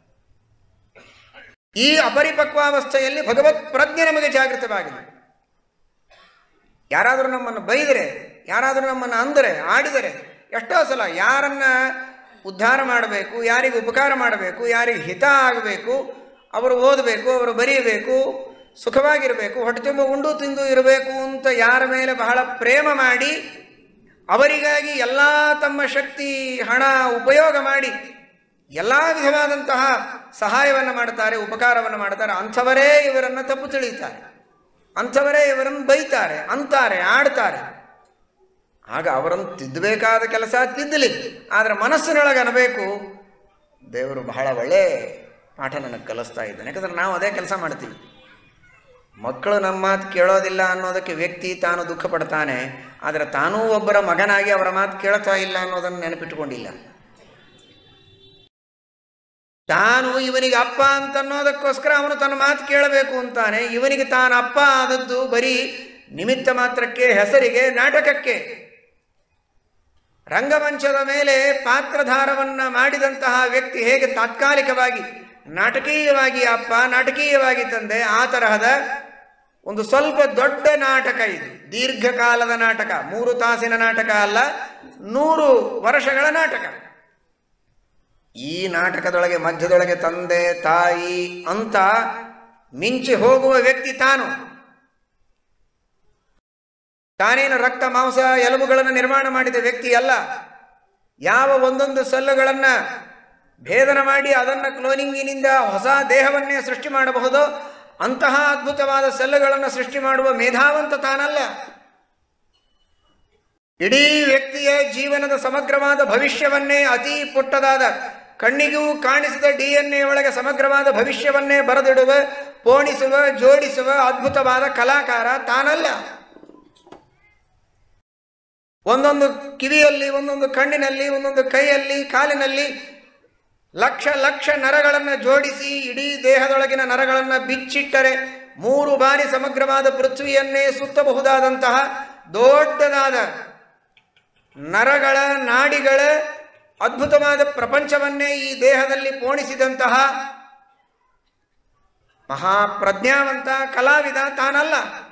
Speaker 1: ಈ ಅಪರಿಪಕ್ವಾವಸ್ಥೆಯಲ್ಲಿ ಭಗವತ್ ಪ್ರಜ್ಞೆ ನಮಗೆ ಜಾಗೃತವಾಗಿದೆ ಯಾರಾದರೂ ನಮ್ಮನ್ನು ಬೈದರೆ ಯಾರಾದರೂ ನಮ್ಮನ್ನು ಅಂದರೆ ಆಡಿದರೆ ಎಷ್ಟೋ ಸಲ ಯಾರನ್ನ ಉದ್ಧಾರ ಮಾಡಬೇಕು ಯಾರಿಗೆ ಉಪಕಾರ ಮಾಡಬೇಕು ಯಾರಿಗೆ ಹಿತ ಆಗಬೇಕು ಅವರು ಓದಬೇಕು ಅವರು ಬರೀಬೇಕು ಸುಖವಾಗಿರಬೇಕು ಹೊಟ್ಟೆ ತುಂಬ ಉಂಡು ತಿಂದು ಇರಬೇಕು ಅಂತ ಯಾರ ಮೇಲೆ ಬಹಳ ಪ್ರೇಮ ಮಾಡಿ ಅವರಿಗಾಗಿ ಎಲ್ಲ ತಮ್ಮ ಶಕ್ತಿ ಹಣ ಉಪಯೋಗ ಮಾಡಿ ಎಲ್ಲ ವಿಧವಾದಂತಹ ಸಹಾಯವನ್ನು ಮಾಡ್ತಾರೆ ಉಪಕಾರವನ್ನು ಮಾಡ್ತಾರೆ ಅಂಥವರೇ ಇವರನ್ನು ತಪ್ಪು ತಿಳಿಯುತ್ತಾರೆ ಅಂಥವರೇ ಇವರನ್ನು ಬೈತಾರೆ ಅಂತಾರೆ ಆಡ್ತಾರೆ ಆಗ ಅವರನ್ನು ತಿದ್ದಬೇಕಾದ ಕೆಲಸ ತಿದ್ದಲಿ ಆದರೆ ಮನಸ್ಸಿನೊಳಗೆ ಅನ್ನಬೇಕು ದೇವರು ಬಹಳ ಒಳ್ಳೆ ಪಾಠ ನನಗೆ ಕಲಿಸ್ತಾ ಇದ್ದಾನೆ ಯಾಕಂದ್ರೆ ನಾವು ಅದೇ ಕೆಲಸ ಮಾಡ್ತೀವಿ ಮಕ್ಕಳು ನಮ್ಮ ಮಾತು ಕೇಳೋದಿಲ್ಲ ಅನ್ನೋದಕ್ಕೆ ವ್ಯಕ್ತಿ ತಾನು ದುಃಖ ಪಡ್ತಾನೆ ಆದರೆ ತಾನೂ ಒಬ್ಬರ ಮಗನಾಗಿ ಅವರ ಮಾತು ಕೇಳ್ತಾ ಇಲ್ಲ ಅನ್ನೋದನ್ನು ನೆನಪಿಟ್ಟುಕೊಂಡಿಲ್ಲ ತಾನು ಇವನಿಗೆ ಅಪ್ಪ ಅಂತ ಅನ್ನೋದಕ್ಕೋಸ್ಕರ ಅವನು ತನ್ನ ಮಾತು ಕೇಳಬೇಕು ಅಂತಾನೆ ಇವನಿಗೆ ತಾನು ಅಪ್ಪ ಆದದ್ದು ಬರೀ ನಿಮಿತ್ತ ಮಾತ್ರಕ್ಕೆ ಹೆಸರಿಗೆ ನಾಟಕಕ್ಕೆ ರಂಗಮಂಚದ ಮೇಲೆ ಪಾತ್ರಧಾರವನ್ನ ಮಾಡಿದಂತಹ ವ್ಯಕ್ತಿ ಹೇಗೆ ತಾತ್ಕಾಲಿಕವಾಗಿ ನಾಟಕೀಯವಾಗಿ ಅಪ್ಪ ನಾಟಕೀಯವಾಗಿ ತಂದೆ ಆ ತರಹದ ಒಂದು ಸ್ವಲ್ಪ ದೊಡ್ಡ ನಾಟಕ ಇದು ದೀರ್ಘಕಾಲದ ನಾಟಕ ಮೂರು ತಾಸಿನ ನಾಟಕ ಅಲ್ಲ ನೂರು ವರ್ಷಗಳ ನಾಟಕ ಈ ನಾಟಕದೊಳಗೆ ಮಧ್ಯದೊಳಗೆ ತಂದೆ ತಾಯಿ ಅಂತ ಮಿಂಚಿ ಹೋಗುವ ವ್ಯಕ್ತಿ ತಾನು ತಾನೇನು ರಕ್ತ ಮಾಂಸ ಎಲುಬುಗಳನ್ನು ನಿರ್ಮಾಣ ಮಾಡಿದ ವ್ಯಕ್ತಿ ಅಲ್ಲ ಯಾವ ಒಂದೊಂದು ಸಲ್ಲುಗಳನ್ನು ಭೇದನ ಮಾಡಿ ಅದನ್ನು ಕ್ಲೋನಿಂಗಿನಿಂದ ಹೊಸ ದೇಹವನ್ನೇ ಸೃಷ್ಟಿ ಮಾಡಬಹುದೋ ಅಂತಹ ಅದ್ಭುತವಾದ ಸೆಲ್ಲುಗಳನ್ನು ಸೃಷ್ಟಿ ಮಾಡುವ ಮೇಧಾವಂತ ತಾನಲ್ಲ ಇಡೀ ವ್ಯಕ್ತಿಯ ಜೀವನದ ಸಮಗ್ರವಾದ ಭವಿಷ್ಯವನ್ನೇ ಅತಿ ಪುಟ್ಟದಾದ ಕಣ್ಣಿಗೂ ಕಾಣಿಸಿದ ಡಿ ಎನ್ ಎ ಒಳಗೆ ಸಮಗ್ರವಾದ ಭವಿಷ್ಯವನ್ನೇ ಬರೆದಿಡುವ ಪೋಣಿಸುವ ಜೋಡಿಸುವ ಅದ್ಭುತವಾದ ಕಲಾಕಾರ ತಾನಲ್ಲ ಒಂದೊಂದು ಕಿವಿಯಲ್ಲಿ ಒಂದೊಂದು ಕಣ್ಣಿನಲ್ಲಿ ಒಂದೊಂದು ಕೈಯಲ್ಲಿ ಕಾಲಿನಲ್ಲಿ ಲಕ್ಷ ಲಕ್ಷ ನರಗಳನ್ನು ಜೋಡಿಸಿ ಇಡೀ ದೇಹದೊಳಗಿನ ನರಗಳನ್ನು ಬಿಚ್ಚಿಟ್ಟರೆ ಮೂರು ಬಾರಿ ಸಮಗ್ರವಾದ ಪೃಥ್ವಿಯನ್ನೇ ಸುತ್ತಬಹುದಾದಂತಹ ದೊಡ್ಡದಾದ ನರಗಳ ನಾಡಿಗಳ ಅದ್ಭುತವಾದ ಪ್ರಪಂಚವನ್ನೇ ಈ ದೇಹದಲ್ಲಿ ಪೋಣಿಸಿದಂತಹ ಮಹಾಪ್ರಜ್ಞಾವಂತ ಕಲಾವಿದ ತಾನಲ್ಲ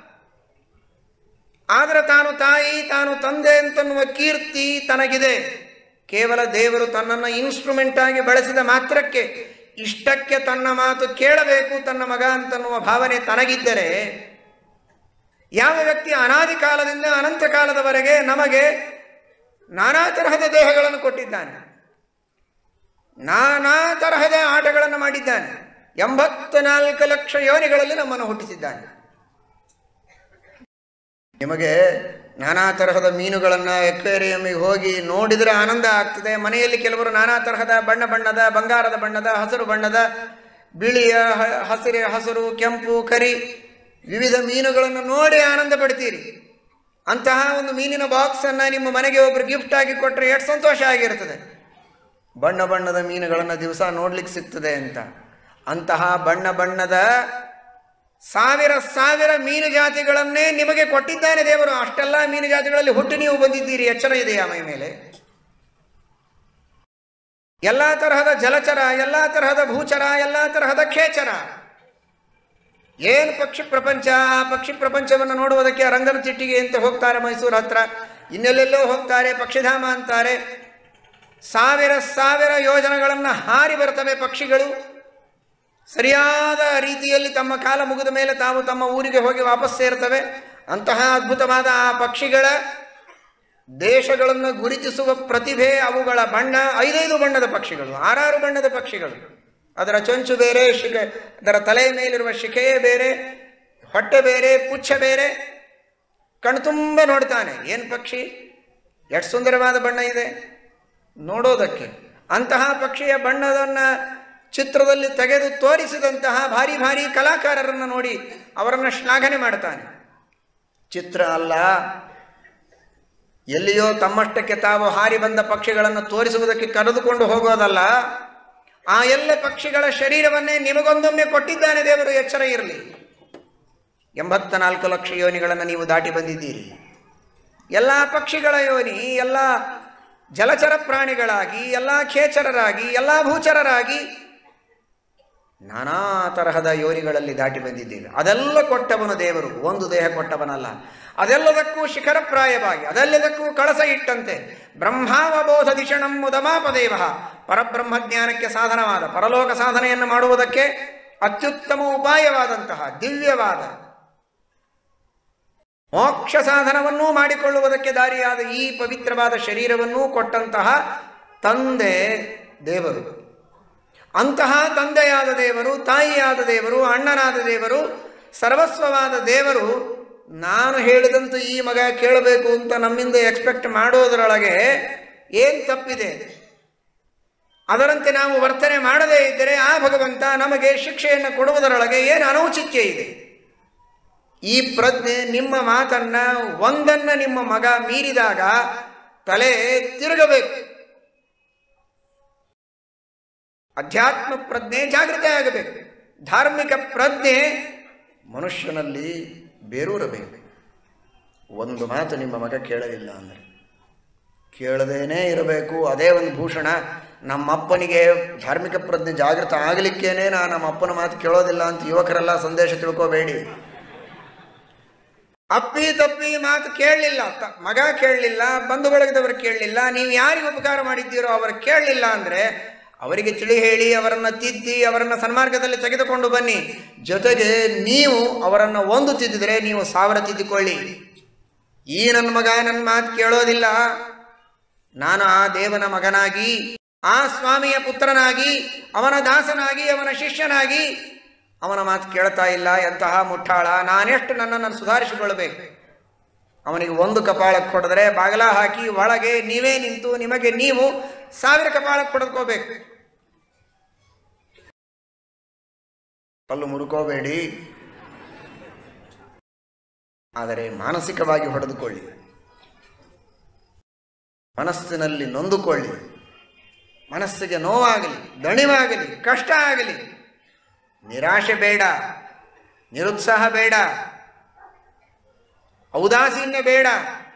Speaker 1: ಆದರೆ ತಾನು ತಾಯಿ ತಾನು ತಂದೆ ಅಂತನ್ನುವ ಕೀರ್ತಿ ತನಗಿದೆ ಕೇವಲ ದೇವರು ತನ್ನನ್ನು ಇನ್ಸ್ಟ್ರೂಮೆಂಟ್ ಆಗಿ ಬಳಸಿದ ಮಾತ್ರಕ್ಕೆ ಇಷ್ಟಕ್ಕೆ ತನ್ನ ಮಾತು ಕೇಳಬೇಕು ತನ್ನ ಮಗ ಅಂತನ್ನುವ ಭಾವನೆ ತನಗಿದ್ದರೆ ಯಾವ ವ್ಯಕ್ತಿ ಅನಾದಿ ಕಾಲದಿಂದ ಅನಂತ ಕಾಲದವರೆಗೆ ನಮಗೆ ನಾನಾ ತರಹದ ದೇಹಗಳನ್ನು ಕೊಟ್ಟಿದ್ದಾನೆ ನಾನಾ ತರಹದ ಆಟಗಳನ್ನು ಮಾಡಿದ್ದಾನೆ ಎಂಬತ್ತ ನಾಲ್ಕು ಲಕ್ಷ ಯೋನಿಗಳಲ್ಲಿ ನಮ್ಮನ್ನು ಹುಟ್ಟಿಸಿದ್ದಾನೆ ನಿಮಗೆ ನಾನಾ ತರಹದ ಮೀನುಗಳನ್ನು ಎಕ್ವೇರಿಯಮ್ಮಿಗೆ ಹೋಗಿ ನೋಡಿದರೆ ಆನಂದ ಆಗ್ತದೆ ಮನೆಯಲ್ಲಿ ಕೆಲವರು ನಾನಾ ತರಹದ ಬಣ್ಣ ಬಣ್ಣದ ಬಂಗಾರದ ಬಣ್ಣದ ಹಸಿರು ಬಣ್ಣದ ಬಿಳಿಯ ಹ- ಹಸಿರು ಹಸಿರು ಕೆಂಪು ಕರಿ ವಿವಿಧ ಮೀನುಗಳನ್ನು ನೋಡಿ ಆನಂದ ಪಡ್ತೀರಿ ಅಂತಹ ಒಂದು ಮೀನಿನ ಬಾಕ್ಸನ್ನು ನಿಮ್ಮ ಮನೆಗೆ ಒಬ್ಬರು ಗಿಫ್ಟ್ ಆಗಿ ಕೊಟ್ಟರೆ ಎಷ್ಟು ಸಂತೋಷ ಆಗಿರ್ತದೆ ಬಣ್ಣ ಬಣ್ಣದ ಮೀನುಗಳನ್ನು ದಿವಸ ನೋಡ್ಲಿಕ್ಕೆ ಸಿಗ್ತದೆ ಅಂತ ಅಂತಹ ಬಣ್ಣ ಬಣ್ಣದ ಸಾವಿರ ಸಾವಿರ ಮೀನು ಜಾತಿಗಳನ್ನೇ ನಿಮಗೆ ಕೊಟ್ಟಿದ್ದಾನೆ ದೇವರು ಅಷ್ಟೆಲ್ಲ ಮೀನು ಜಾತಿಗಳಲ್ಲಿ ಹುಟ್ಟಿ ನೀವು ಬಂದಿದ್ದೀರಿ ಎಚ್ಚರ ಇದೆಯಾ ಮೈ ಮೇಲೆ ಎಲ್ಲ ತರಹದ ಜಲಚರ ಎಲ್ಲ ತರಹದ ಭೂಚರ ಎಲ್ಲ ತರಹದ ಖೇಚರ ಏನು ಪಕ್ಷಿ ಪ್ರಪಂಚ ಆ ಪಕ್ಷಿ ಪ್ರಪಂಚವನ್ನು ನೋಡುವುದಕ್ಕೆ ರಂಗನ ತಿಟ್ಟಿಗೆ ಅಂತ ಹೋಗ್ತಾರೆ ಮೈಸೂರು ಹತ್ರ ಇನ್ನೆಲ್ಲೆಲ್ಲೋ ಹೋಗ್ತಾರೆ ಪಕ್ಷಿಧಾಮ ಅಂತಾರೆ ಸಾವಿರ ಸಾವಿರ ಯೋಜನೆಗಳನ್ನು ಹಾರಿ ಬರ್ತವೆ ಪಕ್ಷಿಗಳು ಸರಿಯಾದ ರೀತಿಯಲ್ಲಿ ತಮ್ಮ ಕಾಲ ಮುಗಿದ ಮೇಲೆ ತಾವು ತಮ್ಮ ಊರಿಗೆ ಹೋಗಿ ವಾಪಸ್ ಸೇರ್ತವೆ ಅಂತಹ ಅದ್ಭುತವಾದ ಆ ಪಕ್ಷಿಗಳ ದೇಶಗಳನ್ನು ಗುರುತಿಸುವ ಪ್ರತಿಭೆ ಅವುಗಳ ಬಣ್ಣ ಐದೈದು ಬಣ್ಣದ ಪಕ್ಷಿಗಳು ಆರಾರು ಬಣ್ಣದ ಪಕ್ಷಿಗಳು ಅದರ ಚೊಂಚು ಬೇರೆ ಶಿಖೆ ಅದರ ತಲೆಯ ಮೇಲಿರುವ ಶಿಖೆಯೇ ಬೇರೆ ಹೊಟ್ಟೆ ಬೇರೆ ಪುಚ್ಛ ಬೇರೆ ಕಣ್ತುಂಬ ನೋಡ್ತಾನೆ ಏನು ಪಕ್ಷಿ ಎಷ್ಟು ಸುಂದರವಾದ ಬಣ್ಣ ಇದೆ ನೋಡೋದಕ್ಕೆ ಅಂತಹ ಪಕ್ಷಿಯ ಬಣ್ಣದನ್ನು ಚಿತ್ರದಲ್ಲಿ ತೆಗೆದು ತೋರಿಸಿದಂತಹ ಭಾರಿ ಭಾರಿ ಕಲಾಕಾರರನ್ನು ನೋಡಿ ಅವರನ್ನು ಶ್ಲಾಘನೆ ಮಾಡ್ತಾನೆ ಚಿತ್ರ ಅಲ್ಲ ಎಲ್ಲಿಯೋ ತಮ್ಮಷ್ಟಕ್ಕೆ ತಾವು ಹಾರಿ ಬಂದ ಪಕ್ಷಿಗಳನ್ನು ತೋರಿಸುವುದಕ್ಕೆ ಕರೆದುಕೊಂಡು ಹೋಗೋದಲ್ಲ ಆ ಎಲ್ಲ ಪಕ್ಷಿಗಳ ಶರೀರವನ್ನೇ ನಿಮಗೊಂದೊಮ್ಮೆ ಕೊಟ್ಟಿದ್ದಾನೆ ದೇವರು ಎಚ್ಚರ ಇರಲಿ ಎಂಬತ್ತ ನಾಲ್ಕು ಲಕ್ಷ ಯೋನಿಗಳನ್ನು ನೀವು ದಾಟಿ ಬಂದಿದ್ದೀರಿ ಎಲ್ಲ ಪಕ್ಷಿಗಳ ಯೋನಿ ಎಲ್ಲ ಜಲಚರ ಪ್ರಾಣಿಗಳಾಗಿ ಎಲ್ಲ ಖೇಚರರಾಗಿ ಎಲ್ಲ ಭೂಚರರಾಗಿ ನಾನಾ ತರಹದ ಯೋನಿಗಳಲ್ಲಿ ದಾಟಿ ಬಂದಿದ್ದೀವಿ ಅದೆಲ್ಲ ಕೊಟ್ಟವನು ದೇವರು ಒಂದು ದೇಹ ಕೊಟ್ಟವನಲ್ಲ ಅದೆಲ್ಲದಕ್ಕೂ ಶಿಖರಪ್ರಾಯವಾಗಿ ಅದೆಲ್ಲದಕ್ಕೂ ಕಳಸ ಇಟ್ಟಂತೆ ಬ್ರಹ್ಮಾವಬೋಧ ದಿಶಣಂ ಮುದಮಾಪದೇವ ಪರಬ್ರಹ್ಮ ಜ್ಞಾನಕ್ಕೆ ಸಾಧನವಾದ ಪರಲೋಕ ಸಾಧನೆಯನ್ನು ಮಾಡುವುದಕ್ಕೆ ಅತ್ಯುತ್ತಮ ಉಪಾಯವಾದಂತಹ ದಿವ್ಯವಾದ ಮೋಕ್ಷ ಸಾಧನವನ್ನೂ ಮಾಡಿಕೊಳ್ಳುವುದಕ್ಕೆ ದಾರಿಯಾದ ಈ ಪವಿತ್ರವಾದ ಶರೀರವನ್ನೂ ಕೊಟ್ಟಂತಹ ತಂದೆ ದೇವರು ಅಂತಹ ತಂದೆಯಾದ ದೇವರು ತಾಯಿಯಾದ ದೇವರು ಅಣ್ಣನಾದ ದೇವರು ಸರ್ವಸ್ವವಾದ ದೇವರು ನಾನು ಹೇಳಿದಂತೂ ಈ ಮಗ ಕೇಳಬೇಕು ಅಂತ ನಮ್ಮಿಂದ ಎಕ್ಸ್ಪೆಕ್ಟ್ ಮಾಡೋದರೊಳಗೆ ಏನು ತಪ್ಪಿದೆ ಅದರಂತೆ ನಾವು ವರ್ತನೆ ಮಾಡದೇ ಇದ್ದರೆ ಆ ಭಗವಂತ ನಮಗೆ ಶಿಕ್ಷೆಯನ್ನು ಕೊಡುವುದರೊಳಗೆ ಏನು ಅನೌಚಿತ್ಯ ಇದೆ ಈ ಪ್ರಜ್ಞೆ ನಿಮ್ಮ ಮಾತನ್ನ ಒಂದನ್ನ ನಿಮ್ಮ ಮಗ ಮೀರಿದಾಗ ತಲೆ ತಿರುಗಬೇಕು ಅಧ್ಯಾತ್ಮ ಪ್ರಜ್ಞೆ ಜಾಗೃತಿ ಆಗಬೇಕು ಧಾರ್ಮಿಕ ಪ್ರಜ್ಞೆ ಮನುಷ್ಯನಲ್ಲಿ ಬೇರೂರಬೇಕು ಒಂದು ಮಾತು ನಿಮ್ಮ ಮಗ ಕೇಳಲಿಲ್ಲ ಅಂದರೆ ಕೇಳದೇನೇ ಇರಬೇಕು ಅದೇ ಒಂದು ಭೂಷಣ ನಮ್ಮಪ್ಪನಿಗೆ ಧಾರ್ಮಿಕ ಪ್ರಜ್ಞೆ ಜಾಗೃತ ಆಗಲಿಕ್ಕೇನೆ ನಾನು ನಮ್ಮ ಅಪ್ಪನ ಮಾತು ಕೇಳೋದಿಲ್ಲ ಅಂತ ಯುವಕರೆಲ್ಲ ಸಂದೇಶ ತಿಳ್ಕೋಬೇಡಿ ಅಪ್ಪಿ ತಪ್ಪಿ ಮಾತು ಕೇಳಲಿಲ್ಲ ತ- ಮಗ ಕೇಳಲಿಲ್ಲ ಬಂಧು ಬಳಗದವರು ಕೇಳಲಿಲ್ಲ ನೀವು ಯಾರಿಗೆ ಉಪಕಾರ ಮಾಡಿದ್ದೀರೋ ಅವರು ಕೇಳಲಿಲ್ಲ ಅಂದರೆ ಅವರಿಗೆ ತಿಳಿ ಹೇಳಿ ಅವರನ್ನು ತಿದ್ದಿ ಅವರನ್ನು ಸನ್ಮಾರ್ಗದಲ್ಲಿ ತೆಗೆದುಕೊಂಡು ಬನ್ನಿ ಜೊತೆಗೆ ನೀವು ಅವರನ್ನು ಒಂದು ತಿದ್ದಿದರೆ ನೀವು ಸಾವಿರ ತಿದ್ದಿಕೊಳ್ಳಿ ಈ ನನ್ನ ಮಗ ನನ್ನ ಮಾತು ಕೇಳೋದಿಲ್ಲ ನಾನು ಆ ದೇವನ ಮಗನಾಗಿ ಆ ಸ್ವಾಮಿಯ ಪುತ್ರನಾಗಿ ಅವನ ದಾಸನಾಗಿ ಅವನ ಶಿಷ್ಯನಾಗಿ ಅವನ ಮಾತು ಕೇಳ್ತಾ ಇಲ್ಲ ಎಂತಹ ಮುಟ್ಟಾಳ ನಾನೆಷ್ಟು ನನ್ನನ್ನು ಸುಧಾರಿಸಿಕೊಳ್ಬೇಕು ಅವನಿಗೆ ಒಂದು ಕಪಾಳಕ್ಕೆ ಕೊಡಿದ್ರೆ ಬಾಗಲ ಹಾಕಿ ಒಳಗೆ ನೀವೇ ನಿಂತು ನಿಮಗೆ ನೀವು ಸಾವಿರ ಕಪಾಳಕ್ಕೆ ಕೊಡ್ಕೋಬೇಕು ಕಲ್ಲು ಮುರುಕೋಬೇಡಿ ಆದರೆ ಮಾನಸಿಕವಾಗಿ ಹೊಡೆದುಕೊಳ್ಳಿ ಮನಸ್ಸಿನಲ್ಲಿ ನೊಂದುಕೊಳ್ಳಿ ಮನಸ್ಸಿಗೆ ನೋವಾಗಲಿ ದಣಿವಾಗಲಿ ಕಷ್ಟ ಆಗಲಿ ನಿರಾಶೆ ಬೇಡ ನಿರುತ್ಸಾಹ ಬೇಡ ಔದಾಸೀನ್ಯ ಬೇಡ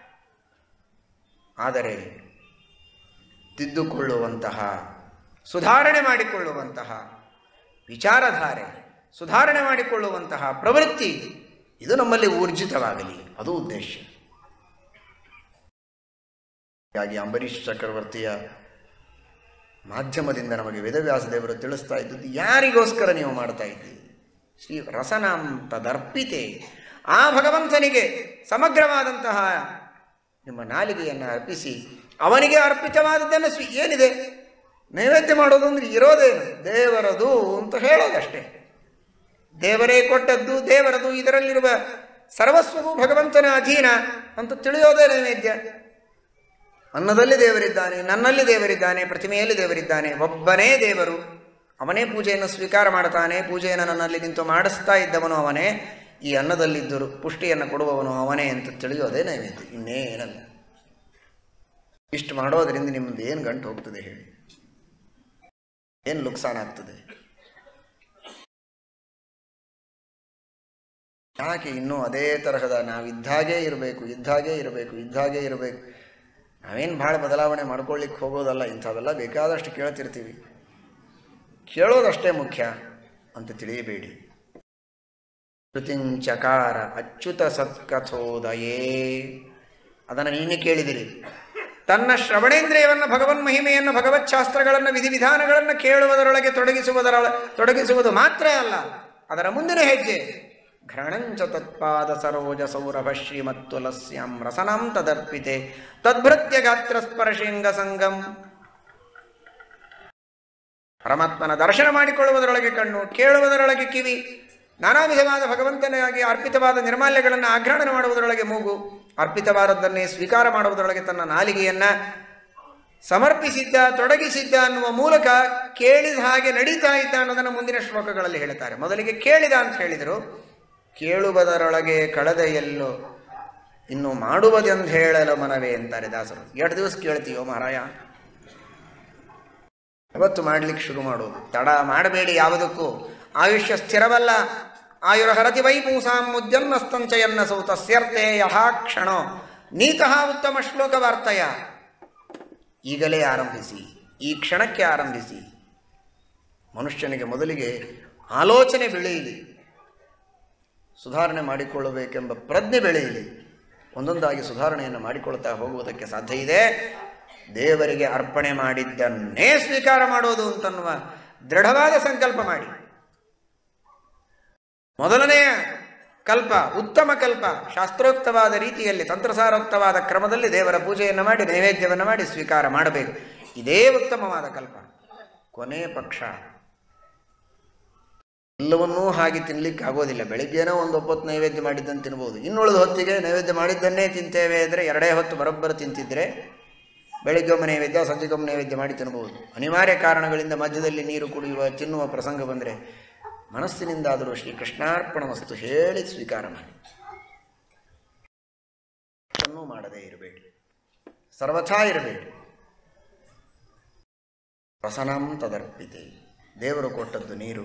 Speaker 1: ಆದರೆ ತಿದ್ದುಕೊಳ್ಳುವಂತಹ ಸುಧಾರಣೆ ಮಾಡಿಕೊಳ್ಳುವಂತಹ ವಿಚಾರಧಾರೆ ಸುಧಾರಣೆ ಮಾಡಿಕೊಳ್ಳುವಂತಹ ಪ್ರವೃತ್ತಿ ಇದು ನಮ್ಮಲ್ಲಿ ಊರ್ಜಿತವಾಗಲಿ ಅದು ಉದ್ದೇಶ ಹೀಗಾಗಿ ಅಂಬರೀಷ್ ಚಕ್ರವರ್ತಿಯ ಮಾಧ್ಯಮದಿಂದ ನಮಗೆ ವೇದವ್ಯಾಸ ದೇವರು ತಿಳಿಸ್ತಾ ಇದ್ದದ್ದು ಯಾರಿಗೋಸ್ಕರ ನೀವು ಮಾಡ್ತಾ ಇದ್ದೀರಿ ಶ್ರೀ ರಸನಾಂ ತದರ್ಪಿತೆ ಆ ಭಗವಂತನಿಗೆ ಸಮಗ್ರವಾದಂತಹ ನಿಮ್ಮ ನಾಲಿಗೆಯನ್ನು ಅರ್ಪಿಸಿ ಅವನಿಗೆ ಅರ್ಪಿತವಾದದ್ದನ್ನು ಸ್ವೀ ಏನಿದೆ ನೈವೇದ್ಯ ಮಾಡೋದು ಅಂದ್ರೆ ಇರೋದೇನು ದೇವರದು ಅಂತ ಹೇಳೋದಷ್ಟೇ ದೇವರೇ ಕೊಟ್ಟದ್ದು ದೇವರದು ಇದರಲ್ಲಿರುವ ಸರ್ವಸ್ವವು ಭಗವಂತನ ಅಧೀನ ಅಂತ ತಿಳಿಯೋದೇ ನೈವೇದ್ಯ ಅನ್ನದಲ್ಲಿ ದೇವರಿದ್ದಾನೆ ನನ್ನಲ್ಲಿ ದೇವರಿದ್ದಾನೆ ಪ್ರತಿಮೆಯಲ್ಲಿ ದೇವರಿದ್ದಾನೆ ಒಬ್ಬನೇ ದೇವರು ಅವನೇ ಪೂಜೆಯನ್ನು ಸ್ವೀಕಾರ ಮಾಡ್ತಾನೆ ಪೂಜೆಯನ್ನು ನನ್ನಲ್ಲಿ ನಿಂತು ಮಾಡಿಸ್ತಾ ಇದ್ದವನು ಅವನೇ ಈ ಅನ್ನದಲ್ಲಿದ್ದರು ಪುಷ್ಟಿಯನ್ನು ಕೊಡುವವನು ಅವನೇ ಅಂತ ತಿಳಿಯೋದೇ ನೈವೇದ್ಯ ಇನ್ನೇನಲ್ಲ ಇಷ್ಟು ಮಾಡೋದರಿಂದ ನಿಮ್ಮದು ಏನು ಗಂಟು ಹೋಗ್ತದೆ ಹೇಳಿ ಏನು ನುಕ್ಸಾನ ಆಗ್ತದೆ ಯಾಕೆ ಇನ್ನೂ ಅದೇ ತರಹದ ನಾವು ಇದ್ದಾಗೇ ಇರಬೇಕು ಇದ್ದಾಗೇ ಇರಬೇಕು ಇದ್ದಾಗೇ ಇರಬೇಕು ನಾವೇನು ಭಾಳ ಬದಲಾವಣೆ ಮಾಡ್ಕೊಳ್ಳಿಕ್ಕೆ ಹೋಗೋದಲ್ಲ ಇಂಥವೆಲ್ಲ ಬೇಕಾದಷ್ಟು ಕೇಳ್ತಿರ್ತೀವಿ ಕೇಳೋದಷ್ಟೇ ಮುಖ್ಯ ಅಂತ ತಿಳಿಯಬೇಡಿ ಕೃತಿಂಚಕಾರ ಅಚ್ಯುತ ಸತ್ಕಥೋದಯೇ ಅದನ್ನು ನೀನೇ ಕೇಳಿದಿರಿ ತನ್ನ ಶ್ರವಣೇಂದ್ರಿಯವನ್ನು ಭಗವನ್ ಮಹಿಮೆಯನ್ನು ಭಗವತ್ ಶಾಸ್ತ್ರಗಳನ್ನು ವಿಧಿವಿಧಾನಗಳನ್ನು ಕೇಳುವುದರೊಳಗೆ ತೊಡಗಿಸುವುದರ ತೊಡಗಿಸುವುದು ಮಾತ್ರ ಅಲ್ಲ ಅದರ ಮುಂದಿನ ಹೆಜ್ಜೆ ಘ್ರಣಂಚ ತತ್ಪಾದ ಸರೋಜ ಸೌರಭ ಶ್ರೀಮತ್ತುಲಸ್ಯಾಂ ರಸನಾಂ ತದರ್ಪಿತೆ ತದ್ಭೃತ್ಯ ಗಾತ್ರ ಸ್ಪರ್ಶಿಂಗ ಸಂಗಂ ಪರಮಾತ್ಮನ ದರ್ಶನ ಮಾಡಿಕೊಳ್ಳುವುದರೊಳಗೆ ಕಣ್ಣು ಕೇಳುವುದರೊಳಗೆ ಕಿವಿ ನಾನಾ ವಿಧವಾದ ಭಗವಂತನಾಗಿ ಅರ್ಪಿತವಾದ ನಿರ್ಮಾಲ್ಯಗಳನ್ನು ಆಘ್ರಾಣ ಮಾಡುವುದರೊಳಗೆ ಮೂಗು ಅರ್ಪಿತವಾದದ್ದನ್ನೇ ಸ್ವೀಕಾರ ಮಾಡುವುದರೊಳಗೆ ತನ್ನ ನಾಲಿಗೆಯನ್ನ ಸಮರ್ಪಿಸಿದ್ದ ತೊಡಗಿಸಿದ್ದ ಅನ್ನುವ ಮೂಲಕ ಕೇಳಿದ ಹಾಗೆ ನಡೀತಾ ಇದ್ದ ಅನ್ನೋದನ್ನು ಮುಂದಿನ ಶ್ಲೋಕಗಳಲ್ಲಿ ಹೇಳ್ತಾರೆ ಮೊದಲಿಗೆ ಕೇಳಿದ ಅಂತ ಹೇಳಿದರು ಕೇಳುವುದರೊಳಗೆ ಕಳೆದ ಎಲ್ಲೋ ಇನ್ನು ಮಾಡುವುದೆಂದು ಹೇಳಲು ಮನವೇ ಅಂತಾರೆ ದಾಸರು ಎರಡು ದಿವಸ ಕೇಳ್ತೀಯೋ ಮಹಾರಾಯ ಯಾವತ್ತು ಮಾಡ್ಲಿಕ್ಕೆ ಶುರು ಮಾಡೋದು ತಡ ಮಾಡಬೇಡಿ ಯಾವುದಕ್ಕೂ ಆಯುಷ್ಯ ಸ್ಥಿರವಲ್ಲ ಆಯುರ ಹರತಿ ವೈ ಪೂಸಾಂ ಮುದ್ಯನ್ನಸ್ತಂಚಯನ್ನ ಸೌ ತಸ್ಯರ್ಥೆ ಯಥಾ ಕ್ಷಣ ನೀತಃ ಉತ್ತಮ ಶ್ಲೋಕ ವಾರ್ತಯ ಈಗಲೇ ಆರಂಭಿಸಿ ಈ ಕ್ಷಣಕ್ಕೆ ಆರಂಭಿಸಿ ಮನುಷ್ಯನಿಗೆ ಮೊದಲಿಗೆ ಆಲೋಚನೆ ಬೆಳೆಯಲಿ ಸುಧಾರಣೆ ಮಾಡಿಕೊಳ್ಳಬೇಕೆಂಬ ಪ್ರಜ್ಞೆ ಬೆಳೆಯಲಿ ಒಂದೊಂದಾಗಿ ಸುಧಾರಣೆಯನ್ನು ಮಾಡಿಕೊಳ್ತಾ ಹೋಗುವುದಕ್ಕೆ ಸಾಧ್ಯ ಇದೆ ದೇವರಿಗೆ ಅರ್ಪಣೆ ಮಾಡಿದ್ದನ್ನೇ ಸ್ವೀಕಾರ ಮಾಡೋದು ಅಂತನ್ನುವ ದೃಢವಾದ ಸಂಕಲ್ಪ ಮಾಡಿ ಮೊದಲನೆಯ ಕಲ್ಪ ಉತ್ತಮ ಕಲ್ಪ ಶಾಸ್ತ್ರೋಕ್ತವಾದ ರೀತಿಯಲ್ಲಿ ತಂತ್ರಸಾರೋಕ್ತವಾದ ಕ್ರಮದಲ್ಲಿ ದೇವರ ಪೂಜೆಯನ್ನು ಮಾಡಿ ನೈವೇದ್ಯವನ್ನು ಮಾಡಿ ಸ್ವೀಕಾರ ಮಾಡಬೇಕು ಇದೇ ಉತ್ತಮವಾದ ಕಲ್ಪ ಕೊನೆ ಪಕ್ಷ ಎಲ್ಲವನ್ನೂ ಹಾಗೆ ತಿನ್ಲಿಕ್ಕೆ ಆಗೋದಿಲ್ಲ ಬೆಳಿಗ್ಗೆನೋ ಒಂದು ಒಪ್ಪತ್ತು ನೈವೇದ್ಯ ಮಾಡಿದ್ದನ್ನು ತಿನ್ಬೋದು ಇನ್ನುಳಿದ ಹೊತ್ತಿಗೆ ನೈವೇದ್ಯ ಮಾಡಿದ್ದನ್ನೇ ತಿಂತೇವೆ ಅಂದರೆ ಎರಡೇ ಹೊತ್ತು ಬರೋಬ್ಬರ ತಿಂತಿದ್ರೆ ಬೆಳಿಗ್ಗೆ ಒಮ್ಮೆ ನೈವೇದ್ಯ ಸಂಜೆಗೊಮ್ಮೆ ನೈವೇದ್ಯ ಮಾಡಿ ತಿನ್ಬೋದು ಅನಿವಾರ್ಯ ಕಾರಣಗಳಿಂದ ಮಧ್ಯದಲ್ಲಿ ನೀರು ಕುಡಿಯುವ ತಿನ್ನುವ ಪ್ರಸಂಗ ಬಂದರೆ ಮನಸ್ಸಿನಿಂದಾದರೂ ಶ್ರೀ ಕೃಷ್ಣಾರ್ಪಣ ವಸ್ತು ಹೇಳಿ ಸ್ವೀಕಾರ ಮಾಡಿ ಅಷ್ಟನ್ನೂ ಮಾಡದೇ ಇರಬೇಡಿ ಸರ್ವಥಾ ಇರಬೇಡಿ ರಸನಾಂ ತದರ್ಪಿತೆ ದೇವರು ಕೊಟ್ಟದ್ದು ನೀರು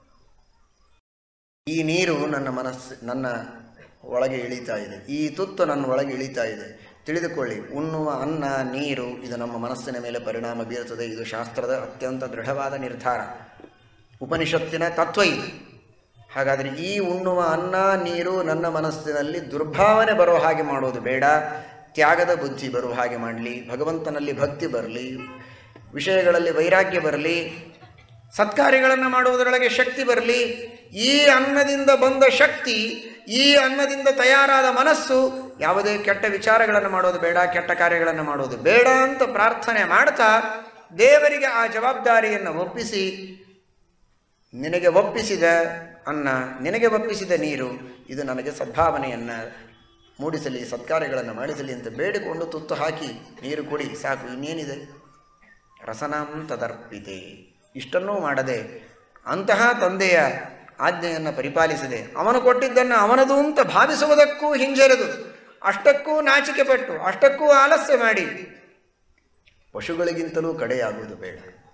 Speaker 1: ಈ ನೀರು ನನ್ನ ಮನಸ್ಸು ನನ್ನ ಒಳಗೆ ಇಳಿತಾ ಇದೆ ಈ ತುತ್ತು ನನ್ನ ಒಳಗೆ ಇಳಿತಾ ಇದೆ ತಿಳಿದುಕೊಳ್ಳಿ ಉಣ್ಣುವ ಅನ್ನ ನೀರು ಇದು ನಮ್ಮ ಮನಸ್ಸಿನ ಮೇಲೆ ಪರಿಣಾಮ ಬೀರುತ್ತದೆ ಇದು ಶಾಸ್ತ್ರದ ಅತ್ಯಂತ ದೃಢವಾದ ನಿರ್ಧಾರ ಉಪನಿಷತ್ತಿನ ತತ್ವ ಇದು ಹಾಗಾದರೆ ಈ ಉಣ್ಣುವ ಅನ್ನ ನೀರು ನನ್ನ ಮನಸ್ಸಿನಲ್ಲಿ ದುರ್ಭಾವನೆ ಬರೋ ಹಾಗೆ ಮಾಡೋದು ಬೇಡ ತ್ಯಾಗದ ಬುದ್ಧಿ ಬರುವ ಹಾಗೆ ಮಾಡಲಿ ಭಗವಂತನಲ್ಲಿ ಭಕ್ತಿ ಬರಲಿ ವಿಷಯಗಳಲ್ಲಿ ವೈರಾಗ್ಯ ಬರಲಿ ಸತ್ಕಾರ್ಯಗಳನ್ನು ಮಾಡುವುದರೊಳಗೆ ಶಕ್ತಿ ಬರಲಿ ಈ ಅನ್ನದಿಂದ ಬಂದ ಶಕ್ತಿ ಈ ಅನ್ನದಿಂದ ತಯಾರಾದ ಮನಸ್ಸು ಯಾವುದೇ ಕೆಟ್ಟ ವಿಚಾರಗಳನ್ನು ಮಾಡೋದು ಬೇಡ ಕೆಟ್ಟ ಕಾರ್ಯಗಳನ್ನು ಮಾಡೋದು ಬೇಡ ಅಂತ ಪ್ರಾರ್ಥನೆ ಮಾಡ್ತಾ ದೇವರಿಗೆ ಆ ಜವಾಬ್ದಾರಿಯನ್ನು ಒಪ್ಪಿಸಿ ನಿನಗೆ ಒಪ್ಪಿಸಿದ ಅನ್ನ ನಿನಗೆ ಒಪ್ಪಿಸಿದ ನೀರು ಇದು ನನಗೆ ಸದ್ಭಾವನೆಯನ್ನು ಮೂಡಿಸಲಿ ಸತ್ಕಾರ್ಯಗಳನ್ನು ಮಾಡಿಸಲಿ ಅಂತ ಬೇಡಿಕೊಂಡು ತುತ್ತು ಹಾಕಿ ನೀರು ಕುಡಿ ಸಾಕು ಇನ್ನೇನಿದೆ ರಸನಾಂ ತದರ್ಪಿತೆ ಇಷ್ಟನ್ನೂ ಮಾಡದೆ ಅಂತಹ ತಂದೆಯ ಆಜ್ಞೆಯನ್ನು ಪರಿಪಾಲಿಸದೆ ಅವನು ಕೊಟ್ಟಿದ್ದನ್ನು ಅವನದು ಅಂತ ಭಾವಿಸುವುದಕ್ಕೂ ಹಿಂಜರಿದು ಅಷ್ಟಕ್ಕೂ ನಾಚಿಕೆ ಪಟ್ಟು ಅಷ್ಟಕ್ಕೂ ಆಲಸ್ಯ ಮಾಡಿ ಪಶುಗಳಿಗಿಂತಲೂ ಕಡೆಯಾಗುವುದು ಬೇಡ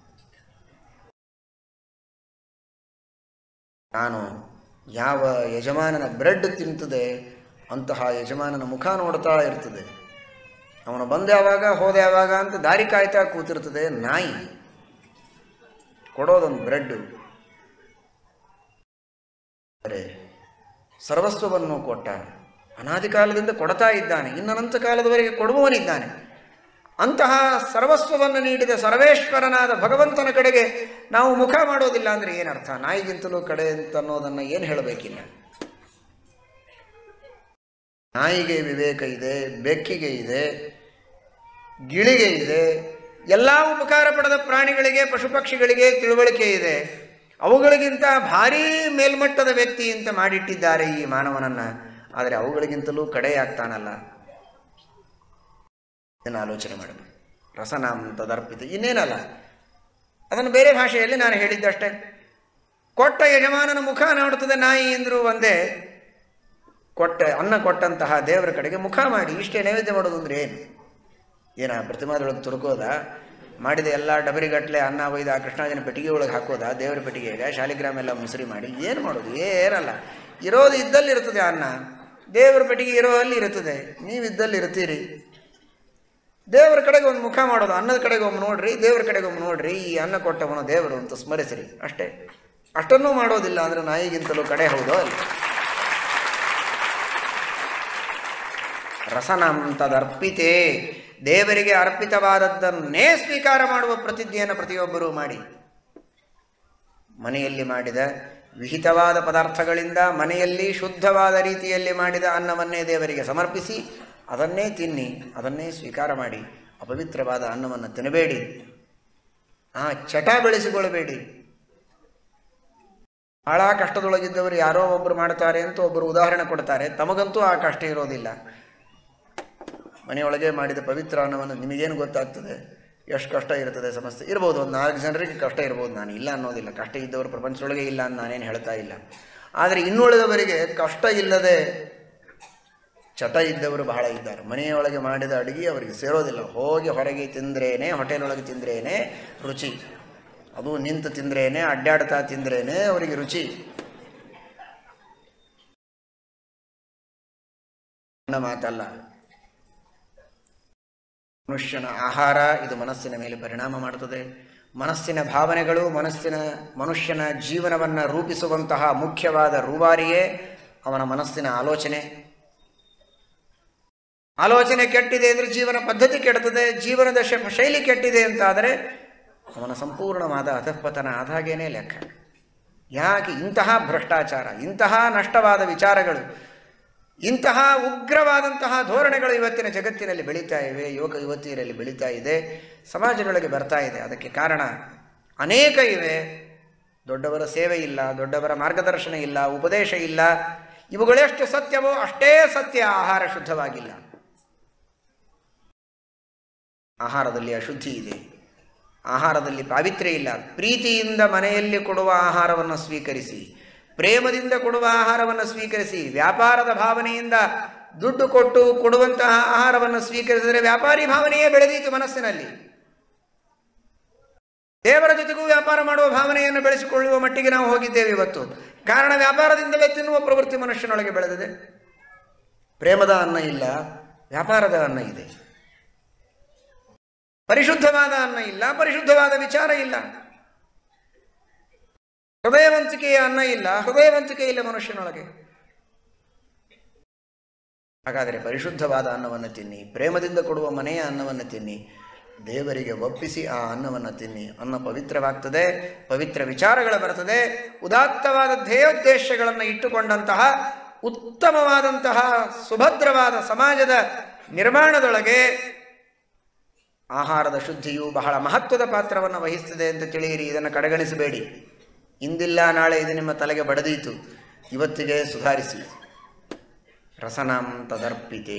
Speaker 1: ನಾನು ಯಾವ ಯಜಮಾನನ ಬ್ರೆಡ್ ತಿಂತದೆ ಅಂತಹ ಯಜಮಾನನ ಮುಖ ನೋಡ್ತಾ ಇರ್ತದೆ ಅವನು ಬಂದ ಯಾವಾಗ ಹೋದ ಯಾವಾಗ ಅಂತ ದಾರಿ ಕಾಯ್ತಾ ಕೂತಿರ್ತದೆ ನಾಯಿ ಕೊಡೋದೊಂದು ಬ್ರೆಡ್ಡು ಅರೆ ಸರ್ವಸ್ವವನ್ನು ಕೊಟ್ಟ ಅನಾದಿ ಕಾಲದಿಂದ ಕೊಡ್ತಾ ಇದ್ದಾನೆ ಇನ್ನು ಅನಂತ ಕಾಲದವರೆಗೆ ಕೊಡುವವನಿದ್ದಾನೆ ಅಂತಹ ಸರ್ವಸ್ವವನ್ನು ನೀಡಿದ ಸರ್ವೇಶ್ವರನಾದ ಭಗವಂತನ ಕಡೆಗೆ ನಾವು ಮುಖ ಮಾಡೋದಿಲ್ಲ ಅಂದರೆ ಏನರ್ಥ ನಾಯಿಗಿಂತಲೂ ಕಡೆ ಅಂತ ಅನ್ನೋದನ್ನು ಏನು ಹೇಳಬೇಕಿಲ್ಲ ನಾಯಿಗೆ ವಿವೇಕ ಇದೆ ಬೆಕ್ಕಿಗೆ ಇದೆ ಗಿಳಿಗೆ ಇದೆ ಎಲ್ಲ ಉಪಕಾರ ಪಡೆದ ಪ್ರಾಣಿಗಳಿಗೆ ಪಶು ಪಕ್ಷಿಗಳಿಗೆ ತಿಳುವಳಿಕೆ ಇದೆ ಅವುಗಳಿಗಿಂತ ಭಾರೀ ಮೇಲ್ಮಟ್ಟದ ವ್ಯಕ್ತಿ ಅಂತ ಮಾಡಿಟ್ಟಿದ್ದಾರೆ ಈ ಮಾನವನನ್ನು ಆದರೆ ಅವುಗಳಿಗಿಂತಲೂ ಕಡೆಯಾಗ್ತಾನಲ್ಲ ಇದನ್ನು ಆಲೋಚನೆ ಮಾಡಬೇಕು ರಸನಾಂ ತದರ್ಪಿತ ಇನ್ನೇನಲ್ಲ ಅದನ್ನು ಬೇರೆ ಭಾಷೆಯಲ್ಲಿ ನಾನು ಹೇಳಿದ್ದಷ್ಟೇ ಕೊಟ್ಟ ಯಜಮಾನನ ಮುಖ ನೋಡ್ತದೆ ನಾಯಿ ಎಂದರು ಒಂದೇ ಕೊಟ್ಟ ಅನ್ನ ಕೊಟ್ಟಂತಹ ದೇವರ ಕಡೆಗೆ ಮುಖ ಮಾಡಿ ಇಷ್ಟೇ ನೈವೇದ್ಯ ಮಾಡೋದು ಅಂದ್ರೆ ಏನು ಏನ ಪ್ರತಿಮಾದೊಳಗೆ ತುರುಕೋದ ಮಾಡಿದ ಎಲ್ಲ ಡಬರಿಗಟ್ಟಲೆ ಅನ್ನ ಒಯ್ದು ಆ ಕೃಷ್ಣಾಜನ ಪೆಟ್ಟಿಗೆ ಒಳಗೆ ಹಾಕೋದ ದೇವರ ಪೆಟ್ಟಿಗೆಗೆ ಶಾಲಿಗ್ರಾಮ ಎಲ್ಲ ಮುಸುರಿ ಮಾಡಿ ಏನು ಮಾಡೋದು ಏನಲ್ಲ ಇರೋದು ಇದ್ದಲ್ಲಿ ಇರ್ತದೆ ಅನ್ನ ದೇವರ ಪೆಟ್ಟಿಗೆ ಇರೋ ಅಲ್ಲಿ ಇರುತ್ತದೆ ನೀವು ಇದ್ದಲ್ಲಿ ಇರ್ತೀರಿ ದೇವರ ಕಡೆಗೆ ಒಂದು ಮುಖ ಮಾಡೋದು ಅನ್ನದ ಕಡೆಗೆ ಒಮ್ಮೆ ನೋಡ್ರಿ ದೇವರ ಕಡೆಗೆ ಒಮ್ಮೆ ನೋಡ್ರಿ ಈ ಅನ್ನ ಕೊಟ್ಟವನು ದೇವರು ಅಂತ ಸ್ಮರಿಸಿರಿ ಅಷ್ಟೇ ಅಷ್ಟನ್ನೂ ಮಾಡೋದಿಲ್ಲ ಅಂದ್ರೆ ನಾಯಿಗಿಂತಲೂ ಕಡೆ ಹೌದೋ ಅಲ್ಲ ರಸನಂ ತದರ್ಪಿತೆ ದೇವರಿಗೆ ಅರ್ಪಿತವಾದದ್ದನ್ನೇ ಸ್ವೀಕಾರ ಮಾಡುವ ಪ್ರತಿಜ್ಞೆಯನ್ನು ಪ್ರತಿಯೊಬ್ಬರೂ ಮಾಡಿ ಮನೆಯಲ್ಲಿ ಮಾಡಿದ ವಿಹಿತವಾದ ಪದಾರ್ಥಗಳಿಂದ ಮನೆಯಲ್ಲಿ ಶುದ್ಧವಾದ ರೀತಿಯಲ್ಲಿ ಮಾಡಿದ ಅನ್ನವನ್ನೇ ದೇವರಿಗೆ ಸಮರ್ಪಿಸಿ ಅದನ್ನೇ ತಿನ್ನಿ ಅದನ್ನೇ ಸ್ವೀಕಾರ ಮಾಡಿ ಅಪವಿತ್ರವಾದ ಅನ್ನವನ್ನು ತಿನ್ನಬೇಡಿ ಆ ಚಟ ಬೆಳೆಸಿಕೊಳ್ಳಬೇಡಿ ಬಹಳ ಕಷ್ಟದೊಳಗಿದ್ದವರು ಯಾರೋ ಒಬ್ಬರು ಮಾಡ್ತಾರೆ ಅಂತ ಒಬ್ಬರು ಉದಾಹರಣೆ ಕೊಡ್ತಾರೆ ತಮಗಂತೂ ಆ ಕಷ್ಟ ಇರೋದಿಲ್ಲ ಮನೆಯೊಳಗೆ ಮಾಡಿದ ಪವಿತ್ರ ಅನ್ನವನ್ನು ನಿಮಗೇನು ಗೊತ್ತಾಗ್ತದೆ ಎಷ್ಟು ಕಷ್ಟ ಇರ್ತದೆ ಸಮಸ್ಯೆ ಇರ್ಬೋದು ಒಂದು ನಾಲ್ಕು ಜನರಿಗೆ ಕಷ್ಟ ಇರ್ಬೋದು ನಾನು ಇಲ್ಲ ಅನ್ನೋದಿಲ್ಲ ಕಷ್ಟ ಇದ್ದವರು ಪ್ರಪಂಚದೊಳಗೆ ಇಲ್ಲ ಅಂತ ನಾನೇನು ಹೇಳ್ತಾ ಇಲ್ಲ ಆದರೆ ಇನ್ನುಳಿದವರಿಗೆ ಕಷ್ಟ ಇಲ್ಲದೆ ಚಟ ಇದ್ದವರು ಬಹಳ ಇದ್ದಾರೆ ಮನೆಯೊಳಗೆ ಮಾಡಿದ ಅಡುಗೆ ಅವರಿಗೆ ಸೇರೋದಿಲ್ಲ ಹೋಗಿ ಹೊರಗೆ ತಿಂದ್ರೇನೆ ಹೋಟೆಲೊಳಗೆ ತಿಂದ್ರೇನೆ ರುಚಿ ಅದು ನಿಂತು ತಿಂದ್ರೇನೆ ಅಡ್ಡಾಡ್ತಾ ತಿಂದ್ರೇನೆ ಅವರಿಗೆ ರುಚಿ ನನ್ನ ಮಾತಲ್ಲ ಮನುಷ್ಯನ ಆಹಾರ ಇದು ಮನಸ್ಸಿನ ಮೇಲೆ ಪರಿಣಾಮ ಮಾಡುತ್ತದೆ ಮನಸ್ಸಿನ ಭಾವನೆಗಳು ಮನಸ್ಸಿನ ಮನುಷ್ಯನ ಜೀವನವನ್ನು ರೂಪಿಸುವಂತಹ ಮುಖ್ಯವಾದ ರೂವಾರಿಯೇ ಅವನ ಮನಸ್ಸಿನ ಆಲೋಚನೆ ಆಲೋಚನೆ ಕೆಟ್ಟಿದೆ ಅಂದರೆ ಜೀವನ ಪದ್ಧತಿ ಕೆಡ್ತದೆ ಜೀವನದ ಶ- ಶೈಲಿ ಕೆಟ್ಟಿದೆ ಅಂತಾದರೆ ಅವನ ಸಂಪೂರ್ಣವಾದ ಅಧಃಪತನ ಆದಾಗೇನೇ ಲೆಕ್ಕ ಯಾಕೆ ಇಂತಹ ಭ್ರಷ್ಟಾಚಾರ ಇಂತಹ ನಷ್ಟವಾದ ವಿಚಾರಗಳು ಇಂತಹ ಉಗ್ರವಾದಂತಹ ಧೋರಣೆಗಳು ಇವತ್ತಿನ ಜಗತ್ತಿನಲ್ಲಿ ಬೆಳೀತಾ ಇವೆ ಯುವಕ ಯುವತಿಯರಲ್ಲಿ ಬೆಳೀತಾ ಇದೆ ಸಮಾಜದೊಳಗೆ ಬರ್ತಾ ಇದೆ ಅದಕ್ಕೆ ಕಾರಣ ಅನೇಕ ಇವೆ ದೊಡ್ಡವರ ಸೇವೆ ಇಲ್ಲ ದೊಡ್ಡವರ ಮಾರ್ಗದರ್ಶನ ಇಲ್ಲ ಉಪದೇಶ ಇಲ್ಲ ಇವುಗಳೆಷ್ಟು ಸತ್ಯವೋ ಅಷ್ಟೇ ಸತ್ಯ ಆಹಾರ ಶುದ್ಧವಾಗಿಲ್ಲ ಆಹಾರದಲ್ಲಿ ಅಶುದ್ಧಿ ಇದೆ ಆಹಾರದಲ್ಲಿ ಪಾವಿತ್ರ್ಯ ಇಲ್ಲ ಪ್ರೀತಿಯಿಂದ ಮನೆಯಲ್ಲಿ ಕೊಡುವ ಆಹಾರವನ್ನು ಸ್ವೀಕರಿಸಿ ಪ್ರೇಮದಿಂದ ಕೊಡುವ ಆಹಾರವನ್ನು ಸ್ವೀಕರಿಸಿ ವ್ಯಾಪಾರದ ಭಾವನೆಯಿಂದ ದುಡ್ಡು ಕೊಟ್ಟು ಕೊಡುವಂತಹ ಆಹಾರವನ್ನು ಸ್ವೀಕರಿಸಿದರೆ ವ್ಯಾಪಾರಿ ಭಾವನೆಯೇ ಬೆಳೆದೀತು ಮನಸ್ಸಿನಲ್ಲಿ ದೇವರ ಜೊತೆಗೂ ವ್ಯಾಪಾರ ಮಾಡುವ ಭಾವನೆಯನ್ನು ಬೆಳೆಸಿಕೊಳ್ಳುವ ಮಟ್ಟಿಗೆ ನಾವು ಹೋಗಿದ್ದೇವೆ ಇವತ್ತು ಕಾರಣ ವ್ಯಾಪಾರದಿಂದಲೇ ತಿನ್ನುವ ಪ್ರವೃತ್ತಿ ಮನುಷ್ಯನೊಳಗೆ ಬೆಳೆದಿದೆ ಪ್ರೇಮದ ಅನ್ನ ಇಲ್ಲ ವ್ಯಾಪಾರದ ಅನ್ನ ಇದೆ ಪರಿಶುದ್ಧವಾದ ಅನ್ನ ಇಲ್ಲ ಪರಿಶುದ್ಧವಾದ ವಿಚಾರ ಇಲ್ಲ ಹೃದಯವಂತಿಕೆಯ ಅನ್ನ ಇಲ್ಲ ಹೃದಯವಂತಿಕೆ ಇಲ್ಲ ಮನುಷ್ಯನೊಳಗೆ ಹಾಗಾದರೆ ಪರಿಶುದ್ಧವಾದ ಅನ್ನವನ್ನು ತಿನ್ನಿ ಪ್ರೇಮದಿಂದ ಕೊಡುವ ಮನೆಯ ಅನ್ನವನ್ನು ತಿನ್ನಿ ದೇವರಿಗೆ ಒಪ್ಪಿಸಿ ಆ ಅನ್ನವನ್ನು ತಿನ್ನಿ ಅನ್ನ ಪವಿತ್ರವಾಗ್ತದೆ ಪವಿತ್ರ ವಿಚಾರಗಳು ಬರ್ತದೆ ಉದಾತ್ತವಾದ ಧ್ಯೇಯೋದ್ದೇಶಗಳನ್ನು ಇಟ್ಟುಕೊಂಡಂತಹ ಉತ್ತಮವಾದಂತಹ ಸುಭದ್ರವಾದ ಸಮಾಜದ ನಿರ್ಮಾಣದೊಳಗೆ ಆಹಾರದ ಶುದ್ಧಿಯು ಬಹಳ ಮಹತ್ವದ ಪಾತ್ರವನ್ನು ವಹಿಸ್ತದೆ ಅಂತ ತಿಳಿಯಿರಿ ಇದನ್ನು ಕಡೆಗಣಿಸಬೇಡಿ ಇಂದಿಲ್ಲ ನಾಳೆ ಇದು ನಿಮ್ಮ ತಲೆಗೆ ಬಡದೀತು ಇವತ್ತಿಗೆ ಸುಧಾರಿಸಿ ರಸನಾಂ ತದರ್ಪಿತೆ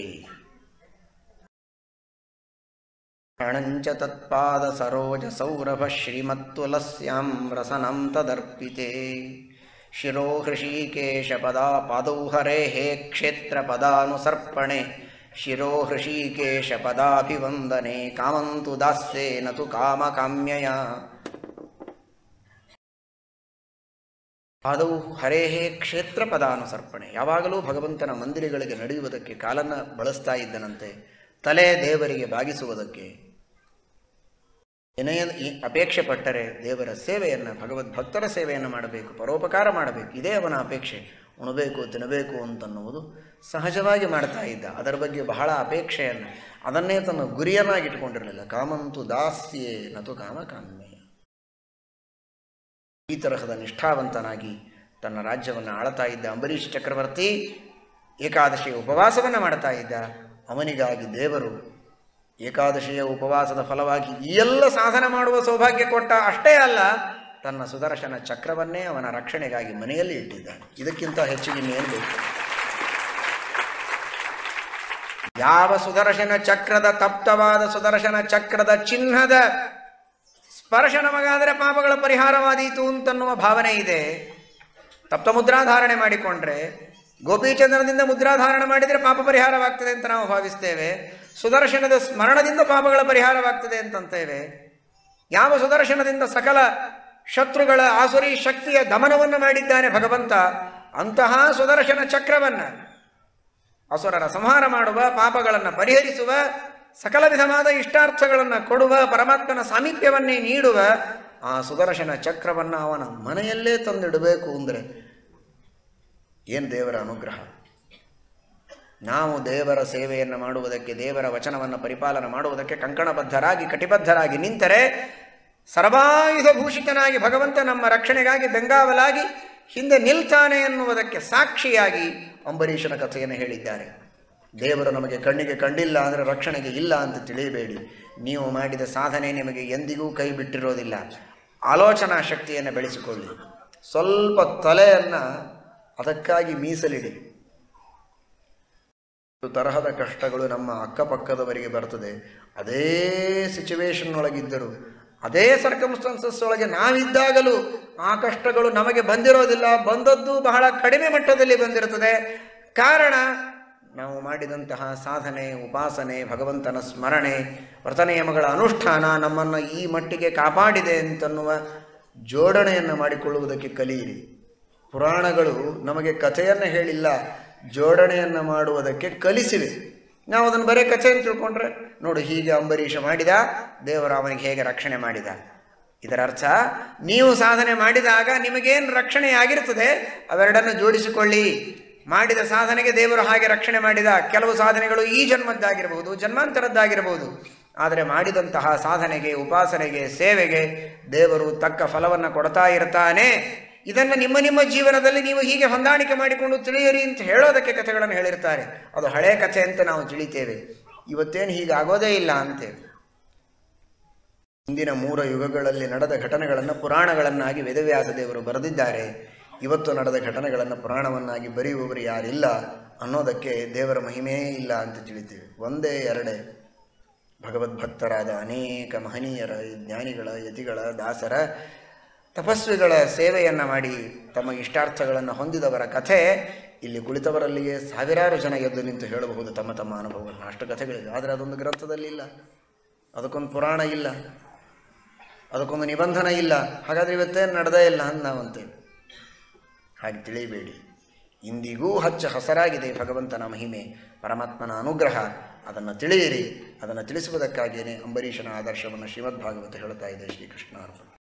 Speaker 1: ಪ್ರಾಣಂಚ ತತ್ಪಾದ ಸರೋಜ ಸೌರಭ ಶ್ರೀಮತ್ತುಲಸ್ಯಾಂ ರಸನಂ ತದರ್ಪಿತೆ ಶಿರೋ ಹೃಷೀಕೇಶ ಪದ ಪಾದೌ ಹರೇ ಹೇ ಕ್ಷೇತ್ರ ಪದಾನುಸರ್ಪಣೆ ಶಿರೋ ಹೃಷೀಕೇಶ ಪದಾಭಿವಂದನೆ ಕಾಮಂತು ದಾಸ್ಯೇ ನತು ಕಾಮ ಕಾಮ್ಯಯ ಪಾದವು ಹರೇಹೇ ಕ್ಷೇತ್ರ ಪದಾನುಸರ್ಪಣೆ ಯಾವಾಗಲೂ ಭಗವಂತನ ಮಂದಿರಗಳಿಗೆ ನಡೆಯುವುದಕ್ಕೆ ಕಾಲನ್ನು ಬಳಸ್ತಾ ಇದ್ದನಂತೆ ತಲೆ ದೇವರಿಗೆ ಬಾಗಿಸುವುದಕ್ಕೆ ವಿನಯ ಈ ಅಪೇಕ್ಷೆ ಪಟ್ಟರೆ ದೇವರ ಸೇವೆಯನ್ನು ಭಗವದ್ ಭಕ್ತರ ಸೇವೆಯನ್ನು ಮಾಡಬೇಕು ಪರೋಪಕಾರ ಮಾಡಬೇಕು ಇದೇ ಅವನ ಅಪೇಕ್ಷೆ ಉಣಬೇಕು ತಿನ್ನಬೇಕು ಅಂತನ್ನುವುದು ಸಹಜವಾಗಿ ಮಾಡ್ತಾ ಇದ್ದ ಅದರ ಬಗ್ಗೆ ಬಹಳ ಅಪೇಕ್ಷೆಯನ್ನು ಅದನ್ನೇ ತನ್ನ ಗುರಿಯನ್ನಾಗಿ ಇಟ್ಕೊಂಡಿರಲಿಲ್ಲ ಕಾಮಂತು ದಾಸ್ಯೇ ನತು ಕಾಮ ಕಾಮ್ಯ ಈ ತರಹದ ನಿಷ್ಠಾವಂತನಾಗಿ ತನ್ನ ರಾಜ್ಯವನ್ನು ಆಳ್ತಾ ಇದ್ದ ಅಂಬರೀಷ್ ಚಕ್ರವರ್ತಿ ಏಕಾದಶಿಯ ಉಪವಾಸವನ್ನು ಮಾಡ್ತಾ ಇದ್ದ ಅವನಿಗಾಗಿ ದೇವರು ಏಕಾದಶಿಯ ಉಪವಾಸದ ಫಲವಾಗಿ ಈ ಎಲ್ಲ ಸಾಧನ ಮಾಡುವ ಸೌಭಾಗ್ಯ ಕೊಟ್ಟ ಅಷ್ಟೇ ಅಲ್ಲ ತನ್ನ ಸುದರ್ಶನ ಚಕ್ರವನ್ನೇ ಅವನ ರಕ್ಷಣೆಗಾಗಿ ಮನೆಯಲ್ಲಿ ಇಟ್ಟಿದ್ದಾನೆ ಇದಕ್ಕಿಂತ ಹೆಚ್ಚಿಗೆ ಇನ್ನೇನು ಬೇಕು ಯಾವ ಸುದರ್ಶನ ಚಕ್ರದ ತಪ್ತವಾದ ಸುದರ್ಶನ ಚಕ್ರದ ಚಿಹ್ನದ ಸ್ಪರ್ಶ ನಮಗಾದರೆ ಪಾಪಗಳ ಪರಿಹಾರವಾದೀತು ಅಂತನ್ನುವ ಭಾವನೆ ಇದೆ ತಪ್ತ ಮುದ್ರಾಧಾರಣೆ ಮಾಡಿಕೊಂಡ್ರೆ ಗೋಪೀಚಂದ್ರದಿಂದ ಮುದ್ರಾಧಾರಣೆ ಮಾಡಿದರೆ ಪಾಪ ಪರಿಹಾರವಾಗ್ತದೆ ಅಂತ ನಾವು ಭಾವಿಸ್ತೇವೆ ಸುದರ್ಶನದ ಸ್ಮರಣದಿಂದ ಪಾಪಗಳ ಪರಿಹಾರವಾಗ್ತದೆ ಅಂತಂತೇವೆ ಯಾವ ಸುದರ್ಶನದಿಂದ ಸಕಲ ಶತ್ರುಗಳ ಆಸುರಿ ಶಕ್ತಿಯ ದಮನವನ್ನು ಮಾಡಿದ್ದಾನೆ ಭಗವಂತ ಅಂತಹ ಸುದರ್ಶನ ಚಕ್ರವನ್ನು ಅಸುರರ ಸಂಹಾರ ಮಾಡುವ ಪಾಪಗಳನ್ನು ಪರಿಹರಿಸುವ ಸಕಲ ವಿಧವಾದ ಇಷ್ಟಾರ್ಥಗಳನ್ನು ಕೊಡುವ ಪರಮಾತ್ಮನ ಸಾಮೀಪ್ಯವನ್ನೇ ನೀಡುವ ಆ ಸುದರ್ಶನ ಚಕ್ರವನ್ನು ಅವನ ಮನೆಯಲ್ಲೇ ತಂದಿಡಬೇಕು ಅಂದರೆ ಏನು ದೇವರ ಅನುಗ್ರಹ ನಾವು ದೇವರ ಸೇವೆಯನ್ನು ಮಾಡುವುದಕ್ಕೆ ದೇವರ ವಚನವನ್ನು ಪರಿಪಾಲನೆ ಮಾಡುವುದಕ್ಕೆ ಕಂಕಣಬದ್ಧರಾಗಿ ಕಟಿಬದ್ಧರಾಗಿ ನಿಂತರೆ ಸರ್ವಾಯುಧ ಭೂಷಿತನಾಗಿ ಭಗವಂತ ನಮ್ಮ ರಕ್ಷಣೆಗಾಗಿ ಬೆಂಗಾವಲಾಗಿ ಹಿಂದೆ ನಿಲ್ತಾನೆ ಎನ್ನುವುದಕ್ಕೆ ಸಾಕ್ಷಿಯಾಗಿ ಅಂಬರೀಷನ ಕಥೆಯನ್ನು ಹೇಳಿದ್ದಾರೆ ದೇವರು ನಮಗೆ ಕಣ್ಣಿಗೆ ಕಂಡಿಲ್ಲ ಅಂದರೆ ರಕ್ಷಣೆಗೆ ಇಲ್ಲ ಅಂತ ತಿಳಿಯಬೇಡಿ ನೀವು ಮಾಡಿದ ಸಾಧನೆ ನಿಮಗೆ ಎಂದಿಗೂ ಕೈ ಬಿಟ್ಟಿರೋದಿಲ್ಲ ಆಲೋಚನಾ ಶಕ್ತಿಯನ್ನು ಬೆಳೆಸಿಕೊಳ್ಳಿ ಸ್ವಲ್ಪ ತಲೆಯನ್ನು ಅದಕ್ಕಾಗಿ ಮೀಸಲಿಡಿ ಒಂದು ತರಹದ ಕಷ್ಟಗಳು ನಮ್ಮ ಅಕ್ಕಪಕ್ಕದವರಿಗೆ ಬರ್ತದೆ ಅದೇ ಸಿಚುವೇಶನ್ ಒಳಗಿದ್ದರು ಅದೇ ಸರ್ಕಮ್ಸ್ಟಾನ್ಸಸ್ ಒಳಗೆ ನಾವಿದ್ದಾಗಲೂ ಆ ಕಷ್ಟಗಳು ನಮಗೆ ಬಂದಿರೋದಿಲ್ಲ ಬಂದದ್ದು ಬಹಳ ಕಡಿಮೆ ಮಟ್ಟದಲ್ಲಿ ಬಂದಿರುತ್ತದೆ ಕಾರಣ ನಾವು ಮಾಡಿದಂತಹ ಸಾಧನೆ ಉಪಾಸನೆ ಭಗವಂತನ ಸ್ಮರಣೆ ವ್ರತ ನಿಯಮಗಳ ಅನುಷ್ಠಾನ ನಮ್ಮನ್ನು ಈ ಮಟ್ಟಿಗೆ ಕಾಪಾಡಿದೆ ಅಂತನ್ನುವ ಜೋಡಣೆಯನ್ನು ಮಾಡಿಕೊಳ್ಳುವುದಕ್ಕೆ ಕಲಿಯಿರಿ ಪುರಾಣಗಳು ನಮಗೆ ಕಥೆಯನ್ನು ಹೇಳಿಲ್ಲ ಜೋಡಣೆಯನ್ನು ಮಾಡುವುದಕ್ಕೆ ಕಲಿಸಿವೆ ನಾವು ಅದನ್ನು ಬರೀ ಕಥೆ ಅಂತ ತಿಳ್ಕೊಂಡ್ರೆ ನೋಡು ಹೀಗೆ ಅಂಬರೀಷ ಮಾಡಿದ ದೇವರು ಅವನಿಗೆ ಹೇಗೆ ರಕ್ಷಣೆ ಮಾಡಿದ ಇದರ ಅರ್ಥ ನೀವು ಸಾಧನೆ ಮಾಡಿದಾಗ ನಿಮಗೇನು ರಕ್ಷಣೆ ಆಗಿರ್ತದೆ ಅವೆರಡನ್ನು ಜೋಡಿಸಿಕೊಳ್ಳಿ ಮಾಡಿದ ಸಾಧನೆಗೆ ದೇವರು ಹಾಗೆ ರಕ್ಷಣೆ ಮಾಡಿದ ಕೆಲವು ಸಾಧನೆಗಳು ಈ ಜನ್ಮದ್ದಾಗಿರಬಹುದು ಜನ್ಮಾಂತರದ್ದಾಗಿರಬಹುದು ಆದರೆ ಮಾಡಿದಂತಹ ಸಾಧನೆಗೆ ಉಪಾಸನೆಗೆ ಸೇವೆಗೆ ದೇವರು ತಕ್ಕ ಫಲವನ್ನು ಕೊಡ್ತಾ ಇರ್ತಾನೆ ಇದನ್ನು ನಿಮ್ಮ ನಿಮ್ಮ ಜೀವನದಲ್ಲಿ ನೀವು ಹೀಗೆ ಹೊಂದಾಣಿಕೆ ಮಾಡಿಕೊಂಡು ತಿಳಿಯಿರಿ ಅಂತ ಹೇಳೋದಕ್ಕೆ ಕಥೆಗಳನ್ನು ಹೇಳಿರ್ತಾರೆ ಅದು ಹಳೆ ಕಥೆ ಅಂತ ನಾವು ತಿಳಿತೇವೆ ಇವತ್ತೇನು ಹೀಗಾಗೋದೇ ಇಲ್ಲ ಅಂತೇವೆ ಹಿಂದಿನ ಮೂರ ಯುಗಗಳಲ್ಲಿ ನಡೆದ ಘಟನೆಗಳನ್ನು ಪುರಾಣಗಳನ್ನಾಗಿ ವೇದವ್ಯಾಸ ದೇವರು ಬರೆದಿದ್ದಾರೆ ಇವತ್ತು ನಡೆದ ಘಟನೆಗಳನ್ನು ಪುರಾಣವನ್ನಾಗಿ ಬರೆಯುವವರು ಯಾರಿಲ್ಲ ಅನ್ನೋದಕ್ಕೆ ದೇವರ ಮಹಿಮೆಯೇ ಇಲ್ಲ ಅಂತ ತಿಳಿತೇವೆ ಒಂದೇ ಎರಡೇ ಭಗವದ್ಭಕ್ತರಾದ ಅನೇಕ ಮಹನೀಯರ ಜ್ಞಾನಿಗಳ ಯತಿಗಳ ದಾಸರ ತಪಸ್ವಿಗಳ ಸೇವೆಯನ್ನು ಮಾಡಿ ತಮ್ಮ ಇಷ್ಟಾರ್ಥಗಳನ್ನು ಹೊಂದಿದವರ ಕಥೆ ಇಲ್ಲಿ ಕುಳಿತವರಲ್ಲಿಯೇ ಸಾವಿರಾರು ಜನ ಎದ್ದು ನಿಂತು ಹೇಳಬಹುದು ತಮ್ಮ ತಮ್ಮ ಅನುಭವವನ್ನು ಅಷ್ಟು ಕಥೆಗಳಿವೆ ಆದರೆ ಅದೊಂದು ಗ್ರಂಥದಲ್ಲಿ ಇಲ್ಲ ಅದಕ್ಕೊಂದು ಪುರಾಣ ಇಲ್ಲ ಅದಕ್ಕೊಂದು ನಿಬಂಧನ ಇಲ್ಲ ಹಾಗಾದರೆ ಇವತ್ತೇನು ನಡೆದೇ ಇಲ್ಲ ಅಂತ ನಾವಂತೇವೆ ಹಾಗೆ ತಿಳಿಯಬೇಡಿ ಇಂದಿಗೂ ಹಚ್ಚ ಹಸರಾಗಿದೆ ಭಗವಂತನ ಮಹಿಮೆ ಪರಮಾತ್ಮನ ಅನುಗ್ರಹ ಅದನ್ನು ತಿಳಿಯಿರಿ ಅದನ್ನು ತಿಳಿಸುವುದಕ್ಕಾಗಿಯೇ ಅಂಬರೀಷನ ಆದರ್ಶವನ್ನು ಶ್ರೀಮದ್ಭಾಗವತ ಹೇಳುತ್ತಾ ಇದೆ ಶ್ರೀಕೃಷ್ಣ ಅರ್ಪಣ